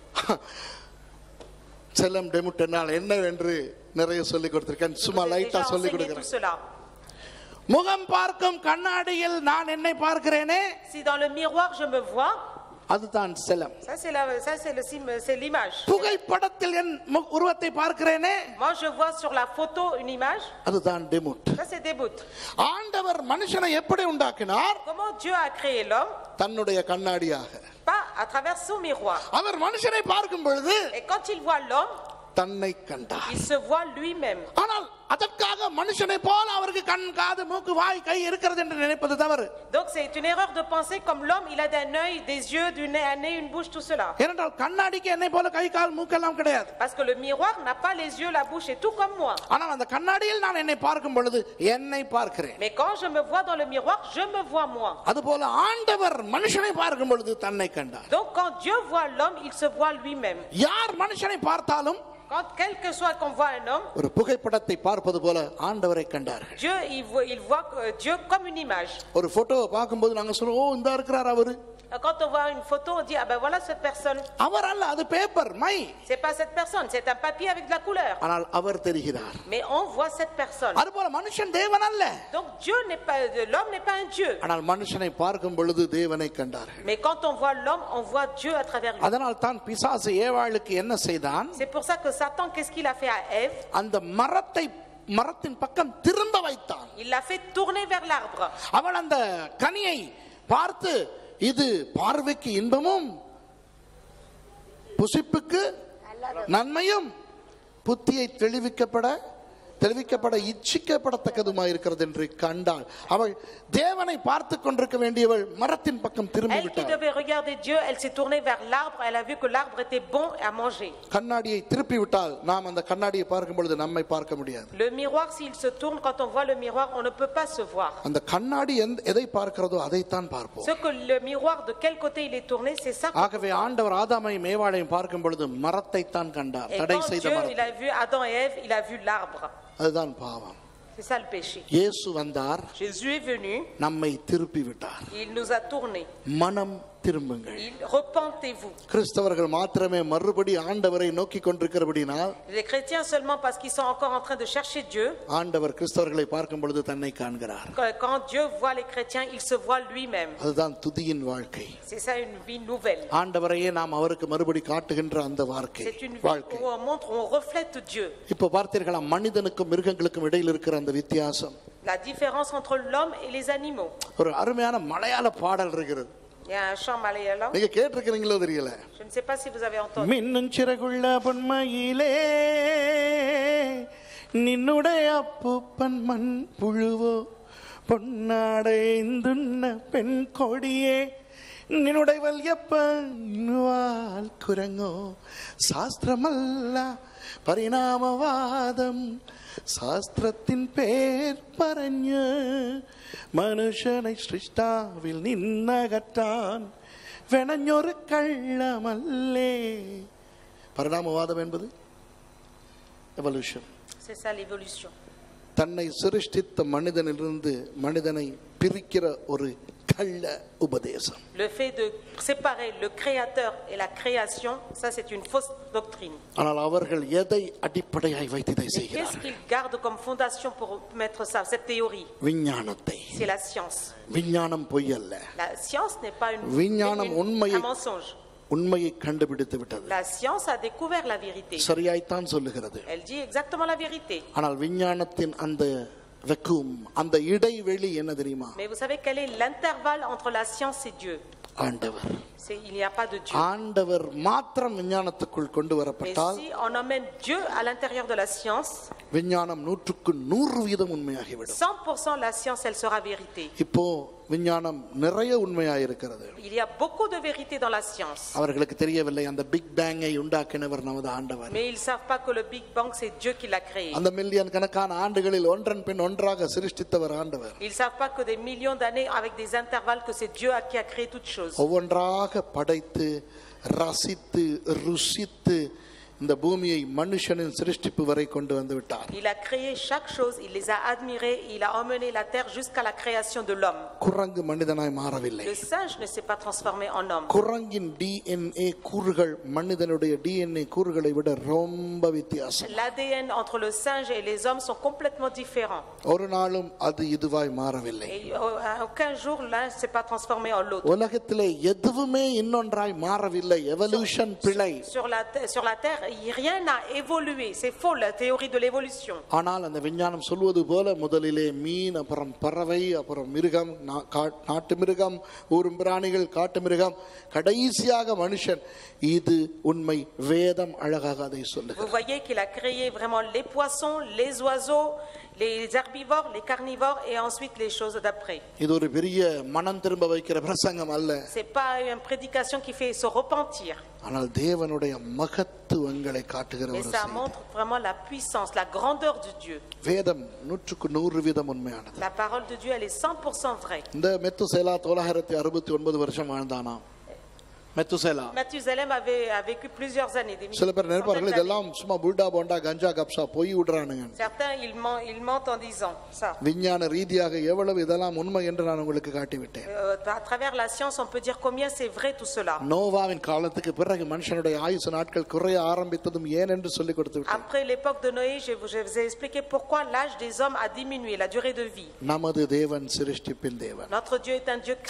செல்லம் டெமுட் என்னால் என்ன என்று நிறைய சொல்லி கொடுத்திருக்கேன் Je சும்மா vous ai லைட்டா déjà சொல்லி enseigné tout கொடுக்கிறேன் cela. முகம் பார்க்கும் கண்ணாடியில் நான் என்னை பார்க்கிறேனே Si dans le miroir, je me vois, அதுதான் செலம் ça, c'est la- ça, c'est le sim- c'est l'image. புகைப்படத்தில் என் மு- உருவத்தை பார்க்கிறேனே Moi, je vois sur la photo une image, அதுதான் டெமுட் ça, c'est des bouts. ஆண்டவர் மனுஷனை எப்படி உண்டாக்கினார் Comment Dieu a créé l'homme தன்னுடைய கண்ணாடியாக Pas à travers son miroir. அவர் மனுஷனை பார்க்கும் பொழுது Et quand il voit l'homme, தன்னை கண்டார் il se voit lui-même. ஆனால் அதற்காக மனுஷனை போல அவருக்கு கண் காது மூக்கு வாய் கை இருக்கிறது என்று நினைப்பது தவறு Donc c'est une erreur de penser comme l'homme, il a un œil, des yeux, du nez, un nez, une bouche, tout cela. ஏனென்றால் கண்ணாடிக்கு என்னை போல கை கால் மூக்கெல்லாம் கிடையாது Parce que le miroir n'a pas les yeux, la bouche et tout comme moi. ஆனால் அந்த கண்ணாடியில் நான் என்னை பார்க்கும் பொழுது என்னை பார்க்கிறேன் Mais quand je me vois dans le miroir, je me vois moi. அதுபோல ஆண்டவர் மனுஷனை பார்க்கும் பொழுது தன்னை கண்டார் Donc quand Dieu voit l'homme, il se voit lui-même. யார் மனுஷனை பார்த்தாலும் Quand quel que soit qu'on voit un homme, ஒரு புகைப்படத்தை பார்ப்பது போல ஆண்டவரை கண்டார்கள் Dieu, il voit, il voit euh, Dieu comme une image. ஒரு போட்டோவை பார்க்கும்போது நாங்க சொல்லுவோம் ஓ இந்த இருக்கிறார் அவரு Quand on voit une photo, on dit, ah ben voilà cette personne. அவர் அல்ல அது பேப்பர் மை C'est pas cette personne, c'est un papier avec de la couleur. ஆனால் அவர் தெரிகிறார் Mais on voit cette personne. அதுபோல மனுஷன் தேவன் அல்ல Donc Dieu n'est pas, l'homme n'est pas un Dieu. ஆனால் மனுஷனை பார்க்கும் பொழுது தேவனை கண்டார்கள் Mais quand on voit l'homme, on voit Dieu à travers lui. அதனால் தான் பிசாசு ஏவாளுக்கு என்ன செய்தான் C'est pour ça que Satan, qu'est-ce qu'il a fait à Ève அந்த மரத்தை மரத்தின் பக்கம் திரும்ப வைத்தான் Il l'a fait tourner vers l'arbre. அவள் அந்த கனியை பார்த்து இது பார்வைக்கு இன்பமும் புசிப்புக்கு நன்மையும் புத்தியை தெளிவிக்கப்பட தெளிவிக்கப்பட இச்சிக்கப்படத்தக்கதுமா இருக்கிறது என்று கண்டாள் அவள் தேவனை பார்த்து கொண்டிருக்க வேண்டியவள் மரத்தின் பக்கம் திரும்பி Elle qui விட்டாள் devait regarder Dieu, elle s'est tournée vers l'arbre. Elle a vu que l'arbre était bon à manger. கண்ணாடியை திருப்பி விட்டால் நாம் அந்த கண்ணாடியை பார்க்கும் பொழுது நம்மை பார்க்க முடியாது Le miroir, s'il se tourne, quand on voit le miroir, on ne peut pas se voir. அந்த கண்ணாடி எந்த- எதை பார்க்கிறதோ அதைத்தான் பார்ப்போம் Ce que le miroir, de quel côté il est tourné, c'est ça. ஆகவே ஆண்டவர் ஆதாமையும் மேவாளையும் பார்க்கும் பொழுது மரத்தை தான் கண்டார் Et தடை quand செய்த Dieu, மரம் il a vu Adam et Ève, il a vu l'arbre. அதுதான் பாவம் C'est ça le péché. இயேசு வந்தார் Jésus est venu, நம்மை திருப்பி விட்டார் il nous a tournés. மனம் திரும்புங்கள் Il repentez-vous. கிறிஸ்தவர்கள் மாத்திரமே மறுபடி ஆண்டவரை நோக்கி கொண்டிருக்கிறபடினால் Les chrétiens seulement parce qu'ils sont encore en train de chercher Dieu. ஆண்டவர் கிறிஸ்தவர்களை பார்க்கும் பொழுது தன்னை காண்கிறார் Quand quand Dieu voit les chrétiens, il se voit lui-même. அதுதான் துதியின் வாழ்க்கை C'est ça une vie nouvelle. ஆண்டவரையே நாம் அவருக்கு மறுபடி காட்டுகின்ற அந்த வாழ்க்கை C'est une vie வாழ்க்கை où on montre, où on reflète Dieu. இப்போ பார்த்தீர்களா மனிதனுக்கும் மிருகங்களுக்கும் இடையில் இருக்கிற அந்த வித்தியாசம் La différence entre l'homme et les animaux. ஒரு அருமையான மலையாள பாடல் இருக்கிறது Il y a un chant malayalam. நீங்க கேட்டிருக்கிறீங்களோ தெரியல Je ne sais pas si vous avez entendu. மின்னும் சிறகுள்ள பொன்மையிலே நின்னுடைய அப்பூப்பன் மண் புழுவோ பொன்னாடைந்துண்ண பெண் கொடியே நின்னுடைய வல்யப்பன்வால் குரங்கோ சாஸ்திரமல்ல പരിണാമവാദം ശാസ്ത്രത്തിൻ പേർ പറഞ്ഞ് മനുഷ്യനെ സൃഷ്ടാവിൽ നിന്നകറ്റാൻ വെണഞ്ഞൊരു കള്ളമല്ലേ പരിണാമവാദം என்பது எவல்யூஷன் C'est ça l'évolution. தன்னை சிருஷ்டித்த மனிதனிலிருந்து மனிதனை பிரிக்கிற ஒரு கள்ள உபதேசம் Le fait de séparer le créateur et la création, ça c'est une fausse doctrine. ஆனால் அவர்கள் எதை அடிப்படையாய் வைத்து இதை Et qu'est-ce செய்கிறார்கள் qu'ils gardent comme fondation pour mettre ça, cette théorie விஞ்ஞானத்தை C'est la science. விஞ்ஞானம் பொய் அல்ல La science n'est pas une, விஞ்ஞானம் une- உண்மையை- un mensonge. உண்மையை கண்டுபிடித்து விட்டது La science a découvert la vérité. சரியாய்த்தான் சொல்லுகிறது Elle dit exactement la vérité. ஆனால் விஞ்ஞானத்தின் அந்த வெக்கும் அந்த இடைவெளி என்ன தெரியுமா Mais vous savez quel est l'intervalle entre la science et Dieu ஆண்டவர் C'est il n'y a pas de Dieu. ஆண்டவர் மாத்திரம் விஞ்ஞானத்துக்குள் கொண்டு Mais வரப்பட்டால் si on emmène Dieu à l'intérieur de la science, விஞ்ஞானம் நூற்றுக்கு நூறு வீதம் உண்மையாகிவிடும் 100% la science, elle sera vérité. இப்போ விஞ்ஞானம் நிறைய உண்மையாயிருக்கிறது Il y a beaucoup de vérité dans la science. அவர்களுக்கு தெரியவில்லை அந்த பிக் பேங்கை உண்டாக்கினவர் நமது ஆண்டவர் Mais ils ne savent pas que le Big Bang, c'est Dieu qui l'a créé. அந்த மில்லியன் கணக்கான ஆண்டுகளில் ஒன்றன் பின் ஒன்றாக சிருஷ்டித்தவர் ஆண்டவர் Ils ne savent pas que des millions d'années, avec des intervalles, que c'est Dieu qui a créé toutes choses. ஒவ்வொன்றாக படைத்து ரசித்து ருசித்து இந்த பூமியை மனுஷனின் சிருஷ்டிப்பு வரை கொண்டு வந்து விட்டார் Il a créé chaque chose, il les a admirés, il a emmené la terre jusqu'à la création de l'homme. குரங்கு மனிதனாய் மாறவில்லை Le singe ne s'est pas transformé en homme. குரங்கின் டிஎன்ஏ கூறுகள் மனிதனுடைய டிஎன்ஏ கூறுகளை விட ரொம்ப வித்தியாசம் L'ADN entre le singe et les hommes sont complètement différents. ஒரு நாளும் அது இதுவாய் மாறவில்லை Et au- à aucun jour, l'un ne s'est pas transformé en l'autre. உலகத்திலே எதுவுமே இன்னொன்றாய் மாறவில்லை எவல்யூஷன் பிழை Sur la, te- sur la terre, rien n'a évolué. C'est faux la théorie de l'évolution. ஆனால் அந்த விஞ்ஞானம் சொல்வது போல முதலிலே மீன் அப்புறம் பறவை அப்புறம் மிருகம் நா- கா- நாட்டு மிருகம் ஊரும் பிராணிகள் காட்டு மிருகம் கடைசியாக மனுஷன் இது உண்மை வேதம் அழகாக அதை சொல்லுகிறது Vous voyez qu'il a créé vraiment les poissons, les oiseaux, les herbivores, les carnivores et ensuite les choses d'après. இது ஒரு பெரிய மனம் திரும்ப வைக்கிற பிரசங்கம் அல்ல C'est pas une prédication qui fait se repentir, ஆனால் தேவனுடைய மகத்துவங்களை காட்டுகிற mais ஒரு ça செய்தி. montre vraiment la puissance, la grandeur de Dieu. வேதம் நூற்றுக்கு நூறு வீதம் உண்மையானது La parole de Dieu, elle est 100% vraie. இந்த மெத்துசேலா தொள்ளாயிரத்தி அறுபத்தி ஒன்பது வருஷம் வாழ்ந்தானாம் Methuselah Mathusalem avait a vécu plusieurs années. Des சில பேர் centaines நினைப்பார்கள் d'années. இதெல்லாம் சும்மா புல்டா போண்டா கஞ்சா கப்சா பொய் விடுறானுங்க Certains, ils mentent, ils mentent en disant ça. விஞ்ஞான ரீதியாக எவ்வளவு இதெல்லாம் உண்மை என்று நான் உங்களுக்கு காட்டிவிட்டேன் Euh, à travers la science, on peut dire combien c'est vrai tout cela. நோவாவின் காலத்துக்கு பிறகு மனுஷனுடைய ஆயுசு நாட்கள் குறைய ஆரம்பித்ததும் ஏன் என்று சொல்லி கொடுத்து விட்டேன் Après l'époque de Noé, je vous, je vous ai expliqué pourquoi l'âge des hommes a diminué, la durée de vie. நமது தேவன் சிருஷ்டிப்பின் தேவன் Notre Dieu est un Dieu